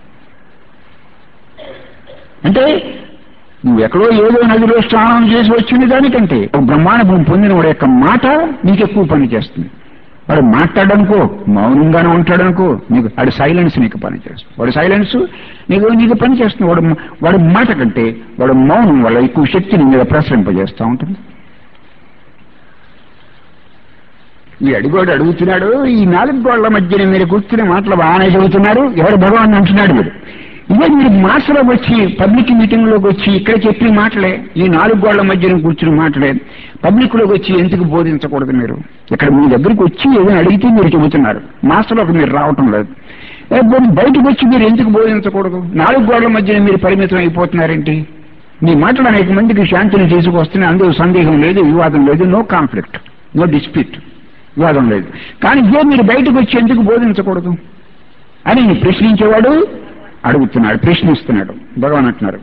అంటే నువ్వు ఎక్కడో ఏదో నదిలో స్నానం చేసి వచ్చిన దానికంటే ఒక బ్రహ్మాండం పొందిన వాడి యొక్క మాట నీకు ఎక్కువ పని చేస్తుంది వాడు మాట్లాడనుకో మౌనంగానే ఉంటాడనుకో నీకు వాడి సైలెన్స్ నీకు పని చేస్తుంది వాడి సైలెన్స్ నీకు నీకు పని చేస్తుంది వాడు వాడి మాట కంటే వాడు మౌనం వల్ల ఎక్కువ శక్తిని మీద ప్రసరింపజేస్తూ ఉంటుంది ఈ అడిగోడు అడుగుతున్నాడు ఈ నాలుగు గోళ్ల మధ్యన మీరు కూర్చునే మాటలు బాగానే చదువుతున్నారు ఎవరు భగవాన్ అంటున్నాడు మీరు ఇదే మీరు మాసలో వచ్చి పబ్లిక్ మీటింగ్ లోకి వచ్చి ఇక్కడ చెప్పిన మాటలే ఈ నాలుగు గోళ్ల మధ్యన కూర్చుని మాటలే పబ్లిక్ లోకి వచ్చి ఎందుకు బోధించకూడదు మీరు ఇక్కడ మీ దగ్గరికి వచ్చి ఏదైనా అడిగితే మీరు చెబుతున్నారు మాసలోకి మీరు రావటం లేదు ఏ, పోనీ బయటకు వచ్చి మీరు ఎందుకు బోధించకూడదు నాలుగు గోళ్ల మధ్యన మీరు పరిమితం అయిపోతున్నారేంటి మీ మాటలు అనేక మందికి శాంతిని తీసుకొస్తున్నాయి అందులో సందేహం లేదు వివాదం లేదు నో కాన్ఫ్లిక్ట్ నో డిస్ప్యూట్ వివాదం లేదు కానీ ఇదే మీరు బయటకు వచ్చి ఎందుకు బోధించకూడదు అని ప్రశ్నించేవాడు అడుగుతున్నాడు ప్రశ్నిస్తున్నాడు భగవాన్ అంటున్నారు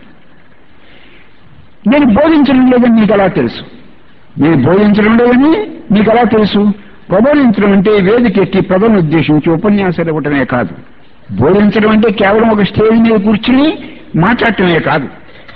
నేను బోధించడం లేదని నీకు ఎలా తెలుసు నేను బోధించడం లేదని నీకు ఎలా తెలుసు ప్రబోధించడం అంటే వేదికెక్కి ప్రజలను ఉద్దేశించి ఉపన్యాసాలు ఇవ్వటమే కాదు బోధించడం అంటే కేవలం ఒక స్టేజ్ మీద కూర్చుని మాట్లాడటమే కాదు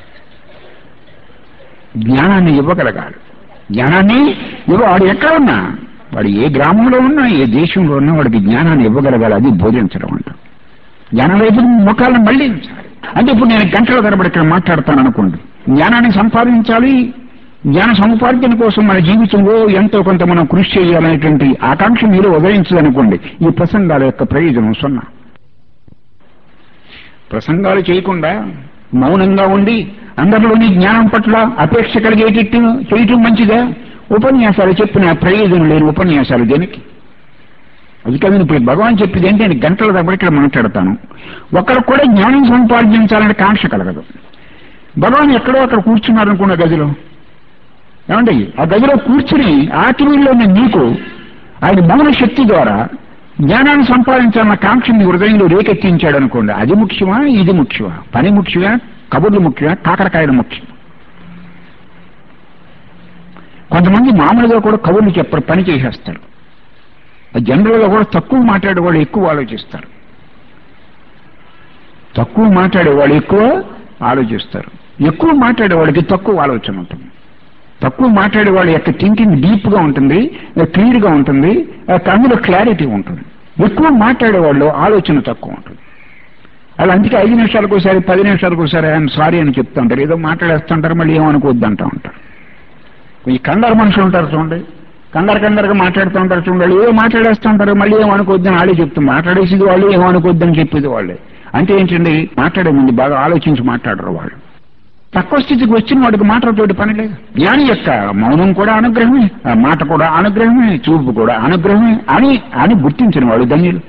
జ్ఞానాన్ని ఇవ్వగలగాలి జ్ఞానాన్ని ఇవ్వ వాడు ఎక్కడ ఉన్నా వాడు ఏ గ్రామంలో ఉన్నా ఏ దేశంలో ఉన్నా వాడికి జ్ఞానాన్ని ఇవ్వగలగాలి అది బోధించడం అంట జ్ఞానం వైపు ముఖాలను మళ్ళించాలి అంటే ఇప్పుడు నేను గంటల తరబడి ఇక్కడ మాట్లాడతాను అనుకోండి జ్ఞానాన్ని సంపాదించాలి జ్ఞాన సముపార్జన కోసం మన జీవితంలో ఎంతో కొంత మనం కృషి చేయాలనేటువంటి ఆకాంక్ష మీరు ఉదయించదనుకోండి ఈ ప్రసంగాల యొక్క ప్రయోజనం సున్నా ప్రసంగాలు చేయకుండా మౌనంగా ఉండి అందరిలోని జ్ఞానం పట్ల అపేక్ష కలిగేటట్టు చేయటం మంచిదా ఉపన్యాసాలు చెప్పిన ప్రయోజనం లేని ఉపన్యాసాలు దేనికి అది కాదు ఇప్పుడు భగవాన్ చెప్పింది ఏంటి నేను గంటల తరబడి ఇక్కడ మాట్లాడతాను ఒకరు కూడా జ్ఞానం సంపాదించాలనే కాంక్ష కలగదు భగవాన్ ఎక్కడో అక్కడ కూర్చున్నారనుకున్న గదిలో ఏమండి ఆ గదిలో కూర్చుని ఆకిరీలో ఉన్న నీకు ఆయన మౌన శక్తి ద్వారా జ్ఞానాన్ని సంపాదించాలన్న కాంక్ష నీ హృదయంలో రేకెత్తించాడు అనుకోండి అది ముఖ్యమా ఇది ముఖ్యమా పని ముఖ్యమా కబుర్లు ముఖ్యమా కాకరకాయలు ముఖ్యం కొంతమంది మామూలుగా కూడా కబుర్లు చెప్పరు పని చేసేస్తారు జనరల్ గా కూడా తక్కువ మాట్లాడే వాళ్ళు ఎక్కువ ఆలోచిస్తారు తక్కువ మాట్లాడే వాళ్ళు ఎక్కువ ఆలోచిస్తారు ఎక్కువ మాట్లాడే వాళ్ళకి తక్కువ ఆలోచన ఉంటుంది తక్కువ మాట్లాడే వాళ్ళ యొక్క థింకింగ్ డీప్ గా ఉంటుంది క్లియర్ గా ఉంటుంది అందులో క్లారిటీ ఉంటుంది ఎక్కువ మాట్లాడే వాళ్ళు ఆలోచన తక్కువ ఉంటుంది అలా అందుకే ఐదు నిమిషాలకు ఒకసారి పది నిమిషాలకు ఒకసారి ఆయన సారీ అని చెప్తా ఉంటారు ఏదో మాట్లాడేస్తుంటారు మళ్ళీ ఏమనుకోవద్దు అంటూ ఉంటారు ఈ కంగారు మనుషులు ఉంటారు చూడండి కంగారు కంగారుగా మాట్లాడుతూ ఉంటారు చూడండి ఏదో మాట్లాడేస్తూ ఉంటారు మళ్ళీ ఏమనుకోవద్దని వాళ్ళే చెప్తాం మాట్లాడేసేది వాళ్ళు ఏమనుకోవద్దని చెప్పేది వాళ్ళే అంటే ఏంటండి మాట్లాడే ముందు బాగా ఆలోచించి మాట్లాడరు వాళ్ళు తక్కువ స్థితికి వచ్చిన వాడికి మాటలతోటి పని లేదు జ్ఞాని యొక్క మౌనం కూడా అనుగ్రహమే ఆ మాట కూడా అనుగ్రహమే చూపు కూడా అనుగ్రహమే అని అని గుర్తించిన వాడు ధన్యులు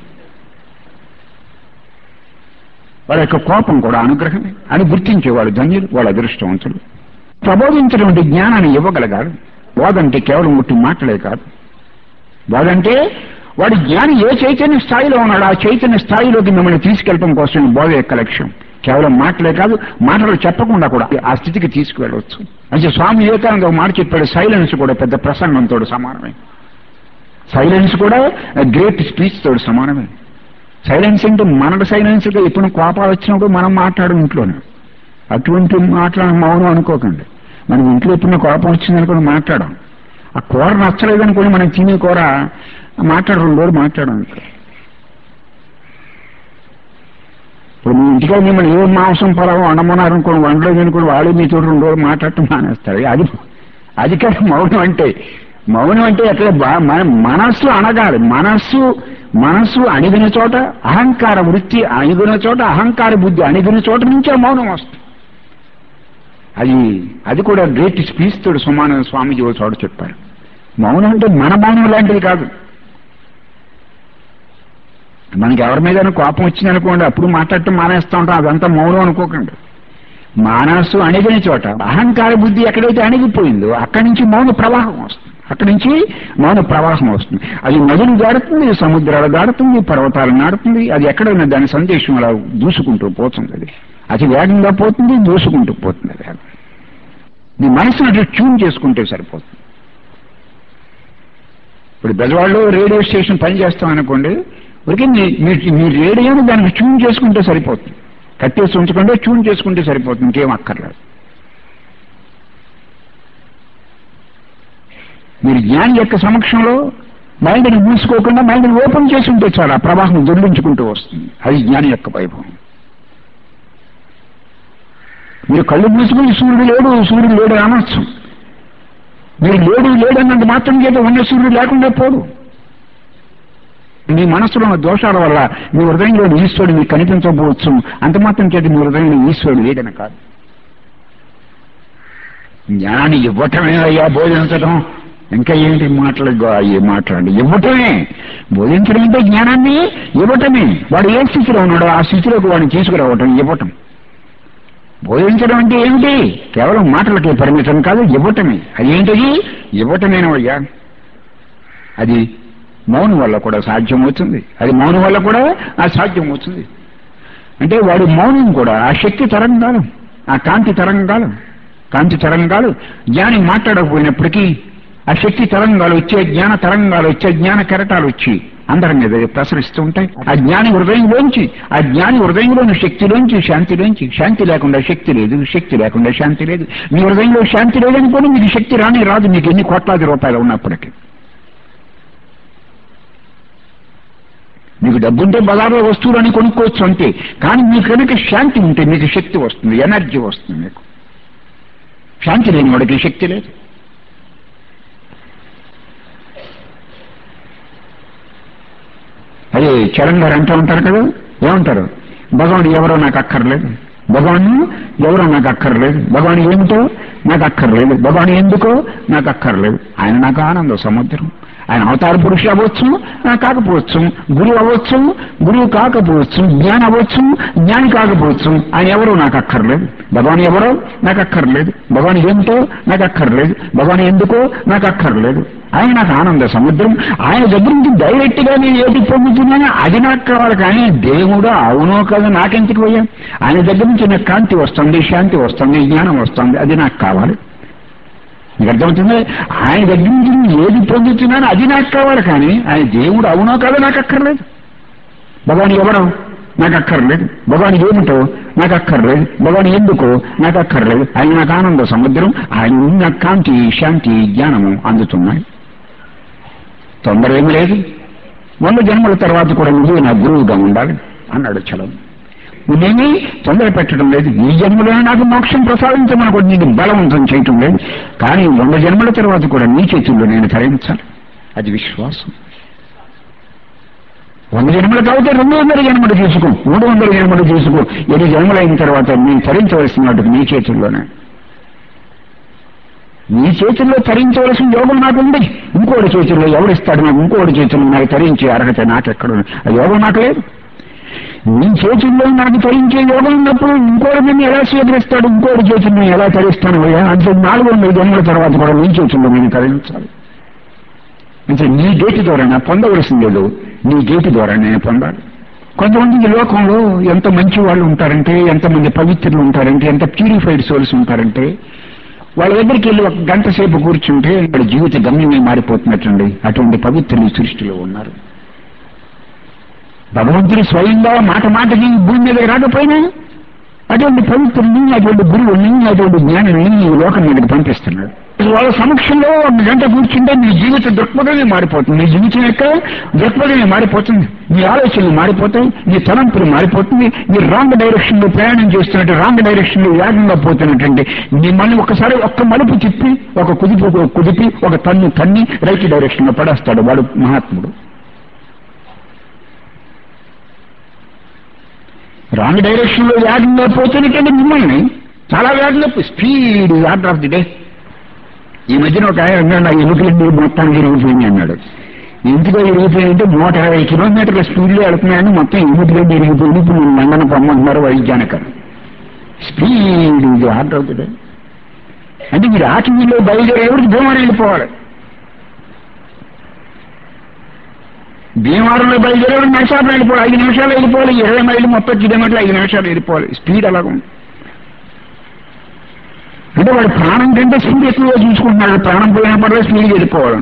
వాళ్ళ యొక్క కోపం కూడా అనుగ్రహమే అని గుర్తించేవాడు ధన్యులు వాళ్ళ అదృష్టవంతులు ప్రబోధించినటువంటి జ్ఞానాన్ని ఇవ్వగలగాడు బోధంటే కేవలం ముట్టి మాటలే కాదు బోధంటే వాడి జ్ఞాని ఏ చైతన్య స్థాయిలో ఉన్నాడు ఆ చైతన్య స్థాయిలోకి మిమ్మల్ని తీసుకెళ్ళడం కోసం ఈ బోధ యొక్క లక్ష్యం కేవలం మాటలే కాదు మాటలు చెప్పకుండా కూడా ఆ స్థితికి తీసుకువెళ్ళవచ్చు అంటే స్వామి వివేకానంద ఒక మాట చెప్పాడు సైలెన్స్ కూడా పెద్ద ప్రసంగంతో సమానమే సైలెన్స్ కూడా గ్రేట్ స్పీచ్ తోడు సమానమే సైలెన్స్ అంటే మన సైలెన్స్ ఎప్పుడు కోపాలు వచ్చినప్పుడు మనం మాట్లాడడం ఇంట్లోనే అటువంటి మాట్లాడ మౌనం అనుకోకండి మనం ఇంట్లో ఎప్పుడు కోపం వచ్చిందనుకుని మాట్లాడడం ఆ కూర నచ్చలేదనుకుని మనం తినే కూర మాట్లాడ రెండు రోజులు మాట్లాడడం అనుకో ఇప్పుడు మీ ఇంటిలో మిమ్మల్ని ఏ మాంసం పొలం వండమన్నారు అనుకోండి వండలేదు అనుకోండి వాళ్ళు మీతో రెండు రోజులు మాట్లాడటం మానేస్తారు అది అది కాదు మౌనం అంటే మౌనం అంటే ఎట్లా బా- మన మనస్సు అనగాలి మనస్సు మనస్సు అణిగిన చోట అహంకార వృత్తి అణిగిన చోట అహంకార బుద్ధి అణిగిన చోట నుంచే మౌనం వస్తుంది అది అది కూడా గ్రేట్ స్పీచ్ తోడు సుమాన స్వామిజీ ఒక చోట చెప్పారు మౌనం అంటే మన మౌనం లాంటిది కాదు మనకి ఎవరి మీద కోపం వచ్చిందనుకోండి అప్పుడు మాట్లాడటం మానేస్తూ ఉంటాం అదంతా మౌనం అనుకోకండి మానస్సు అణిగిన చోట అహంకార బుద్ధి ఎక్కడైతే అణిగిపోయిందో అక్కడి నుంచి మౌన ప్రవాహం వస్తుంది అక్కడి నుంచి మౌన ప్రవాహం వస్తుంది అది నదులు దాడుతుంది సముద్రాలు దాడుతుంది పర్వతాలు నాడుతుంది అది ఎక్కడైనా దాని సందేశం అలా దూసుకుంటూ పోతుంది అది అతి వేగంగా పోతుంది దూసుకుంటూ పోతుంది అది నీ మనసును అట్లా ట్యూన్ చేసుకుంటే సరిపోతుంది ఇప్పుడు బెజవాడలో రేడియో స్టేషన్ పని చేస్తాం అనుకోండి ఊరికే మీ- మీ- మీ రేడియోని దానికి ట్యూన్ చేసుకుంటే సరిపోతుంది కట్టేసి ఉంచకుండా ట్యూన్ చేసుకుంటే సరిపోతుంది ఇంకేం అక్కర్లేదు మీరు జ్ఞాని యొక్క సమక్షంలో మైండ్ని మూసుకోకుండా మైండ్ని ఓపెన్ చేసి ఉంటే చాలు ఆ ప్రవాహం దొల్లించుకుంటూ వస్తుంది అది జ్ఞాని యొక్క వైభవం మీరు కళ్ళు మూసుకుని సూర్యుడు లేడు సూర్యుడు లేడు అనొచ్చు మీరు లేడు లేడు అన్నంత మాత్రం చేత ఉన్న సూర్యుడు లేకుండా పోడు మీ మనసులో ఉన్న దోషాల వల్ల మీ హృదయంలో ఈశ్వరుడు మీకు కనిపించకపోవచ్చు అంత మాత్రం చేత మీ హృదయంలో ఈశ్వరుడు లేడని కాదు జ్ఞానాన్ని ఇవ్వటమే అయ్యా బోధించడం ఇంకా ఏంటి మాటలు అయ్యే మాట్లాడి ఇవ్వటమే బోధించడం అంటే జ్ఞానాన్ని ఇవ్వటమే వాడు ఏ స్థితిలో ఉన్నాడో ఆ స్థితిలోకి వాడిని తీసుకురావటం ఇవ్వటం బోధించడం అంటే ఏమిటి కేవలం మాటలకి పరిమితం కాదు ఇవ్వటమే అది ఏంటది ఇవ్వటమేనవయ్యా అది మౌనం వల్ల కూడా సాధ్యమవుతుంది అది మౌనం వల్ల కూడా ఆ సాధ్యమవుతుంది అంటే వాడి మౌనం కూడా ఆ శక్తి తరంగాలు ఆ కాంతి తరంగాలు కాంతి తరంగాలు జ్ఞాని మాట్లాడకపోయినప్పటికీ ఆ శక్తి తరంగాలు వచ్చి ఆ జ్ఞాన తరంగాలు వచ్చి ఆ జ్ఞాన కెరటాలు వచ్చి అందరి మీద ప్రసరిస్తూ ఉంటాయి ఆ జ్ఞాని హృదయంలోంచి ఆ జ్ఞాని హృదయంలోని శక్తిలోంచి శాంతిలోంచి శాంతి లేకుండా శక్తి లేదు శక్తి లేకుండా శాంతి లేదు మీ హృదయంలో శాంతి లేదనుకోని మీకు శక్తి రాని రాదు మీకు ఎన్ని కోట్లాది రూపాయలు ఉన్నప్పటికీ మీకు డబ్బుంటే బజార్లో వస్తువులని కొనుక్కోవచ్చు అంతే కానీ మీకు కనుక శాంతి ఉంటే మీకు శక్తి వస్తుంది ఎనర్జీ వస్తుంది మీకు శాంతి లేని వాడికి శక్తి లేదు అదే చరణ్ గారు అంటూ ఉంటారు కదా ఏమంటారు భగవాన్ ఎవరో నాకు అక్కర్లేదు భగవాన్ ఎవరో నాకు అక్కర్లేదు భగవాన్ ఏమిటో నాకు అక్కర్లేదు భగవాన్ ఎందుకో నాకు అక్కర్లేదు ఆయన నాకు ఆనంద సముద్రం ఆయన అవతార పురుషుడు అవ్వచ్చు ఆ, కాకపోవచ్చు గురువు అవ్వచ్చు గురువు కాకపోవచ్చు జ్ఞాని అవ్వచ్చు జ్ఞాని కాకపోవచ్చు ఆయన ఎవరో నాకు అక్కర్లేదు భగవాన్ ఎవరో నాకు అక్కర్లేదు భగవాన్ ఏమిటో నాకు అక్కర్లేదు భగవాన్ ఎందుకో నాకు అక్కర్లేదు ఆయన నాకు ఆనంద సముద్రం ఆయన దగ్గర నుంచి డైరెక్ట్ గా నేను ఏది పొందుతున్నానో అది నాకు కావాలి కానీ దేవుడు అవునో కదా నాకెందుకు పోయా ఆయన దగ్గర నుంచి నాకు కాంతి వస్తుంది శాంతి వస్తుంది జ్ఞానం వస్తుంది అది నాకు కావాలి మీకు అర్థమవుతుంది ఆయన దగ్గర నుంచి నేను ఏది పొందుతున్నానో అది నాకు కావాలి కానీ ఆయన దేవుడు అవునో కదా నాకు అక్కర్లేదు భగవాన్ ఎవరో నాకు అక్కర్లేదు భగవాన్ ఏమిటో నాకు అక్కర్లేదు భగవాన్ ఎందుకో నాకు అక్కర్లేదు ఆయన నాకు ఆనంద సముద్రం ఆయన ఉన్న కాంతి శాంతి జ్ఞానము అందుతున్నాయి తొందర ఏమి లేదు వంద జన్మల తర్వాత కూడా నువ్వు నా గురువుగా ఉండాలి అన్నాడు చలం నేనేమి తొందర పెట్టడం లేదు ఈ జన్మలోనే నాకు మోక్షం ప్రసాదించమని కూడా నీకు బలవంతం చేయటం లేదు కానీ వంద జన్మల తర్వాత కూడా నీ చేతుల్లో నేను ధరించాలి అది విశ్వాసం వంద జన్మలు కాబట్టి రెండు వందల జన్మలు చేసుకో మూడు వందల జన్మలు చేసుకో ఎన్ని జన్మలు అయిన తర్వాత నేను తరించవలసిన వాటికి నీ చేతుల్లోనే నీ చేతుల్లో తరించవలసిన యోగం నాకు ఉంది ఇంకోటి చేతుల్లో ఎవడిస్తాడు నాకు ఇంకోటి చేతుల్లో నాకు తరించే అర్హత నాకెక్కడ ఉంది ఆ యోగం నాకు లేదు నీ చేతుల్లో నాకు తరించే యోగం ఉన్నప్పుడు ఇంకోటి నేను ఎలా స్వీకరిస్తాడు ఇంకోటి చేతుల్లో ఎలా తరిస్తాను అయ్యా అంటే నాలుగు వందల జన్మల తర్వాత కూడా నీ చేతుల్లో నేను తరించాలి అంటే నీ గేటు ద్వారా నా పొందవలసింది లేదు నీ గేటు ద్వారా నేను పొందాలి కొంతమంది ఈ లోకంలో ఎంత మంచి వాళ్ళు ఉంటారంటే ఎంతమంది పవిత్రులు ఉంటారంటే ఎంత ప్యూరిఫైడ్ సోల్స్ ఉంటారంటే వాళ్ళ దగ్గరికి వెళ్ళి ఒక గంట సేపు కూర్చుంటే వాళ్ళ జీవిత గమ్యమే మారిపోతున్నట్టుండి అటువంటి పవిత్రులు ఈ సృష్టిలో ఉన్నారు భగవంతుడు స్వయంగా మాట మాటకి ఈ భూమి మీద రాకపోయినా అటువంటి పవిత్రుల్ని అటువంటి గురువుల్ని అటువంటి జ్ఞానుల్ని ఈ లోకం మీదకి పంపిస్తున్నాడు వాళ్ళ సమక్షంలో ఒక గంట కూర్చుంటే నీ జీవిత దృక్పథమే మారిపోతుంది నీ జీవితం యొక్క దృక్పథమే మారిపోతుంది నీ ఆలోచనలు మారిపోతాయి నీ తలంపులు మారిపోతుంది నీ రాంగ్ డైరెక్షన్ లో ప్రయాణం చేస్తున్నట్టు రాంగ్ డైరెక్షన్ లో వేగంగా పోతున్నటువంటి నీ మళ్ళీ ఒక్కసారి ఒక్క మలుపు తిప్పి ఒక కుదిపి కుదిపి ఒక తన్ను తన్ని రైట్ డైరెక్షన్ లో పడేస్తాడు వాడు మహాత్ముడు రాంగ్ డైరెక్షన్ లో వేగంగా పోతున్నటువంటి మిమ్మల్ని చాలా వేగంగా speed order of the day ఈ మధ్యన ఒక ఆయన అన్నాడు నా ఎముకలండి మొత్తానికి ఇరిగిపోయింది అన్నాడు ఎందుకో ఇరిగిపోయిందంటే నూట ఇరవై కిలోమీటర్ల స్పీడ్లో వెళ్తున్నాయని మొత్తం ఎముకలండి ఇరిగిపోయింది ఇప్పుడు నేను లండన పొమ్మంటున్నారు వైద్యానిక స్పీడ్ ఇది ఆర్డర్ ఆఫ్ ది డే అంటే మీరు ఆటవీలో బయలుదేరేవాడికి భీమవరం వెళ్ళిపోవాలి భీమవరంలో బయలుదేరేవాడు నిమిషాలు వెళ్ళిపోవాలి ఐదు నిమిషాలు వెళ్ళిపోవాలి ఇరవై మైళ్ళు ముప్పై కిలోమీటర్లు ఐదు నిమిషాలు వెళ్ళిపోవాలి స్పీడ్ అలాగ ఉంది అంటే వాడు ప్రాణం కంటే స్పీడ్ ఎక్కువగా చూసుకుంటున్నాడు ప్రాణం పోయిన పర్లేదు స్పీడ్ వెళ్ళిపోవాలి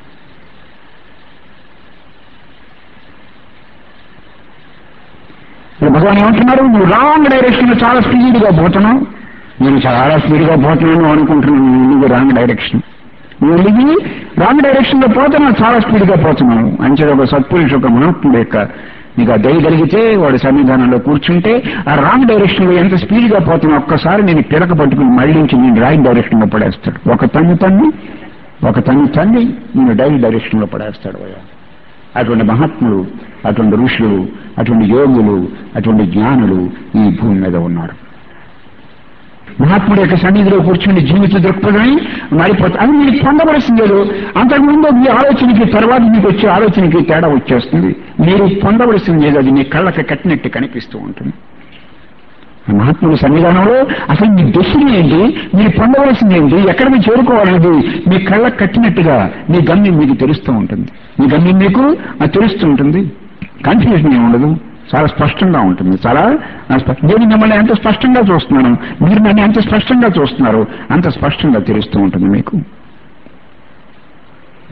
ఇప్పుడు భగవాన్ ఏమంటున్నారు నువ్వు రాంగ్ డైరెక్షన్ లో చాలా స్పీడ్గా పోతున్నావు నేను చాలా స్పీడ్గా పోతున్నాను అనుకుంటున్నాను నువ్వు రాంగ్ డైరెక్షన్ నువ్వు వెళ్ళి రాంగ్ డైరెక్షన్ లో పోతున్నావు చాలా స్పీడ్గా పోతున్నావు అంచేది ఒక సత్పురుషు ఒక మహాత్ముడు యొక్క నీకు ఆ దయ కలిగితే వాడు సన్నిధానంలో కూర్చుంటే ఆ రాంగ్ డైరెక్షన్ లో ఎంత స్పీడ్ గా పోతున్నా ఒక్కసారి నేను పిలక పట్టుకుని మళ్ళించి నేను రైట్ డైరెక్షన్ లో పడేస్తాడు ఒక తన్ను తన్ని ఒక తన్ను తన్ని నేను డైల్ డైరెక్షన్ లో పడేస్తాడు అయ్యా అటువంటి మహాత్ములు అటువంటి ఋషులు అటువంటి యోగులు అటువంటి జ్ఞానులు ఈ భూమి మీద ఉన్నారు మహాత్ముడు యొక్క సన్నిధిలో కూర్చుని జీవిత దృక్పథమై మారిపోతుంది అది మీరు పొందవలసింది లేదు అంతకుముందు మీ ఆలోచనకి తర్వాత మీకు వచ్చే ఆలోచనకి తేడా వచ్చేస్తుంది మీరు పొందవలసింది లేదు అది మీ కళ్ళకి కట్టినట్టు కనిపిస్తూ ఉంటుంది మహాత్ముడి సన్నిధానంలో అసలు మీ డెస్టినీ ఏంటి మీరు పొందవలసింది ఏంటి ఎక్కడ మీరు చేరుకోవాలనేది మీ కళ్ళకు కట్టినట్టుగా మీ గమ్యం మీకు తెలుస్తూ ఉంటుంది మీ గమ్యం మీకు అది తెలుస్తూ ఉంటుంది కన్ఫ్యూజన్ ఏమి ఉండదు చాలా స్పష్టంగా ఉంటుంది చాలా స్ప- నేను మిమ్మల్ని ఎంత స్పష్టంగా చూస్తున్నాను మీరు నన్ను ఎంత స్పష్టంగా చూస్తున్నారు అంత స్పష్టంగా తెలుస్తూ ఉంటుంది మీకు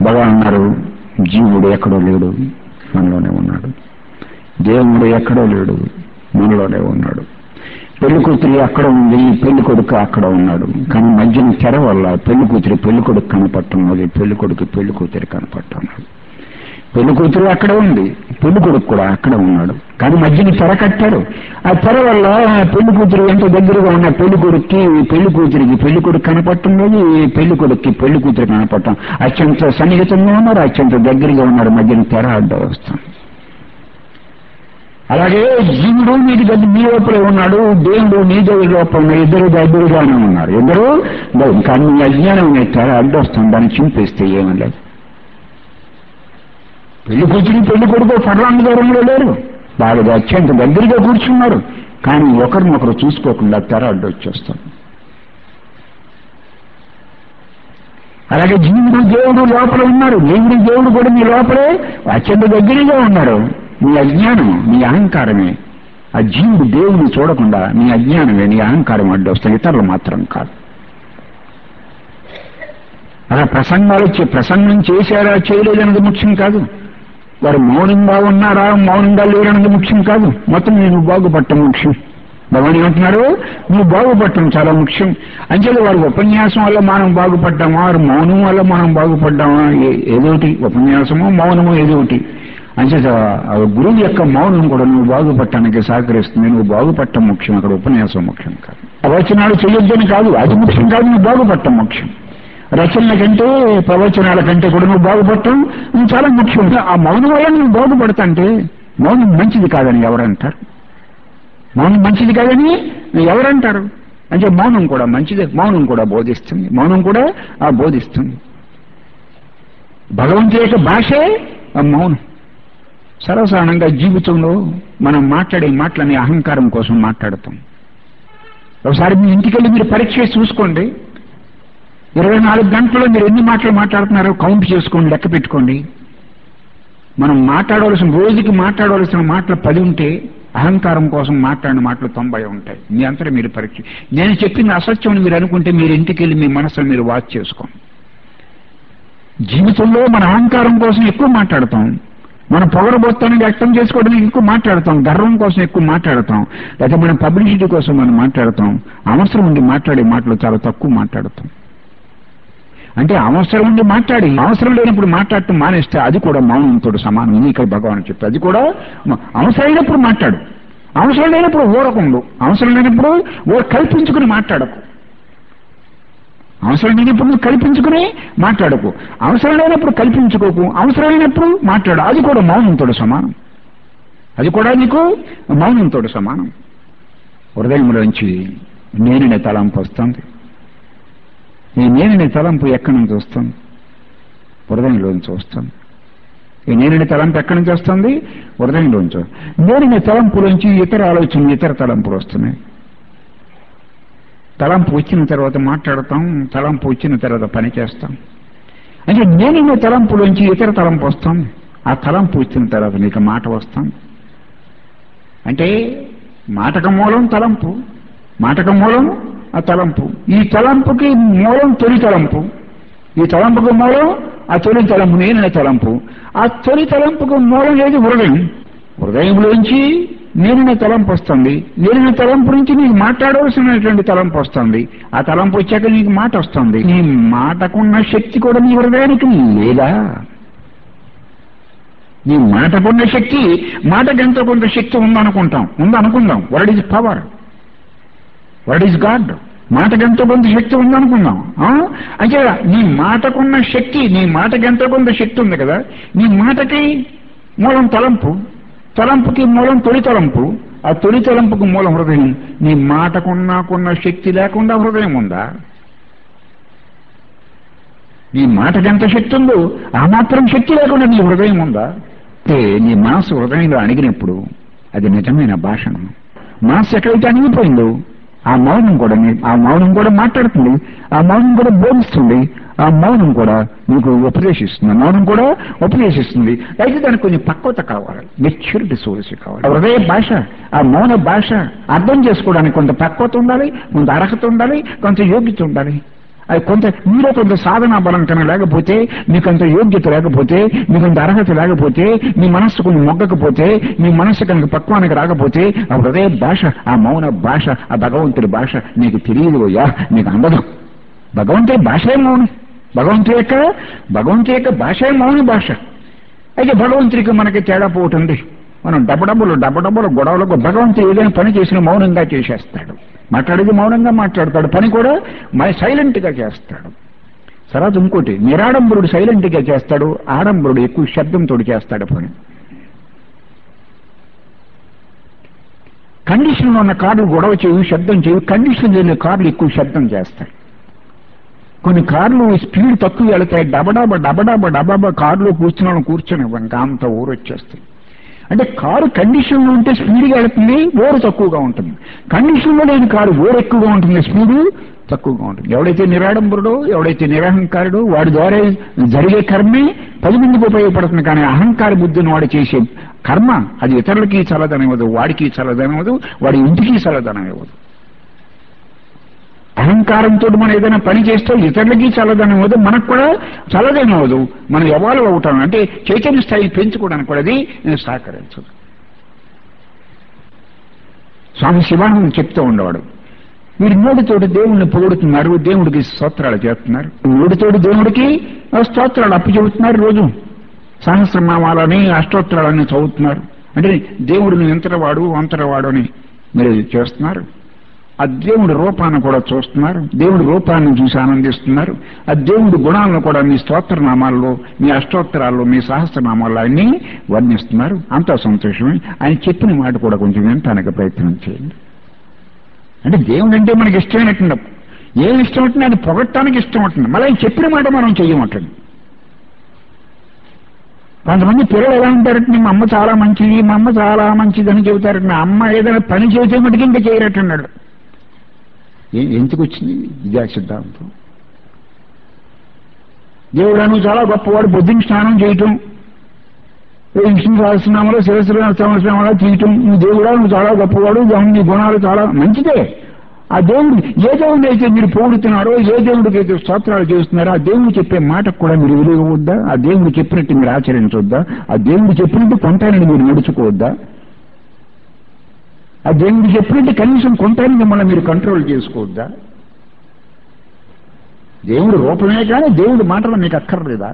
భగవాన్ అన్నారు జీవుడు ఎక్కడో లేడు మనలోనే ఉన్నాడు దేవుడు ఎక్కడో లేడు మనలోనే ఉన్నాడు పెళ్లి కూతురి అక్కడ ఉంది పెళ్లి కొడుకు అక్కడ ఉన్నాడు కానీ మధ్యన తెర వల్ల పెళ్లి కూతురి పెళ్లి కొడుకు కనపట్టున్నది పెళ్లి కొడుకు పెళ్లి కూతురి కనపట్టున్నాడు పెళ్లి కూతురు అక్కడ ఉంది పెళ్లి కొడుకు కూడా అక్కడ ఉన్నాడు కానీ మధ్యన తెర కట్టారు ఆ తెర వల్ల పెళ్లి కూతురు ఎంత దగ్గరగా ఉన్న పెళ్లి కొడుక్కి పెళ్లి కూతురికి పెళ్లి కొడుకు కనపట్టున్నది పెళ్లి కొడుక్కి పెళ్లి కూతురు కనపడటం అత్యంత సన్నిహితంగా ఉన్నారు అత్యంత దగ్గరగా ఉన్నారు మధ్యన తెర అడ్డ వస్తుంది అలాగే జీవుడు నీటి గడ్డి మీ లోపలే ఉన్నాడు దేవుడు నీ దేవుడి లోపల ఉన్న ఇద్దరు దగ్గరగానే ఉన్నారు ఇద్దరు కానీ మీ అజ్ఞానం అనే తెర అడ్డొస్తుంది దాన్ని చింపేస్తే ఏమీ లేదు పెళ్లి కూతురు పెళ్లి కొడుకు ఫర్లాంగ్ దూరంలో లేరు వాళ్ళు అత్యంత దగ్గరగా కూర్చున్నారు కానీ ఒకరినొకరు చూసుకోకుండా తెర అడ్డొచ్చేస్తారు అలాగే జీవుడు దేవుడు లోపల ఉన్నారు జీవుడు దేవుడు కూడా మీ లోపలే అత్యంత దగ్గరగా ఉన్నారు మీ అజ్ఞానం మీ అహంకారమే ఆ జీవుడు దేవుడిని చూడకుండా నీ అజ్ఞానమే నీ అహంకారం అడ్డొస్తాయి ఇతరులు మాత్రం కాదు అలా ప్రసంగాలు చే- ప్రసంగం చేశారా చేయలేదన్నది ముఖ్యం కాదు వారు మౌనంగా ఉన్నారా మౌనంగా లేరన్నది ముఖ్యం కాదు మొత్తం నేను బాగుపడటం ముఖ్యం భగవాన్ ఏమంటున్నారు నువ్వు బాగుపడటం చాలా ముఖ్యం అంచేది వారి ఉపన్యాసం వల్ల మనం బాగుపడ్డామా వారి మౌనం వల్ల మనం బాగుపడ్డామా ఏ- ఏదోటి ఉపన్యాసమో మౌనమో ఏదోటి అంచేత ఆ గురువు యొక్క మౌనం కూడా నువ్వు బాగుపడటానికి సహకరిస్తుంది నువ్వు బాగుపడటం ముఖ్యం అక్కడ ఉపన్యాసం ముఖ్యం కాదు ప్రవచనాలు చేయొద్దని కాదు అది ముఖ్యం కాదు నువ్వు బాగుపడటం ముఖ్యం రచనల కంటే ప్రవచనాల కంటే కూడా నువ్వు బాగుపడటం నువ్వు చాలా ముఖ్యం ఆ మౌనం వల్ల నువ్వు బాగుపడతాంటే మౌనం మంచిది కాదని ఎవరంటారు మౌనం మంచిది కాదని ఎవరంటారు అంటే మౌనం కూడా మంచిదే మౌనం కూడా బోధిస్తుంది మౌనం కూడా ఆ బోధిస్తుంది భగవంతుడి యొక్క భాషే ఆ మౌనం సర్వసాధారణంగా జీవితంలో మనం మాట్లాడే మాటలని అహంకారం కోసం మాట్లాడతాం ఒకసారి మీ ఇంటికి వెళ్ళి మీరు పరీక్ష చేసి చూసుకోండి ఇరవై నాలుగు గంటల్లో మీరు ఎన్ని మాటలు మాట్లాడుతున్నారో కౌంట్ చేసుకోండి లెక్క పెట్టుకోండి మనం మాట్లాడవలసిన రోజుకి మాట్లాడవలసిన మాటలు పది ఉంటే అహంకారం కోసం మాట్లాడిన మాటలు తొంభై ఉంటాయి మీ అంతటా మీరు పరీక్ష నేను చెప్పింది అసత్యం అని మీరు అనుకుంటే మీరు ఇంటికి వెళ్ళి మీ మనసును మీరు వాచ్ చేసుకోండి జీవితంలో మన అహంకారం కోసం ఎక్కువ మాట్లాడతాం మన పొగరబోత్తాన్ని వ్యక్తం చేసుకోవడానికి ఎక్కువ మాట్లాడతాం గర్వం కోసం ఎక్కువ మాట్లాడతాం లేకపోతే మన పబ్లిసిటీ కోసం మనం మాట్లాడతాం అవసరం ఉండి మాట్లాడే మాటలు చాలా తక్కువ మాట్లాడతాం అంటే అవసరం ఉండి మాట్లాడి అవసరం లేనప్పుడు మాట్లాడటం మానేస్తే అది కూడా మౌనంతో సమానం ఇది ఇక్కడ భగవాన్ చెప్పి అది కూడా మ- అవసరమైనప్పుడు మాట్లాడు అవసరం లేనప్పుడు ఊరకుండు అవసరం లేనప్పుడు ఓ కల్పించుకుని మాట్లాడకు అవసరం లేనప్పుడు నువ్వు కల్పించుకుని మాట్లాడకు అవసరం లేనప్పుడు కల్పించుకోకు అవసరం లేనప్పుడు మాట్లాడు అది కూడా మౌనంతో సమానం అది కూడా నీకు మౌనంతో సమానం హృదయంలోంచి నేననే తలంపు వస్తుంది ఈ నేననే తలంపు ఎక్కడి నుంచి వస్తుంది హృదయంలోంచి వస్తుంది ఈ నేననే తలంపు ఎక్కడి నుంచి వస్తుంది హృదయంలోంచి నేననే తలంపులోంచి ఇతర ఆలోచనలు ఇతర తలంపులు వస్తున్నాయి తలంపు వచ్చిన తర్వాత మాట్లాడతాం తలంపు వచ్చిన తర్వాత పని చేస్తాం అంటే నేననే తలంపులోంచి ఇతర తలంపు వస్తాం ఆ తలంపు వచ్చిన తర్వాత నీకు మాట వస్తాం అంటే మాటక మూలం తలంపు మాటక మూలం ఆ తలంపు ఈ తలంపుకి మూలం తొలి తలంపు ఈ తలంపుకి మూలం ఆ తొలి తలంపు నేననే తలంపు ఆ తొలి తలంపుకు మూలం ఏది హృదయం హృదయంలోంచి నేననే తలంపు వస్తుంది నేననే తలంపు నుంచి నీకు మాట్లాడవలసినటువంటి తలంపు వస్తుంది ఆ తలంపు వచ్చాక నీకు మాట వస్తుంది నీ మాటకున్న శక్తి కూడా నీ హృదయానికి లేదా నీ మాటకున్న శక్తి మాటకి ఎంతో కొంత శక్తి ఉందనుకుంటాం ఉందనుకుందాం what is power what is God మాటకి ఎంతో కొంత శక్తి ఉందనుకుందాం ఆ? అంటే నీ మాటకున్న శక్తి నీ మాటకి ఎంతో కొంత శక్తి ఉంది కదా నీ మాటకి మూలం తలంపు తలంపుకి మూలం తొలి తలంపు ఆ తొలి తలంపుకు మూలం హృదయం నీ మాటకున్నాకున్న శక్తి లేకుండా హృదయం ఉందా నీ మాటకి ఎంత శక్తి ఉందో ఆ మాత్రం శక్తి లేకుండా నీ హృదయం ఉందా అంటే నీ మనసు హృదయంలో అణిగినప్పుడు అది నిజమైన భాషణం మనసు ఎక్కడైతే అణిగిపోయిందో ఆ మౌనం కూడా నీ- ఆ మౌనం కూడా మాట్లాడుతుంది ఆ మౌనం కూడా బోధిస్తుంది ఆ మౌనం కూడా నీకు ఉపదేశిస్తుంది ఆ మౌనం కూడా ఉపదేశిస్తుంది అయితే దానికి కొంచెం పక్వత కావాలి మెచ్యూరిటీ సోర్స్ కావాలి హృదయ భాష ఆ మౌన భాష అర్థం చేసుకోవడానికి కొంత పక్వత ఉండాలి కొంత అర్హత ఉండాలి కొంత యోగ్యత ఉండాలి అది కొంత మీలో కొంత సాధనా బలం కనుక లేకపోతే మీకంత యోగ్యత లేకపోతే మీకంత అర్హత లేకపోతే మీ మనస్సు కొన్ని మొగ్గకపోతే మీ మనస్సు కనుక పక్వానికి రాకపోతే ఆ హృదయ భాష ఆ మౌన భాష ఆ భగవంతుడి భాష నీకు తెలియదు అయ్యా నీకు అందదు భగవంతుడి భాషే మౌనం భగవంతుడి యొక్క భగవంతుడి యొక్క భాషే మౌన భాష అయితే భగవంతుడికి మనకి తేడా పోతుంది మనం డబ్బడబ్బులు డబ్బడబ్బులు గొడవలకు భగవంతుడు ఏదైనా పని చేసిన మౌనంగా చేసేస్తాడు మాట్లాడేది మౌనంగా మాట్లాడతాడు పని కూడా మన సైలెంట్ గా చేస్తాడు తర్వాత ఇంకోటి నిరాడంబరుడు సైలెంట్ గా చేస్తాడు ఆడంబరుడు ఎక్కువ శబ్దంతో చేస్తాడు పని కండిషన్ ఉన్న కార్లు గొడవ చేయు శబ్దం చేయు కండిషన్ లేని కార్లు ఎక్కువ శబ్దం చేస్తాయి కొన్ని కార్లు స్పీడ్ తక్కువ వెళతాయి డబడాబ డబడాబ డబాబా కారులో కూర్చున్న కూర్చొని ఇంకా అంత ఊరు వచ్చేస్తాయి అంటే కారు కండిషన్లో ఉంటే స్పీడ్గా వెళుతుంది ఓరు తక్కువగా ఉంటుంది కండిషన్లో లేని కారు ఓరు ఎక్కువగా ఉంటుంది స్పీడు తక్కువగా ఉంటుంది ఎవడైతే నిరాడంబరుడో ఎవడైతే నిరహంకారుడో వాడి ద్వారా జరిగే కర్మే పది మందికి ఉపయోగపడుతుంది కానీ అహంకార బుద్ధిని వాడు చేసే కర్మ అది ఇతరులకి చల్లదనం ఇవ్వదు వాడికి చల్లదనం ఇవ్వదు వాడి ఇంటికి చల్లదనం ఇవ్వదు అహంకారంతో మనం ఏదైనా పని చేస్తే ఇతరులకి చల్లదనం అవ్వదు మనకు కూడా చల్లదనం అవ్వదు మనం ఎవాల్వ్ అవుతాం అంటే చైతన్య స్థాయి పెంచుకోవడానికి కూడా అది సహకరించదు స్వామి శివానంద చెప్తూ ఉండేవాడు మీరు నోటితోటి దేవుణ్ణి పొగుడుతున్నారు దేవుడికి స్తోత్రాలు చేస్తున్నారు నోటితోటి దేవుడికి స్తోత్రాలు అప్పు చెబుతున్నారు రోజు సహస్రనామాలని అష్టోత్తరాలని చదువుతున్నారు అంటే దేవుడిని ఇంతరవాడు అంతరవాడు అని మీరు చేస్తున్నారు ఆ దేవుడి రూపాన్ని కూడా చూస్తున్నారు దేవుడి రూపాన్ని చూసి ఆనందిస్తున్నారు ఆ దేవుడి గుణాలను కూడా మీ స్తోత్రనామాల్లో మీ అష్టోత్తరాల్లో మీ సహస్రనామాల్లో అన్ని వర్ణిస్తున్నారు అంతా సంతోషమే ఆయన చెప్పిన మాట కూడా కొంచెం వినటానికి ప్రయత్నం చేయండి అంటే దేవుడు అంటే మనకి ఇష్టమైనట్టు ఏం ఇష్టం అవుతుంది అది పొగట్టడానికి ఇష్టం అవుతుంది మళ్ళీ ఆయన చెప్పిన మాట మనం చెయ్యమంటుంది కొంతమంది పిల్లలు ఎలా ఉంటారంటే మా అమ్మ చాలా మంచిది మా అమ్మ చాలా మంచిది అని చెబుతారు మా అమ్మ ఏదైనా పని చేసే మటుకు ఇంకా చేయరట్టున్నాడు ఎందుకు వచ్చింది ఇదే సిద్ధాంతం దేవుడు నువ్వు చాలా గొప్పవాడు బుద్ధిని స్నానం చేయటం విష్ణు సహస్రనామలో శిరస్సు సంవత్సరంలో తీయటం నువ్వు దేవుడా నువ్వు చాలా గొప్పవాడు నీ గుణాలు చాలా మంచిదే ఆ దేవుడు ఏ దేవుడు అయితే మీరు పొగుడుతున్నారో ఏ దేవుడికి అయితే స్తోత్రాలు చేస్తున్నారో ఆ దేవుడు చెప్పే మాటకు కూడా మీరు విలువవద్దా ఆ దేవుడు చెప్పినట్టు మీరు ఆచరించవద్దా ఆ దేవుడు చెప్పినట్టు కొంటానని మీరు నడుచుకోవద్దా ఆ దేవుడు చెప్పినట్టు కనీసం కొంటాన్ని మిమ్మల్ని మీరు కంట్రోల్ చేసుకోవద్దా దేవుడు రూపమే కానీ దేవుడి మాటలు మీకు అక్కర్లేదా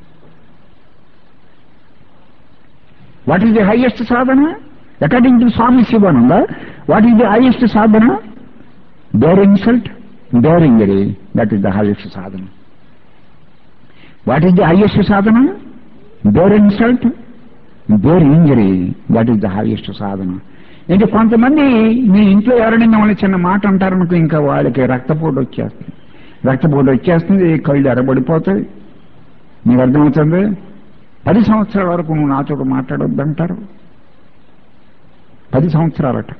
what is the highest sadhana according to Swami Shivananda what is the highest sadhana bear insult bear injury that is the highest sadhana what is the highest sadhana bear insult bear injury that is the highest sadhana అంటే కొంతమంది మీ ఇంట్లో ఎవరైనా మిమ్మల్ని చిన్న మాట అంటారనుకో ఇంకా వాళ్ళకి రక్తపోటు వచ్చేస్తుంది రక్తపోటు వచ్చేస్తుంది కళ్ళు ఎరబడిపోతాయి మీకు అర్థమవుతుంది పది సంవత్సరాల వరకు నువ్వు నాతో మాట్లాడొద్దంటారు పది సంవత్సరాలట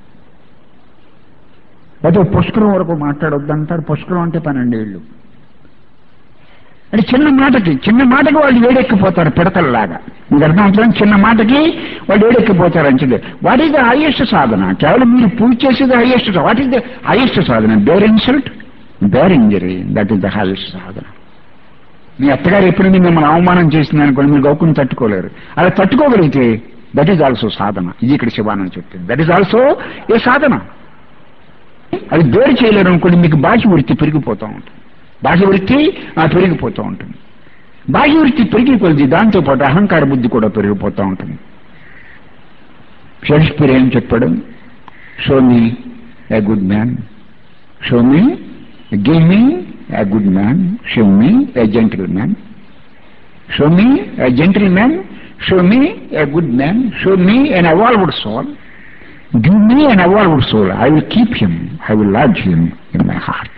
అయితే పుష్కరం వరకు మాట్లాడొద్దంటారు పుష్కరం అంటే పన్నెండేళ్ళు అంటే చిన్న మాటకి చిన్న మాటకి వాళ్ళు వేడెక్కిపోతారు పిడతల్లాగా మీకు అర్థమవుతుంది చిన్న మాటకి వాళ్ళు వేడెక్కిపోతారు అంచదే what is the highest sadhana కేవలం మీరు పూజ చేసేది highest what is the highest sadhana bear insult bear injury that is the highest sadhana మీ అత్తగారు ఎప్పుడు మిమ్మల్ని అవమానం చేసింది అనుకోండి మీరు గౌకుని తట్టుకోలేరు అలా తట్టుకోగలిగితే దట్ ఈజ్ ఆల్సో సాధన ఇది ఇక్కడ శివానంద చెప్పింది that is also a sadhana అది బేరు చేయలేరు అనుకోండి మీకు బాహ్య వృత్తి పెరిగిపోతూ ఉంటుంది బాహ్య వృత్తి పెరిగిపోతూ ఉంటుంది బాహ్య వృత్తి పెరిగిపోయింది దాంతో పాటు అహంకార బుద్ధి కూడా పెరిగిపోతూ ఉంటుంది షేక్స్పియర్ ఏం చెప్పాడు show me a good man show me give me a good man, show me a gentleman. Show me a gentleman, show me a good man, show me an evolved soul. Give me an evolved soul. I will keep him. I will lodge him in my heart.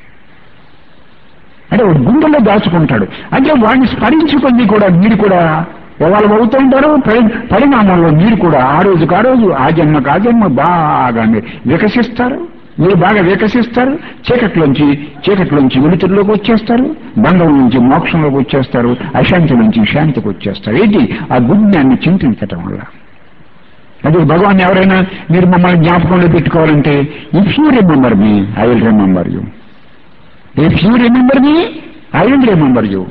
అంటే వాడు గుండెల్లో దాచుకుంటాడు అంటే వాడిని స్మరించుకొని కూడా మీరు కూడా evolve అవుతూ ఉంటారు పరిణామంలో మీరు కూడా ఆ రోజుకు ఆ రోజు ఆ జన్మకు ఆ జన్మ బాగా వికసిస్తారు మీరు బాగా వికసిస్తారు చీకట్లోంచి చీకట్లోంచి వెలుతురులోకి వచ్చేస్తారు బంధం నుంచి మోక్షంలోకి వచ్చేస్తారు అశాంతి నుంచి శాంతికి వచ్చేస్తారు ఏంటి ఆ గుణ్యాన్ని చింతించటం వల్ల అది భగవాన్ ఎవరైనా మీరు మమ్మల్ని జ్ఞాపకంలో పెట్టుకోవాలంటే if you remember me I will remember you if you remember me I will remember you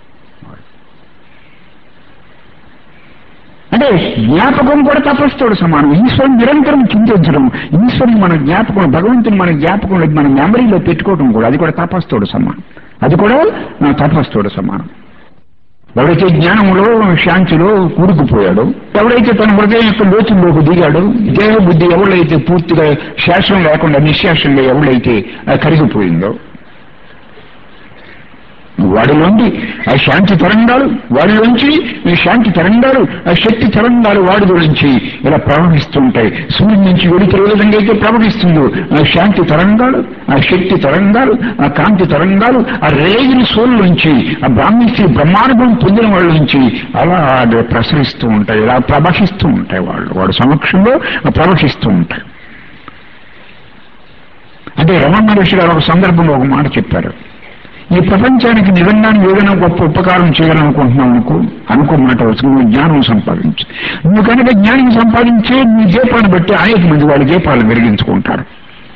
అంటే జ్ఞాపకం కూడా తపస్సుతోడు సమానం ఈశ్వరుని నిరంతరం చింతించడం ఈశ్వరుని మన జ్ఞాపకం భగవంతుని మన జ్ఞాపకం మన మెమరీలో పెట్టుకోవడం కూడా అది కూడా తపస్సుతోడు సమానం అది కూడా నా తపస్సుతోడు సమానం ఎవడైతే జ్ఞానంలో శాంతిలో కూరుకుపోయాడో ఎవడైతే తన హృదయం యొక్క లోతుల్లోకి దిగాడో దేహ బుద్ధి ఎవడైతే పూర్తిగా శాసనం లేకుండా నిశ్శాసంగా ఎవడైతే ఆ కరిగిపోయిందో వాడిలోండి ఆ శాంతి తరంగాలు వాడిలోంచి ఈ శాంతి తరంగాలు ఆ శక్తి తరంగాలు వాడిలోంచి ఇలా ప్రవహిస్తుంటాయి సూర్యుడి నుంచి వెళితే ఏ విధంగా అయితే ప్రవహిస్తుందో ఆ శాంతి తరంగాలు ఆ శక్తి తరంగాలు ఆ కాంతి తరంగాలు ఆ రేగిన సోలు నుంచి ఆ బ్రాహ్మణి బ్రహ్మానుభవం పొందిన వాళ్ళ నుంచి అలా అది ప్రసరిస్తూ ఉంటాయి ఇలా ప్రవహిస్తూ ఉంటాయి వాళ్ళు వాడి సమక్షంలో ప్రవహిస్తూ ఉంటాయి అంటే రమణ మహర్షి గారు ఒక సందర్భంలో ఒక మాట చెప్పారు ఈ ప్రపంచానికి నిజంగా ఏదైనా గొప్ప ఉపకారం చేయాలనుకుంటున్నావు అనుకో అనుకోమాట వచ్చి నువ్వు జ్ఞానం సంపాదించు నువ్వు కనుక జ్ఞానం సంపాదించే నీ దీపాన్ని బట్టి అనేక మంది వాళ్ళ దీపాలను వెలిగించుకుంటారు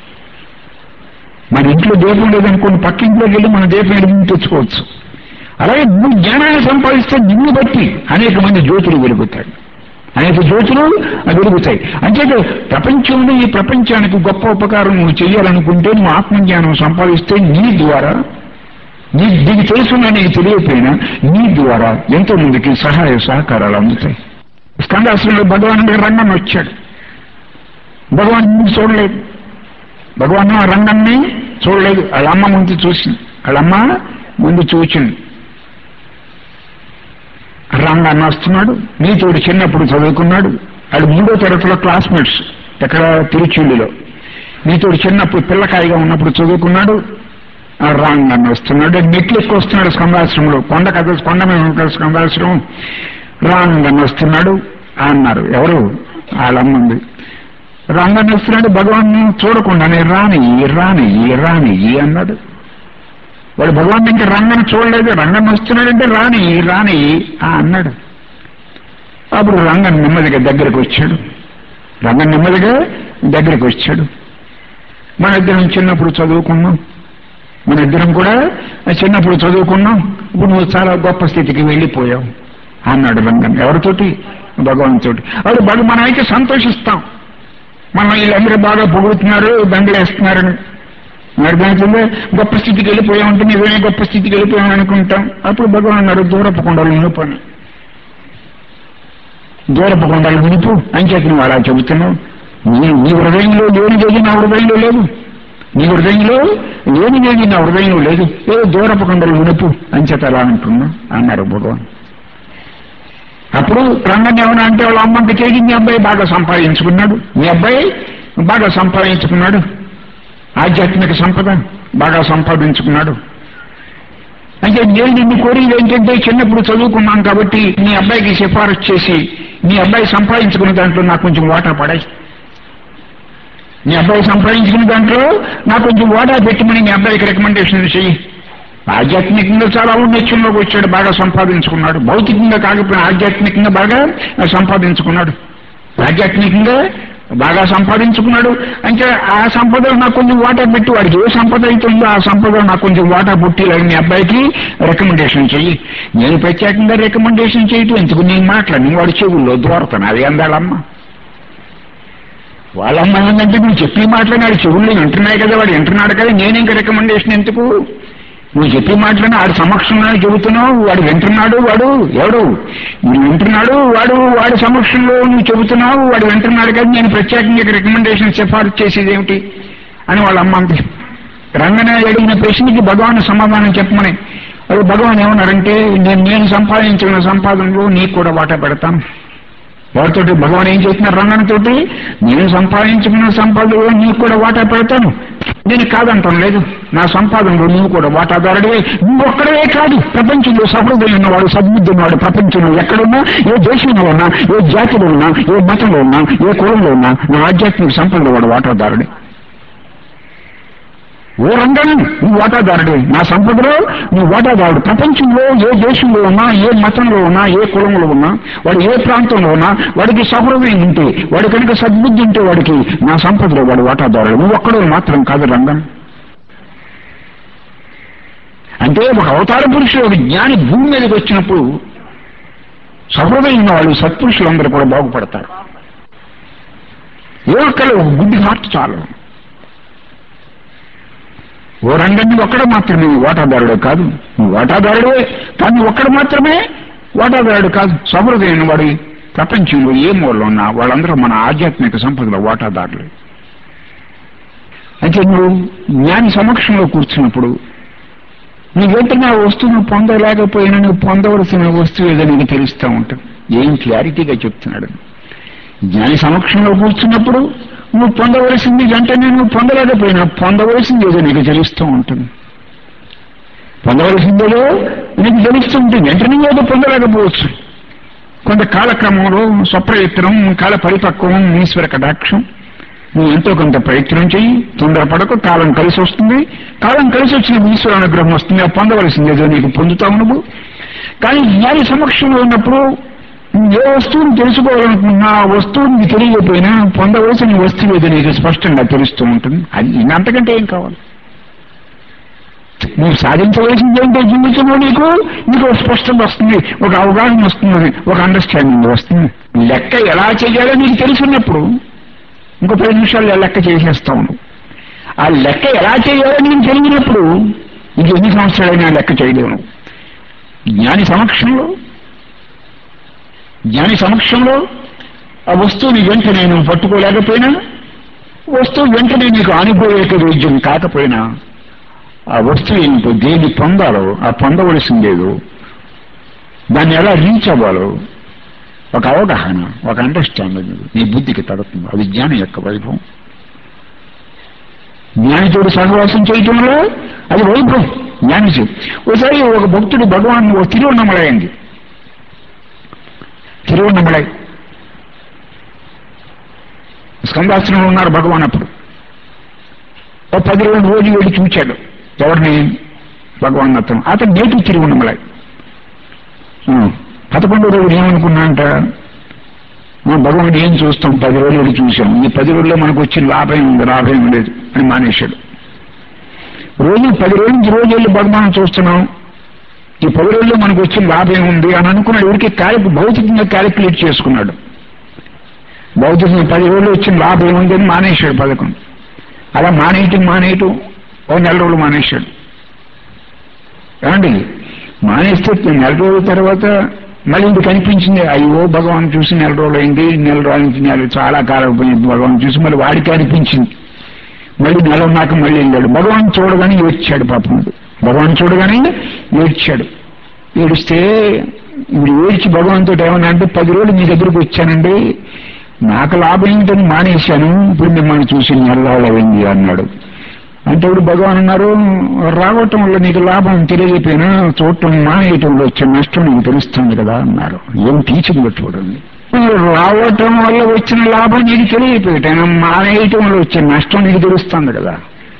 మన ఇంట్లో దీపం లేదనుకోండి పక్కింట్లోకి వెళ్ళి మన దీపం వెలిగి తెచ్చుకోవచ్చు అలాగే నువ్వు జ్ఞానాన్ని సంపాదిస్తే నిన్ను బట్టి అనేక మంది జ్యోతులు వెలుగుతాయి అనేక జ్యోతులు వెలుగుతాయి అంచేత ప్రపంచంలో ఈ ప్రపంచానికి గొప్ప ఉపకారం నువ్వు చేయాలనుకుంటే నువ్వు ఆత్మజ్ఞానం సంపాదిస్తే నీ ద్వారా నీ దీనికి తెలుసున్నా నీకు తెలియకపోయినా నీ ద్వారా ఎంతో మందికి సహాయ సహకారాలు అందుతాయి స్కందాశ్రంలో భగవాన్ రంగం వచ్చాడు భగవాన్ ముందు చూడలేదు భగవాన్ ఆ రంగాన్ని చూడలేదు వాళ్ళ అమ్మ ముందు చూసింది వాళ్ళమ్మ ముందు చూచింది రంగాన్ని వస్తున్నాడు నీతోడు చిన్నప్పుడు చదువుకున్నాడు వాడు మూడో తరగతిలో క్లాస్మేట్స్ ఎక్కడ తిరుచుండిలో నీతోడు చిన్నప్పుడు పిల్లకాయగా ఉన్నప్పుడు చదువుకున్నాడు ఆ రాంగాన్ని వస్తున్నాడు మెట్లు ఎక్కువ వస్తున్నాడు స్కందాశ్రమంలో కొండ కథ కొండ మీద ఉంటుంది స్కందాశ్రమం రాంగాన్ని వస్తున్నాడు అన్నారు ఎవరు వాళ్ళమ్మంది రాంగాన్ని వస్తున్నాడు భగవాన్ చూడకుండానే రాని రాని రాని అన్నాడు వాడు భగవాన్ ఇంకా రంగని చూడలేదు రంగన్ వస్తున్నాడంటే రాని రాని అన్నాడు అప్పుడు రంగన్ నెమ్మదిగా దగ్గరకు వచ్చాడు రంగన్ నెమ్మదిగా దగ్గరకు వచ్చాడు మన ఇద్దరం చిన్నప్పుడు చదువుకున్నాం మన ఇద్దరం కూడా చిన్నప్పుడు చదువుకున్నాం ఇప్పుడు నువ్వు చాలా గొప్ప స్థితికి వెళ్ళిపోయావు అన్నాడు రంగన్ ఎవరితోటి భగవంతుడి వాడు బాగా మనం అయితే సంతోషిస్తాం మనం వీళ్ళందరూ బాగా పొగుడుతున్నారు దండలేస్తున్నారని అర్థమవుతుందే గొప్ప స్థితికి వెళ్ళిపోయామంటే నిజమే గొప్ప స్థితికి వెళ్ళిపోయాం అనుకుంటాం అప్పుడు భగవాన్ అన్నారు దూరపు కొండలు నిలుపని దూరపు కొండలు నిలుపు అంచేత నువ్వు అలా చెబుతున్నావు నీ నీ హృదయంలో లేనిదేది నా హృదయంలో లేదు నీ హృదయంలో లేనిదేది నా హృదయంలో లేదు ఏదో దూరపు కొండలు నిలుపు అంచేత అలా అంటున్నా అన్నారు భగవాన్ అప్పుడు రంగం ఏమన్నా అంటే వాళ్ళ అమ్మంకి చేసి మీ అబ్బాయి బాగా సంపాదించుకున్నాడు మీ అబ్బాయి బాగా సంపాదించుకున్నాడు ఆధ్యాత్మిక సంపద బాగా సంపాదించుకున్నాడు అంటే నేను నిన్ను కోరేది ఏంటంటే చిన్నప్పుడు చదువుకున్నాను కాబట్టి నీ అబ్బాయికి సిఫారసు చేసి నీ అబ్బాయి సంపాదించుకున్న దాంట్లో నాకు కొంచెం వాటా పడాయి నీ అబ్బాయి సంపాదించుకున్న దాంట్లో నాకు కొంచెం వాటా పెట్టమని నీ అబ్బాయికి రికమెండేషన్ చెయ్యి ఆధ్యాత్మికంగా చాలా ఔన్నత్యంలోకి వచ్చాడు బాగా సంపాదించుకున్నాడు భౌతికంగా కాకపోయినా ఆధ్యాత్మికంగా బాగా సంపాదించుకున్నాడు ఆధ్యాత్మికంగా బాగా సంపాదించుకున్నాడు అంటే ఆ సంపదలో నాకు కొంచెం వాటా పెట్టి వాడికి ఏ సంపద అయితే ఉందో ఆ సంపదలో నాకు కొంచెం వాటా పుట్టి మీ అబ్బాయికి రికమెండేషన్ చెయ్యి నేను ప్రత్యేకంగా రికమెండేషన్ చేయటం ఎందుకు నేను మాట్లాడి వాడి చెవుల్లో దూరతాను అది అందాలమ్మ వాళ్ళమ్మ ఏంటంటే నువ్వు చెప్పి మాట్లాడినాడు చెవుల్లో వింటున్నాయి కదా వాడు వింటున్నాడు కదా నేను ఇంకా రికమెండేషన్ ఎందుకు నువ్వు చెప్పి మాట్లాడిన ఆడు సమక్షంలో చెబుతున్నావు వాడు వింటున్నాడు వాడు ఎవడు నువ్వు వింటున్నాడు వాడు వాడి సమక్షంలో నువ్వు చెబుతున్నావు వాడు వింటున్నాడు కదా నేను ప్రత్యేకంగా రికమెండేషన్ సిఫారసు చేసేది ఏమిటి అని వాళ్ళ అమ్మ అంది రంగనే అడిగిన ప్రశ్నకి భగవాన్ సమాధానం చెప్పమని అది భగవాన్ ఏమన్నారంటే నేను నేను సంపాదించిన సంపాదనలో నీకు కూడా వాటా పెడతాను ఎవరితోటి భగవాన్ ఏం చేస్తున్నారు రంగనతోటి నేను సంపాదించుకున్న సంపాదనలో నీకు కూడా వాటా పెడతాను నేను కాదంటాను లేదు నా సంపాదనలో నువ్వు కూడా వాటాదారుడివే నువ్వు ఒక్కడే కాదు ప్రపంచంలో సహృదయం ఉన్నవాడు సద్బుద్ధి ఉన్నవాడు ప్రపంచంలో ఎక్కడున్నా ఏ దేశంలో ఉన్నా ఏ జాతిలో ఉన్నా ఏ మతంలో ఉన్నా ఏ కులంలో ఉన్నా నా ఆధ్యాత్మిక సంపదలో వాడు వాటాదారుడే ఓ రంగం నువ్వు వాటాదారుడే నా సంపదలో నువ్వు వాటాదారుడు ప్రపంచంలో ఏ దేశంలో ఉన్నా ఏ మతంలో ఉన్నా ఏ కులంలో ఉన్నా వాడు ఏ ప్రాంతంలో ఉన్నా వాడికి సహృదయం ఉంటే వాడి కనుక సద్బుద్ధి ఉంటే వాడికి నా సంపదలో వాడు వాటాదారుడు నువ్వు ఒక్కడో మాత్రం కాదు రంగం అంటే ఒక అవతార పురుషుడు ఒక జ్ఞాని భూమి మీదకి వచ్చినప్పుడు సహృదయం వాళ్ళు సత్పురుషులందరూ కూడా బాగుపడతారు ఏ ఒక్కరు ఒక గుడ్డి హార్ట్ చాలు ఓ రంగన్ని ఒక్కడ మాత్రమే వాటాదారుడే కాదు నువ్వు వాటాదారుడే కానీ ఒక్కడు మాత్రమే వాటాదారుడు కాదు సహృదయం వాడి ప్రపంచంలో ఏ మూలలో ఉన్నా వాళ్ళందరూ మన ఆధ్యాత్మిక సంపదల వాటాదారులు అయితే నువ్వు జ్ఞాని సమక్షంలో కూర్చున్నప్పుడు నీవేంటనే ఆ వస్తువు నువ్వు పొందలేకపోయినా నువ్వు పొందవలసిన వస్తువు ఏదో నీకు తెలుస్తూ ఉంటుంది ఏం క్లారిటీగా చెప్తున్నాడు జ్ఞాని సమక్షంలో కూర్చున్నప్పుడు నువ్వు పొందవలసింది వెంటనే నువ్వు పొందలేకపోయినా పొందవలసింది ఏదో నీకు తెలుస్తూ ఉంటుంది పొందవలసిందేదో నీకు తెలుస్తూ ఉంటుంది వెంటనే ఏదో పొందలేకపోవచ్చు కొంత కాలక్రమంలో స్వప్రయత్నం కాల పరిపక్వం ఈశ్వర కటాక్షం నువ్వు ఎంతో కొంత ప్రయత్నం చెయ్యి తొందరపడకు కాలం కలిసి వస్తుంది కాలం కలిసి వచ్చిన ఈశ్వర అనుగ్రహం వస్తుంది ఆ పొందవలసింది ఏదో నీకు పొందుతావు నువ్వు కానీ జ్ఞాని సమక్షంలో ఉన్నప్పుడు నువ్వు ఏ వస్తువుని తెలుసుకోవాలనుకున్నా ఆ వస్తువు నీకు తెలియకపోయినా పొందవలసిన వస్తువు ఏదో నీకు స్పష్టంగా తెలుస్తూ ఉంటుంది అది అంతకంటే ఏం కావాలి నువ్వు సాధించవలసింది ఏంటో జీవితంలో నీకు నీకు ఒక స్పష్టత వస్తుంది ఒక అవగాహన వస్తుంది ఒక అండర్స్టాండింగ్ వస్తుంది లెక్క ఎలా చేయాలో నీకు తెలుసున్నప్పుడు ఇంకో పది నిమిషాలు లెక్క చేసేస్తావు నువ్వు ఆ లెక్క ఎలా చేయాలో నీకు తెలియనప్పుడు ఇంక ఎన్ని సంవత్సరాలైనా లెక్క చేయలేవు నువ్వు జ్ఞాని సమక్షంలో జ్ఞాని సమక్షంలో ఆ వస్తువుని వెంటనే నువ్వు పట్టుకోలేకపోయినా వస్తువు వెంటనే నీకు అనుభవేక వైద్యం కాకపోయినా ఆ వస్తువు ఏంటో దేన్ని పొందాలో ఆ పొందవలసిందేదో దాన్ని ఎలా రీచ్ అవ్వాలో ఒక అవగాహన ఒక అండర్స్టాండింగ్ నీ బుద్ధికి తడుతుంది అది జ్ఞానం యొక్క వైభవం జ్ఞానితోడు సహవాసం చేయటంలో అది వైభవం జ్ఞానిచు ఒకసారి ఒక భక్తుడు భగవాన్ ఓ తిరువన్నమలై అండి తిరువన్నమలై స్కందాశ్రమంలో ఉన్నారు భగవాన్ అప్పుడు ఓ పది రోజులు రోజు వెళ్ళి చూచాడు ఎవరిని భగవాన్ అతను అతను నేటి తిరువన్నమలై పదకొండో రోజులు ఏమనుకున్నా అంట భగవాన్ ఏం చూస్తాం పది రోజులు చూసాం ఈ పది రోజుల్లో మనకు వచ్చిన లాభం ఉంది లాభం లేదు అని మానేశాడు రోజు పది రోజుల నుంచి రోజు వెళ్ళి భగవాన్ చూస్తున్నాం ఈ పది రోజుల్లో మనకు వచ్చిన లాభం ఉంది అని అనుకున్నాడు ఎవరికి క్యాలిక్ భౌతికంగా క్యాలిక్యులేట్ చేసుకున్నాడు భౌతికంగా పది రోజులు వచ్చిన లాభం ఏముంది అని మానేశాడు పథకం అలా మానేయటం మానేయటం ఓ నెల రోజులు మానేశాడు ఏమండి మానేస్తే నెల రోజుల తర్వాత మళ్ళీ ఇది కనిపించింది అయ్యో భగవాన్ చూసి నెల రోజులు అయింది నెల రోజుల నుంచి నెల చాలా కాలం పోయింది భగవాన్ చూసి మళ్ళీ వాడికి అనిపించింది మళ్ళీ నెల ఉన్నాక మళ్ళీ వెళ్ళాడు భగవాన్ చూడగానే ఏడ్చాడు పాపం భగవాన్ చూడగానే ఏడ్చాడు ఏడిస్తే ఇప్పుడు ఏడ్చి భగవాన్తో ఏమన్నా అంటే పది రోజులు మీ దగ్గరికి వచ్చానండి నాకు లాభం ఏంటని మానేశాను ఇప్పుడు మిమ్మల్ని చూసి నెల రోజులైంది అన్నాడు అంటే ఇప్పుడు భగవాన్ అన్నారు రావటం వల్ల నీకు లాభం తెలియకపోయినా చూడటం మానేయటంలో వచ్చే నష్టం నీకు తెలుస్తుంది కదా అన్నారు ఏం టీచింగ్ చూడండి రావటం వల్ల వచ్చిన లాభం నీకు తెలియకపోయినా మానేయటం వల్ల వచ్చే నష్టం నీకు తెలుస్తుంది కదా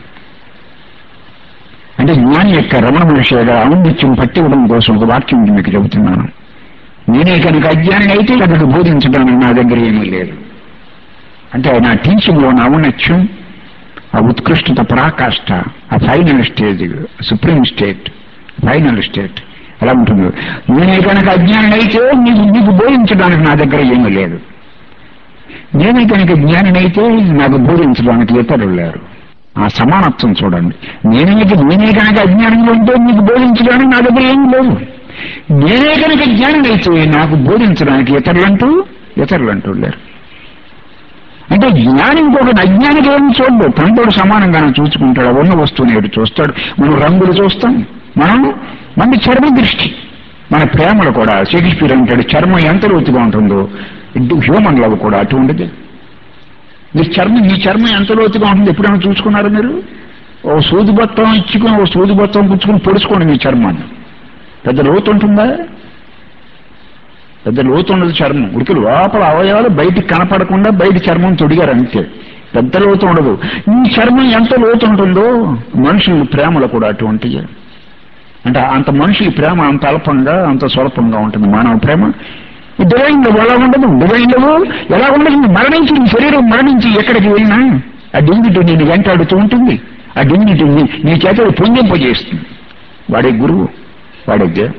అంటే జ్ఞాని యొక్క రమణ మహర్షి దగ్గర ఔన్నిత్యం పట్టివ్వడం కోసం ఒక వాక్యం మీకు చెబుతున్నాను నేనే కనుక అజ్ఞాని అయితే అతడు బోధించడానికి నా దగ్గర ఏమీ లేదు అంటే నా టీచింగ్ లో నా ఔన్నత్యం ఆ ఉత్కృష్టత పరాకాష్ట ఆ final stage supreme state final state ఎలా ఉంటుంది నేనే కనుక అజ్ఞానం అయితే నీకు నీకు బోధించడానికి నా దగ్గర ఏమీ లేదు నేనే కనుక జ్ఞానైతే నాకు బోధించడానికి ఇతరులు లేరు ఆ సమానత్వం చూడండి నేనే నేనే కనుక అజ్ఞానంలో ఉంటే నీకు బోధించడానికి నా దగ్గర ఏం లేవు నేనే కనుక జ్ఞానమైతే నాకు బోధించడానికి ఇతరులంటూ ఇతరులంటూ లేరు అంటే జ్ఞాని ఇంకొక అజ్ఞానికి ఏం చూడడు తనతోడు సమానంగానే చూసుకుంటాడు ఉన్న వస్తువుని ఏడు చూస్తాడు మనం రంగులు చూస్తాం మనం మన చర్మ దృష్టి మన ప్రేమలు కూడా షేక్స్పియర్ అంటాడు చర్మం ఎంత లోతుగా ఉంటుందో హ్యూమన్ లవ్ కూడా అటువంటిది మీ చర్మం మీ చర్మం ఎంత లోతుగా ఉంటుంది ఎప్పుడైనా చూసుకున్నారు మీరు ఓ సూది బొత్తం ఇచ్చుకుని ఓ సూది బొత్తం పుచ్చుకుని పొడుచుకోండి మీ చర్మాన్ని పెద్ద లోతు ఉంటుందా పెద్ద లోతు ఉండదు చర్మం ఉడికి లోపల అవయవాలు బయటికి కనపడకుండా బయట చర్మం తొడిగారు అంతే పెద్ద లోతు ఉండదు ఈ చర్మం ఎంత లోతు ఉంటుందో మనుషుల ప్రేమలు కూడా అటువంటివి అంటే అంత మనుషుల ప్రేమ అంత అల్పంగా అంత స్వల్పంగా ఉంటుంది మానవ ప్రేమ డివైన్ లవ్ ఎలా ఉండదు డివైన్ లవ్ ఎలా ఉండదు మరణించి నీ శరీరం మరణించి ఎక్కడికి వెళ్ళినా ఆ డిగ్నిటీ నేను వెంటాడుతూ ఉంటుంది ఆ డిగ్నిటీ నీ చేత పుణ్యింపజేస్తుంది వాడే గురువు వాడే దేవుడు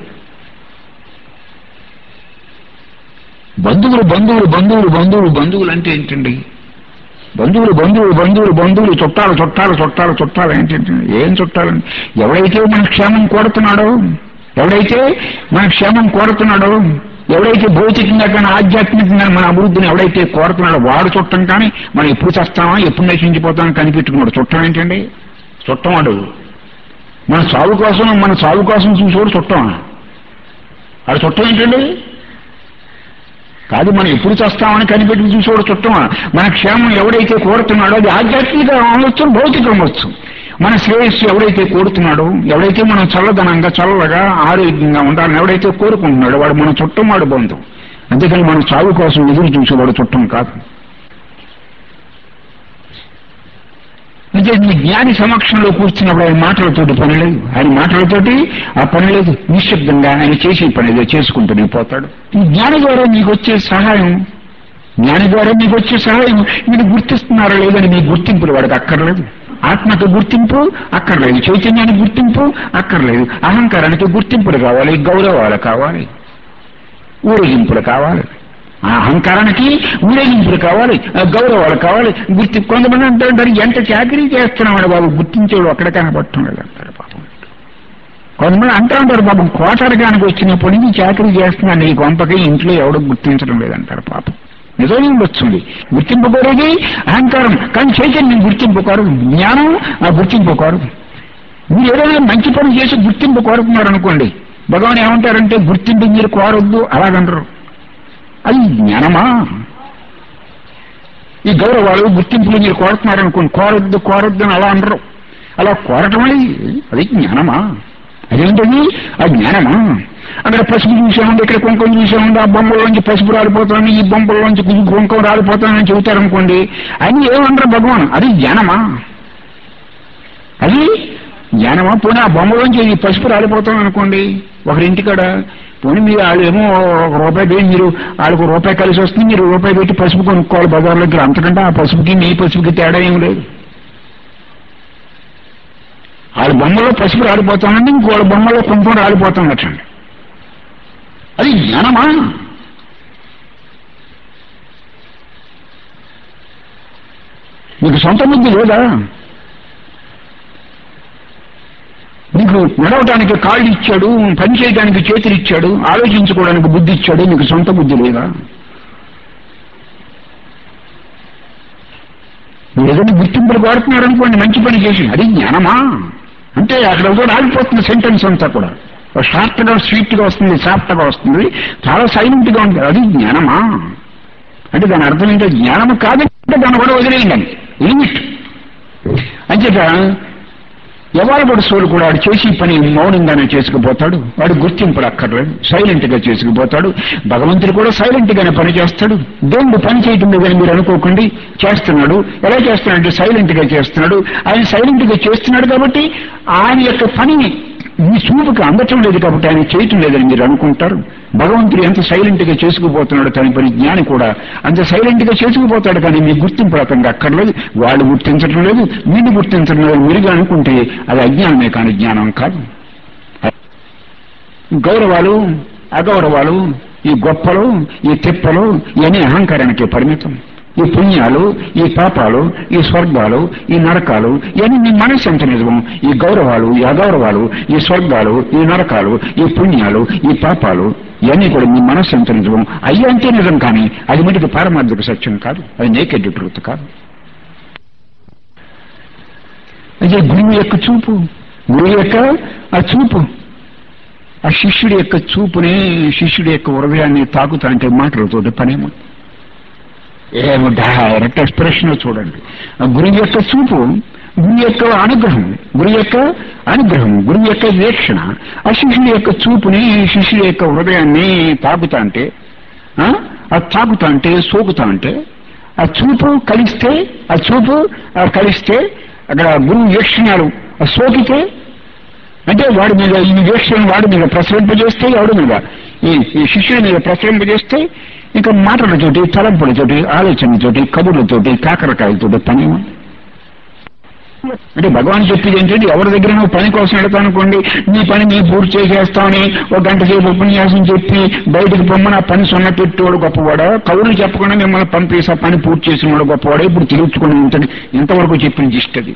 బంధువులు బంధువులు బంధువులు బంధువులు బంధువులు అంటే ఏంటండి బంధువులు బంధువులు బంధువులు బంధువులు చుట్టాలు చుట్టాలు చుట్టాలు చుట్టాలు ఏంటంటే ఏం చుట్టాలండి ఎవడైతే మన క్షేమం కోరుతున్నాడో ఎవడైతే మన క్షేమం కోరుతున్నాడో ఎవడైతే భౌతికంగా కానీ ఆధ్యాత్మికంగా మన అభివృద్ధిని ఎవడైతే కోరుతున్నాడో వాడు చుట్టం కానీ మనం ఎప్పుడు చేస్తామా ఎప్పుడు నశించిపోతామని కనిపెట్టుకున్నాడు చుట్టం ఏంటండి చుట్టం వాడు మన సాగు కోసం మన సాగు కోసం చూసేవాడు చుట్టం వాడు చుట్టం ఏంటండి కాదు మనం ఎప్పుడు చేస్తామని కనిపెట్టి చూసేవాడు చుట్టమా మన క్షేమం ఎవడైతే కోరుతున్నాడో అది ఆధ్యాత్మిక అవ్వచ్చు భౌతికం అవ్వచ్చు మన శ్రేయస్సు ఎవడైతే కోరుతున్నాడో ఎవడైతే మనం చల్లదనంగా చల్లగా ఆరోగ్యంగా ఉండాలని ఎవడైతే కోరుకుంటున్నాడో వాడు మన చుట్టం వాడు బంధువు అంతేకాని మన చావు కోసం ఎదురు చూసేవాడు చుట్టం కాదు అంటే నీ జ్ఞాని సమక్షంలో కూర్చున్నప్పుడు ఆయన మాటలతోటి పని లేదు ఆయన మాటలతోటి ఆ పని లేదు నిశ్శబ్దంగా ఆయన చేసే పని ఏదో చేసుకుంటూనే పోతాడు ఈ జ్ఞాని ద్వారా నీకు వచ్చే సహాయం జ్ఞాని ద్వారా మీకు వచ్చే సహాయం మీరు గుర్తిస్తున్నారా లేదని మీ గుర్తింపులు వాడికి అక్కర్లేదు ఆత్మకు గుర్తింపు అక్కర్లేదు చైతన్యానికి గుర్తింపు అక్కర్లేదు అహంకారానికి గుర్తింపులు కావాలి గౌరవాలు కావాలి ఊరేగింపులు కావాలి ఆ అహంకారానికి ఊరేగింపులు కావాలి ఆ గౌరవాలు కావాలి గుర్తి కొంతమంది అంటారు ఎంత చాకరీ చేస్తున్నామని బాబు గుర్తించేవాడు అక్కడ కనపడటం లేదు అంటారు పాపం కొంతమంది అంటూ ఉంటారు పాపం కోటరకానికి వచ్చినప్పటి నుంచి చాకరీ చేస్తున్నాను నీ కొంపకి ఇంట్లో ఎవడు గుర్తించడం లేదంటారు పాపం నిజమే ఉండొచ్చుంది గుర్తింపు కోరేది అహంకారం కానీ చైతన్యం గుర్తింపు కోరు జ్ఞానం ఆ గుర్తింపు కోరు మీరు ఏదైనా మంచి పని చేసి గుర్తింపు కోరుతున్నారు అనుకోండి భగవాన్ ఏమంటారంటే గుర్తింపు మీరు కోరొద్దు అలాగంటారు అది జ్ఞానమా ఈ గౌరవాలు గుర్తింపులు మీరు కోరుతున్నారనుకోండి కోరొద్దు కోరొద్దు అని అలా అనరు అలా కోరటం అది అది జ్ఞానమా అదేంటది ఆ జ్ఞానమా అక్కడ పసుపు చూసాముంది ఇక్కడ కుంకుమ చూసాముంది ఆ బొమ్మలోంచి పసుపు రాలిపోతాను ఈ బొమ్మలోంచి కుంకుమ రాలిపోతానని చెబుతారనుకోండి అని ఏమనరు భగవాన్ అది జ్ఞానమా అది జ్ఞానమా పోనీ ఆ బొమ్మలోంచి ఈ పసుపు రాలిపోతాం అనుకోండి ఒకరింటికాడ పోనీ మీరు వాళ్ళు ఏమో ఒక రూపాయి పెట్టి మీరు వాళ్ళకు రూపాయి కలిసి వస్తుంది మీరు రూపాయి పెట్టి పసుపు కొనుక్కోవాలి బజార్లోకి అంతకంటే ఆ పసుపుకి మీ పసుపుకి తేడా ఏం లేదు వాళ్ళ బొమ్మలో పసుపు రాలిపోతానండి ఇంకోళ్ళ బొమ్మలో కుంకుమ రాలిపోతానటండి అది జ్ఞానమా మీకు సొంత బుద్ధి లేదా నీకు నడవటానికి కాళ్ళు ఇచ్చాడు పని చేయడానికి చేతులు ఇచ్చాడు ఆలోచించుకోవడానికి బుద్ధి ఇచ్చాడు నీకు సొంత బుద్ధి లేదా మీరు ఏదైనా గుర్తింపులు కోరుతున్నారు అనుకోండి మంచి పని చేసి అది జ్ఞానమా అంటే అక్కడ ఒకటి ఆగిపోతుంది సెంటెన్స్ అంతా కూడా షార్ట్ గా స్వీట్ గా వస్తుంది సాఫ్ట్ గా వస్తుంది చాలా సైలెంట్ గా ఉంటుంది అది జ్ఞానమా అంటే దాని అర్థం ఏంటో జ్ఞానము కాదంటే దాన్ని కూడా వదిలేయండి లిమిట్ అంచేత ఎవరు పడు సోలు కూడా వాడు చేసి పని మౌనంగానే చేసుకుపోతాడు వాడు గుర్తింపులు అక్కర్లేదు సైలెంట్ గా చేసుకుపోతాడు భగవంతుడు కూడా సైలెంట్ గానే పని చేస్తాడు దేవుడు పని చేయటం లేదని మీరు అనుకోకండి చేస్తున్నాడు ఎలా చేస్తున్నాడు సైలెంట్ గా చేస్తున్నాడు ఆయన సైలెంట్ గా చేస్తున్నాడు కాబట్టి ఆయన యొక్క పనిని మీ చూపుకి అందటం లేదు కాబట్టి ఆయన చేయటం లేదని మీరు అనుకుంటారు భగవంతుడు ఎంత సైలెంట్ గా చేసుకుపోతున్నాడు తన పని జ్ఞాని కూడా అంత సైలెంట్ గా చేసుకుపోతాడు కానీ మీ గుర్తింపు అతనికి అక్కర్లేదు వాళ్ళు గుర్తించడం లేదు మీరు గుర్తించడం లేదు మీరుగా అనుకుంటే అది అజ్ఞానమే కానీ జ్ఞానం కాదు గౌరవాలు అగౌరవాలు ఈ గొప్పలు ఈ తిప్పలు ఇవన్నీ అహంకారానికి పరిమితం ఈ పుణ్యాలు ఈ పాపాలు ఈ స్వర్గాలు ఈ నరకాలు ఇవన్నీ మీ మనసు ఎంత నిజం ఈ గౌరవాలు ఈ అగౌరవాలు ఈ స్వర్గాలు ఈ నరకాలు ఈ పుణ్యాలు ఈ పాపాలు ఇవన్నీ కూడా మీ మనస్సు ఎంత నిజం అయ్యి అంటే నిజం కానీ అది మటుకు పారమార్థిక సత్యం కాదు అది నేకెడ్ ట్రూత్ కాదు అదే గురువు యొక్క చూపు గురువు యొక్క ఆ చూపు ఆ శిష్యుడి యొక్క చూపుని శిష్యుడి యొక్క హృదయాన్ని తాకుతా అంటే మాటలతోటి పనేమో ఏమో డైరెక్ట్ ఎక్స్ప్రెషన్ చూడండి ఆ గురువు యొక్క చూపు గురు యొక్క అనుగ్రహం గురు యొక్క అనుగ్రహం గురువు యొక్క వీక్షణ ఆ శిష్యుడి యొక్క చూపుని శిష్యుడి యొక్క హృదయాన్ని తాకుతా అంటే ఆ ఆ తాకుతా అంటే సోకుతా అంటే ఆ చూపు కలిస్తే ఆ చూపు ఆ కలిస్తే అక్కడ గురువు వీక్షణాలు ఆ సోకితే అంటే వాడి మీద ఈ వీక్షణ వాడి మీద ప్రసరింపజేస్తే ఎవడి మీద ఈ ఈ శిష్యుడి మీద ప్రసరింపజేస్తే ఇంకా మాటలతోటి తలంపులతోటి ఆలోచనతోటి కబుర్లతోటి కాకరకాయలతోటి పని అంటే భగవాన్ చెప్పేది ఏంటంటే ఎవరి దగ్గర నువ్వు పని కోసం వెళ్తావు అనుకోండి నీ పని నీ పూర్తి చేసేస్తామని ఒక గంట సేపు ఉపన్యాసం చెప్పి బయటకు పొమ్మని ఆ పని సొన్న పెట్టేవాడు గొప్పవాడా కవులు చెప్పకుండా మిమ్మల్ని పంపేసి ఆ పని పూర్తి చేసిన వాడు గొప్పవాడా ఇప్పుడు తెలుసుకుని ఉంటుంది ఎంతవరకు చెప్పిన జిష్టది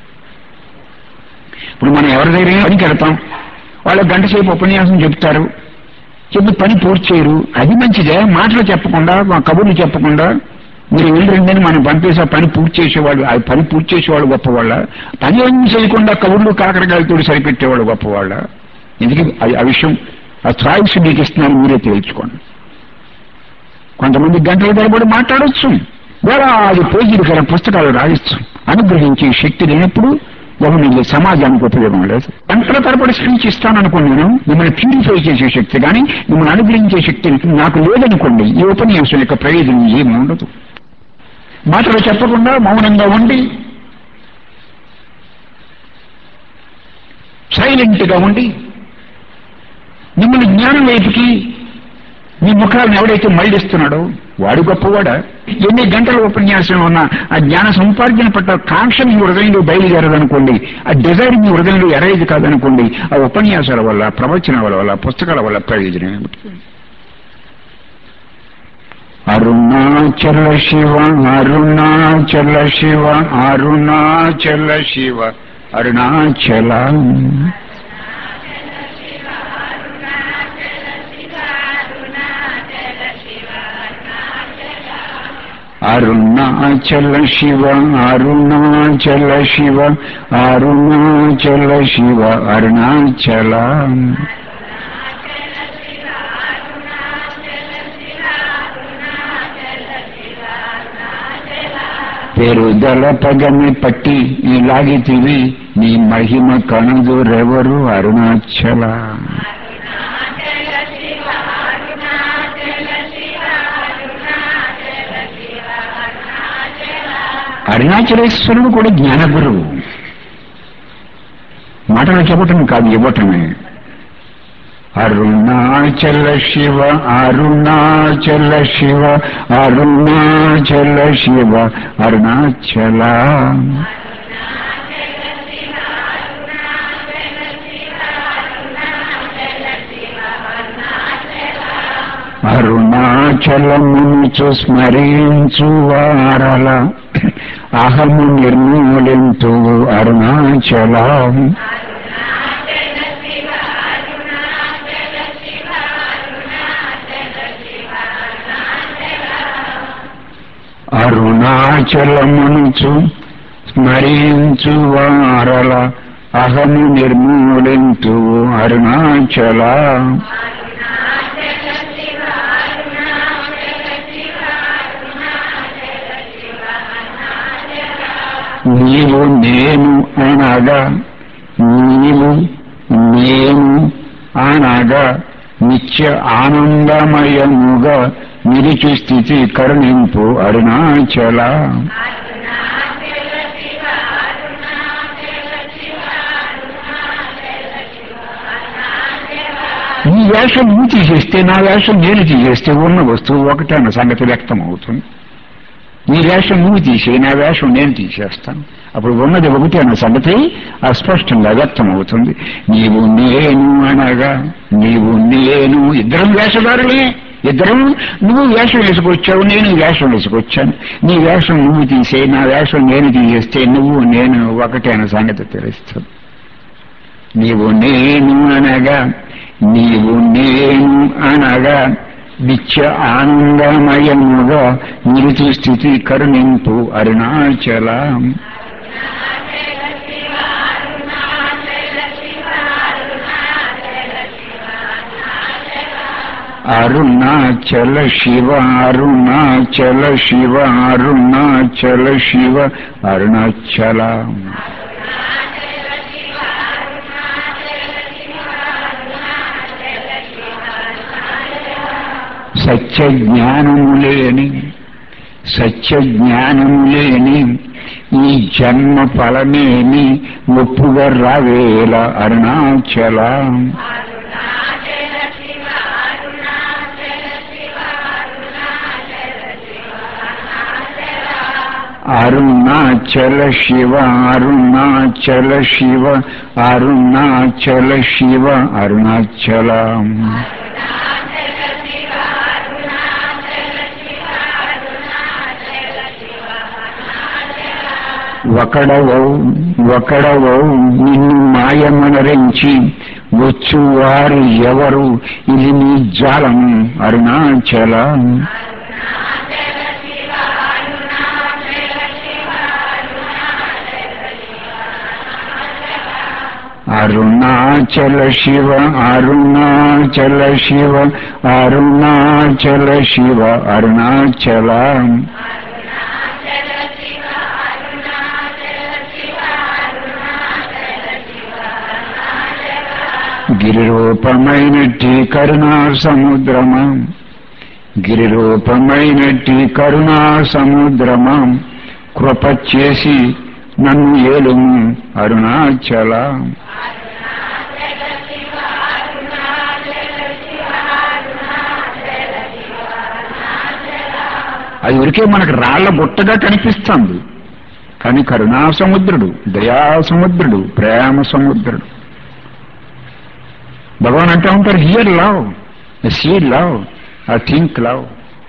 ఇప్పుడు మనం ఎవరి దగ్గర పనికి వెళ్తాం వాళ్ళు గంట సేపు ఉపన్యాసం చెప్తారు చెప్పి పని పూర్తి చేయరు అది మంచిదే మాటలు చెప్పకుండా మా కబుర్లు చెప్పకుండా మీరు వెళ్ళండి మనం పంపేసి ఆ పని పూర్తి చేసేవాడు ఆ పని పూర్తి చేసేవాడు గొప్పవాళ్ళ పని ఏం చేయకుండా కబుర్లు కాకరకాయలతో సరిపెట్టేవాడు గొప్పవాళ్ళ ఎందుకు అది ఆ విషయం ఆ చాయిస్ మీకు ఇస్తున్నారు మీరే తేల్చుకోండి కొంతమంది గంటల తరబడి మాట్లాడొచ్చు వేరే అది పేజీలు గల పుస్తకాలు రాయొచ్చు అనుగ్రహించే శక్తి లేనప్పుడు ఎవరిని సమాజానికి ఉపయోగం లేదు గంటల తరబడి స్పీచ్ ఇస్తాననుకోండి నేను మిమ్మల్ని ప్యూరిఫై చేసే శక్తి కానీ మిమ్మల్ని అనుగ్రహించే శక్తి నాకు లేదనుకోండి ఈ ఉపన్యాసం యొక్క ప్రయోజనం ఏమి ఉండదు మాటలు చెప్పకుండా మౌనంగా ఉండి సైలెంట్ గా ఉండి మిమ్మల్ని జ్ఞానం వైపుకి మీ ముఖాలను ఎవడైతే మళ్లిస్తున్నాడో వాడు గొప్పవాడా ఎన్ని గంటల ఉపన్యాసం ఉన్నా ఆ జ్ఞాన సముపార్జన పట్ల కాంక్ష మీ హృదయంలో బయలుదేరదనుకోండి ఆ డిజైర్ మీ హృదయంలో ఎరైజ్ కాదనుకోండి ఆ ఉపన్యాసాల వల్ల ప్రవచనాల వల్ల పుస్తకాల వల్ల ప్రయోజనం ఏమిటి అరుణాచల శివ అరుణాచల శివ అరుణాచల శివ అరుణాచల అరుణాచల శివ అరుణాచల శివ అరుణాచల శివ అరుణాచల పెరుదల పగమి పట్టి ఈ లాగితివి నీ మహిమ కణదురెవరు అరుణాచల అరుణాచలేశ్వరుడు కూడా జ్ఞానగురువు మాటలు చెప్పటం కాదు ఇవ్వటమే అరుణాచల శివ అరుణాచల శివ అరుణాచల శివ అరుణాచల అరుణాచలమును స్మరించు వారల అహము నిర్మూలింతు అరుణాచల అరుణాచలమునుచు స్మరించు వారల అహము నిర్మూలింతు అరుణాచల నీవు నేను అనగా నీవు నేను అనగా నిత్య ఆనందమయముగా నిలిచి స్థితి కరుణింపు అరుణాచల నీ వేషం నువ్వు తీసేస్తే నా వేషం నేను తీసేస్తే ఉన్న వస్తువు ఒకటే అన్న సంగతి వ్యక్తం అవుతుంది నీ వేషం నువ్వు తీసే నా వేషం నేను తీసేస్తాను అప్పుడు ఉన్నది ఒకటి అన్న సంగతి అస్పష్టంగా వ్యక్తం అవుతుంది నీవు నేను అనగా నీవు నేను ఇద్దరం వేషధారులే ఇద్దరం నువ్వు వేషం వేసుకొచ్చావు నేను వేషం వేసుకొచ్చాను నీ వేషం నువ్వు తీసే నా వేషం నేను తీసేస్తే నువ్వు నేను ఒకటే అన్న సంగతి తెలుస్తుంది నీవు నేను అనగా నీవు నేను అనగా నిత్య ఆనందమయముగా నిరుతి స్థితి కరుణింపు అరుణాచల అరుణాచల శివ అరుణాచల శివ అరుణాచల శివ అరుణాచల సత్య జ్ఞానము లేని సత్య జ్ఞానము లేని ఈ జన్మ ఫలమేమి ఒప్పుగా రావేల అరుణాచల అరుణాచల శివ అరుణాచల శివ అరుణాచల శివ అరుణాచల ఒకడవౌ ఒకడవౌ నిన్ను మాయమనరించి వచ్చువారు ఎవరు ఇది నీ జాలము అరుణాచల అరుణాచల శివ అరుణాచల శివ అరుణాచల శివ అరుణాచల గిరిరూపమైనట్టి కరుణా సముద్రమా గిరిరూపమైనట్టి కరుణా సముద్రమా కృప చేసి నన్ను ఏలుము అరుణాచల అది ఊరికే మనకు రాళ్ల బుట్టగా కనిపిస్తుంది కానీ కరుణా సముద్రుడు దయా సముద్రుడు ప్రేమ సముద్రుడు భగవాన్ అంటూ ఉంటారు hear love see love ah think love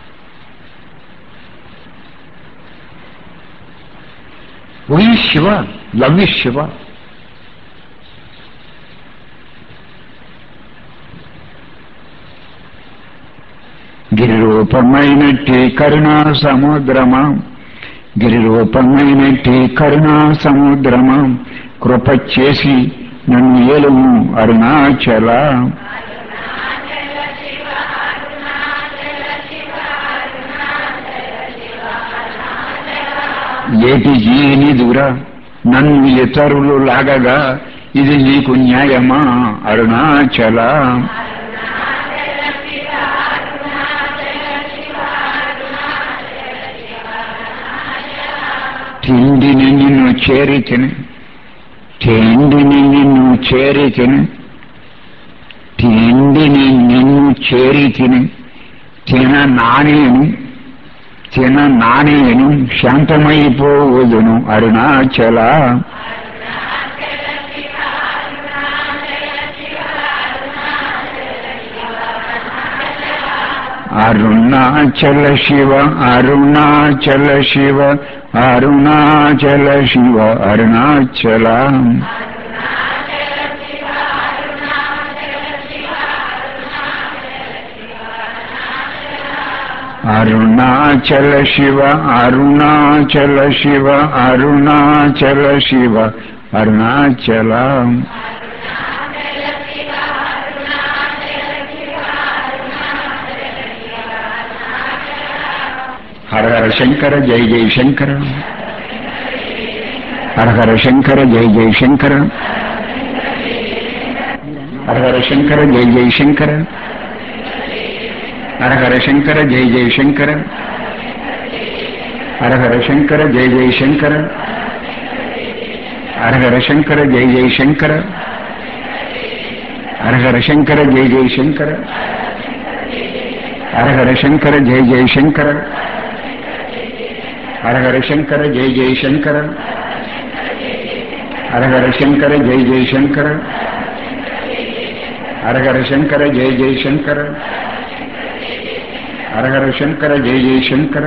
oh Shiva love is Shiva గిరిరూపమైనట్టి కరుణా సముద్రమా గిరిరూపమైనట్టి కరుణా సముద్రమా కృప చేసి నన్ను ఏలుము అరుణాచల ఏటి జీని దూర నన్ను ఇతరులు లాగగా ఇది నీకు న్యాయమా అరుణాచల తిండిని నిన్ను చేరి తిని తిండిని నిన్ను చేరి తిని తిండిని నిన్ను చేరి తిని తిన నానేను తిన నానేను శాంతమైపోవదును అరుణాచల అరుణాచల శివ అరుణాచల శివ అరుణాచల శివ అరుణాచల అరుణాచల శివ అరుణాచల శివ అరుణాచల శివ అరుణాచల హర హర శంకర జై జై శంకర హర హర శంకర జై జై శంకర హర హర శంకర జై జై శంకర హర హర శంకర జై జై శంకర హర హర శంకర జై జై శంకర హర హర శంకర జై జై శంకర హర హర శంకర జై జై శంకర హర హర శంకర జై జై శంకర హర హర శంకర జై జై శంకర హర హర శంకర జై జై శంకర హర హర శంకర జై జై శంకర హర హర శంకర జై జై శంకర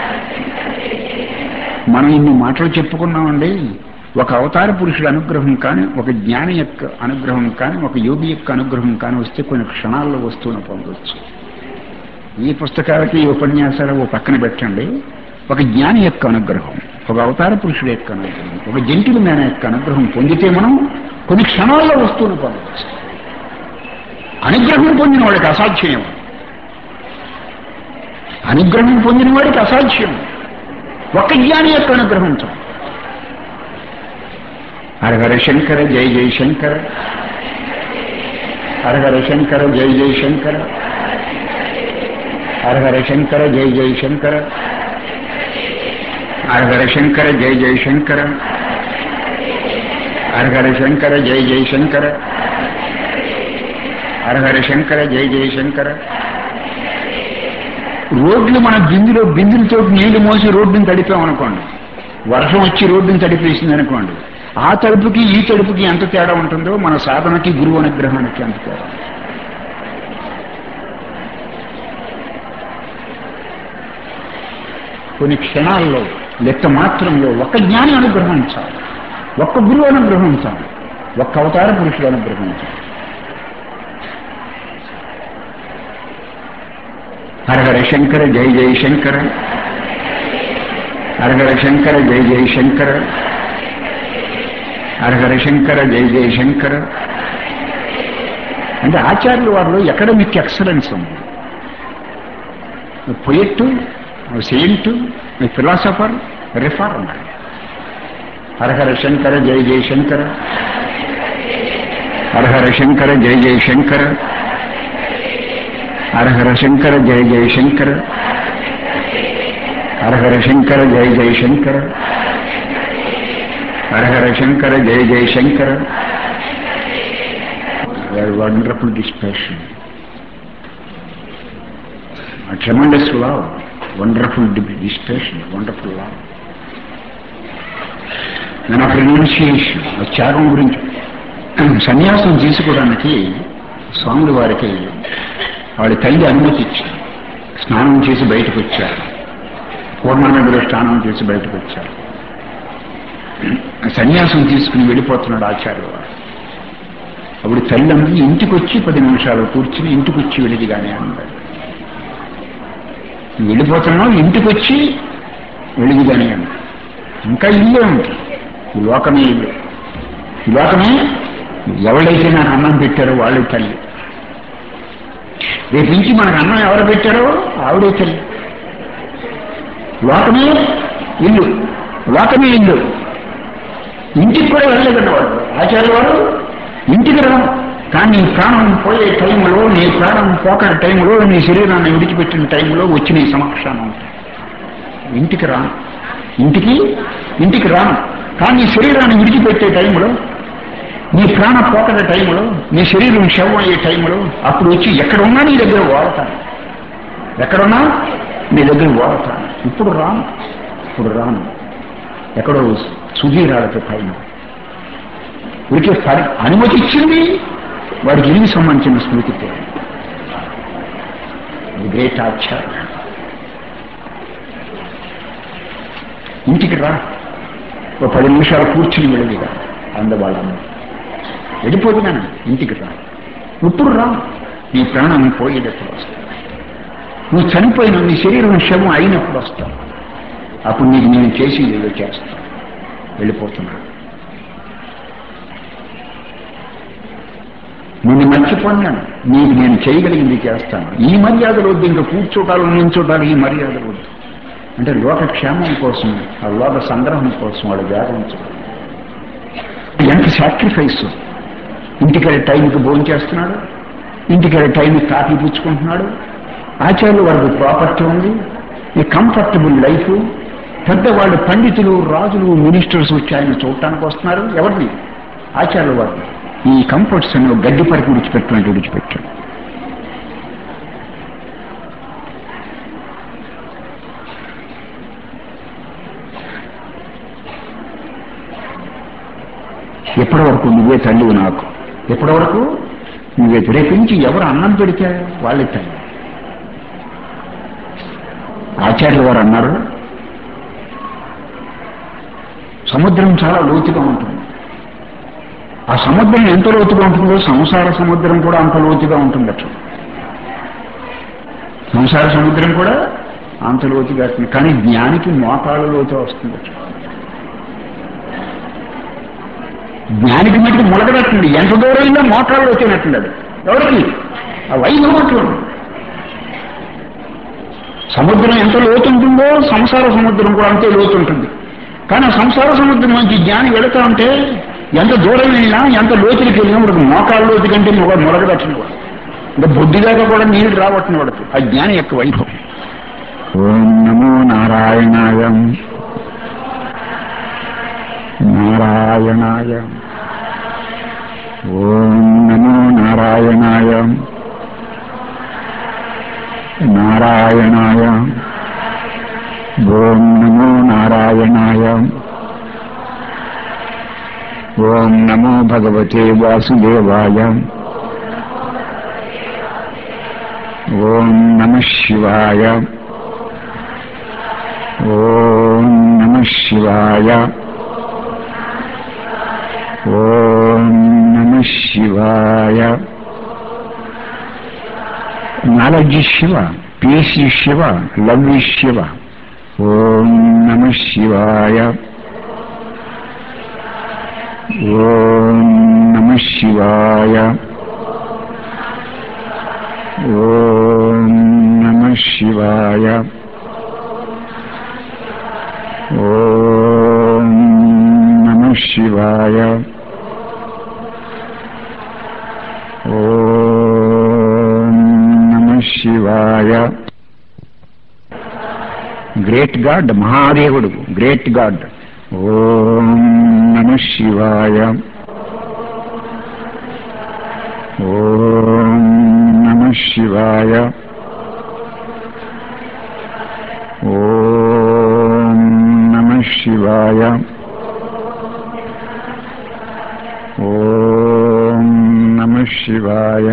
మనం ఇన్ని మాటలు చెప్పుకున్నామండి ఒక అవతార పురుషుడి అనుగ్రహం కానీ ఒక జ్ఞాని యొక్క అనుగ్రహం కానీ ఒక యోగి యొక్క అనుగ్రహం కానీ వస్తే కొన్ని క్షణాల్లో వస్తువును పొందవచ్చు ఈ పుస్తకాలకి ఈ ఉపన్యాసాలు ఓ పక్కన పెట్టండి ఒక జ్ఞాని యొక్క అనుగ్రహం ఒక అవతార పురుషుడు యొక్క అనుగ్రహం ఒక జంతువుల మేన యొక్క అనుగ్రహం పొందితే మనం కొన్ని క్షణాల్లో వస్తువును పొందవచ్చు అనుగ్రహం పొందిన వాడికి అసాధ్యం అనుగ్రహం పొందిన వాడికి అసాధ్యం ఒక జ్ఞాని యొక్క అనుగ్రహంతో హరహర శంకర జై జై శంకర హరహర శంకర జై జై శంకర హరహర శంకర జై జై శంకర హరహర శంకర జై జై శంకర హరహర శంకర జై జై శంకర హరహర శంకర జై జై శంకర రోడ్లు మన బిందులో బిందులతో నీళ్లు మోసి రోడ్డుని తడిపామనుకోండి వర్షం వచ్చి రోడ్డుని తడిపేసింది అనుకోండి ఆ తడుపుకి ఈ తడుపుకి ఎంత తేడా ఉంటుందో మన సాధనకి గురువు అనుగ్రహానికి ఎంత తేడా కొన్ని క్షణాల్లో లెక్క మాత్రంలో ఒక్క జ్ఞాని అనుగ్రహించాలి ఒక్క గురువు అనుగ్రహించాలి ఒక్క అవతార పురుషుడు అనుగ్రహించాలి హరహర శంకర జై జై శంకర హరహర శంకర జై జై శంకర హరహర శంకర జై జై శంకర అంటే ఆచార్యుల వారిలో ఎకడమిక్ ఎక్సలెన్స్ ఉంది పొయెట్ సెయింట్ ఫిలాసఫర్ రిఫార్మర్ హరహర శంకర జై జై శంకర హరహర శంకర జై జై శంకర హరహర శంకర జై జై శంకర హరహర శంకర జై జై శంకర హరహర శంకర జై జై Shankara wonderful dispassion a tremendous love, wonderful dispassion, wonderful love. నేను ఆ ప్రొనౌన్సియేషన్ ఆ త్యాగం గురించి సన్యాసం తీసుకోవడానికి స్వాముల వారికి వాడి తల్లి అనుమతి ఇచ్చారు స్నానం చేసి బయటకు వచ్చారు పూర్ణానందలో స్నానం చేసి బయటకు వచ్చారు సన్యాసం తీసుకుని వెళ్ళిపోతున్నాడు ఆచార్య వారు అప్పుడు తల్లి ఇంటికి వచ్చి పది నిమిషాలు కూర్చుని ఇంటికి వచ్చి వెళ్ళిదిగానే అన్నాడు నువ్వు వెళ్ళిపోతున్నావు ఇంటికి వచ్చి వెలుగుగానే అంట ఇంకా ఇల్లే ఉంది ఈ లోకమే ఇల్లు ఈ లోకమే ఎవరైతే నాకు అన్నం పెట్టారో వాళ్ళే తల్లి రేపు నుంచి మనకు అన్నం ఎవరు పెట్టారో ఆవిడే తల్లి లోకమే ఇల్లు లోకమే ఇల్లు ఇంటికి కూడా వెళ్ళలేదండి వాడు ఆచార్య వాడు ఇంటికి రాను కానీ నీ ప్రాణం పోయే టైంలో నీ ప్రాణం పోకడ టైంలో నీ శరీరాన్ని విడిచిపెట్టిన టైంలో వచ్చి నీ సమక్షాన్ని ఉంటాయి ఇంటికి రాను ఇంటికి ఇంటికి రాను కానీ నీ శరీరాన్ని విడిచిపెట్టే టైంలో నీ ప్రాణ పోకడ టైంలో నీ శరీరం శవం అయ్యే టైంలో అప్పుడు వచ్చి ఎక్కడున్నా నీ దగ్గర వాడతాను ఎక్కడున్నా నీ దగ్గర వాడతాను ఇప్పుడు రాను ఇప్పుడు రాను ఎక్కడో సుధీరాలతో పైన వీరికి అనుమతి ఇచ్చింది వాడికి ఇల్లు సంబంధించిన స్మృతి గ్రేట్ ఆచార్య ఇంటికి రా ఒక పది నిమిషాలు కూర్చుని వెళ్ళిగా అందవాళ్ళమ్మ వెళ్ళిపోతున్నాను ఇంటికి రా ఇప్పుడు రా నీ ప్రాణం పోయేటప్పుడు వస్తా నువ్వు చనిపోయిన నీ శరీరం శవం అయినప్పుడు వస్తావు అప్పుడు నీకు నేను చేసి ఏదో చేస్తాను వెళ్ళిపోతున్నాను నిన్ను మర్చిపోన్నాను నీకు నేను చేయగలిగింది చేస్తాను ఈ మర్యాదలు వద్దు ఇంకా కూర్చోటాలు నించోటాలు ఈ మర్యాదలు వద్దు అంటే లోక క్షేమం కోసం ఆ లోక సంగ్రహం కోసం వాడు వ్యాపించడం ఎంత సాక్రిఫైస్ ఇంటికెళ్ళే టైంకి భోజనం చేస్తున్నాడు ఇంటికెళ్ళే టైంకి కాఫీ పుచ్చుకుంటున్నాడు ఆచార్యులు వారికి ప్రాపర్టీ ఉంది ఈ కంఫర్టబుల్ లైఫ్ పెద్దవాళ్ళు పండితులు రాజులు మినిస్టర్స్ వచ్చి ఆయన చూడటానికి వస్తున్నారు ఎవరిని ఆచార్యుల వారిని ఈ కంఫర్ట్స్ అన్ని గడ్డి పరికి విడిచిపెట్టినట్టు విడిచిపెట్టాడు ఎప్పటి వరకు నువ్వే తల్లివు నాకు ఎప్పటి వరకు నువ్వే రేపించి ఎవరు అన్నం పెడితే వాళ్ళే తల్లి ఆచార్యులు వారు అన్నారు సముద్రం చాలా లోతుగా ఉంటుంది ఆ సముద్రం ఎంత లోతుగా ఉంటుందో సంసార సముద్రం కూడా అంత లోతుగా ఉంటుందట సంసార సముద్రం కూడా అంత లోతుగా వస్తుంది కానీ జ్ఞానికి మోకాళ్ళ లోతు వస్తుందట జ్ఞానికి మటుకు మొలగడట్టుంది ఎంత దూరంలో మోకాళ్ళు వచ్చినట్టుంది అది ఎవరికి ఆ వైభవత్వం సముద్రం ఎంత లోతు ఉంటుందో సంసార సముద్రం కూడా అంతే లోతు ఉంటుంది కానీ ఆ సంసార సముద్రం నుంచి జ్ఞాని వెళుతా ఉంటే ఎంత దూరం వెళ్ళినా ఎంత లోతులకి వెళ్ళినా వాడికి మోకాళ్ళ లోతు కంటే మొగ మొలగదట్టిన వాడు ఇంకా బుద్ధిదాకా కూడా నీళ్ళు రావట్టిన వాడికి ఆ జ్ఞాని యొక్క వైభవం ఓం నమో నారాయణాయ నారాయణాయ ఓం నమో నారాయణాయ నారాయణాయ ఓం నమో నారాయణాయ ఓం నమో భగవతే వాసుదేవాయ ఓం నమ శివాయ ఓం నమ శివాయ ఓం నమ శివాయ knowledge Shiva peace Shiva love Shiva ఓం నమ శివాయ ఓం నమ శివాయ ఓం నమ శివాయ ఓం నమ శివాయ ఓం నమ శివాయ గ్రేట్ గాడ్ మహాదేవుడు గ్రేట్ గాడ్ ఓం నమ శివాయ ఓం నమ శివాయ ఓం నమ శివాయ ఓం నమ శివాయ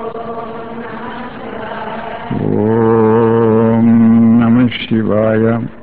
ఓం నమ శివాయ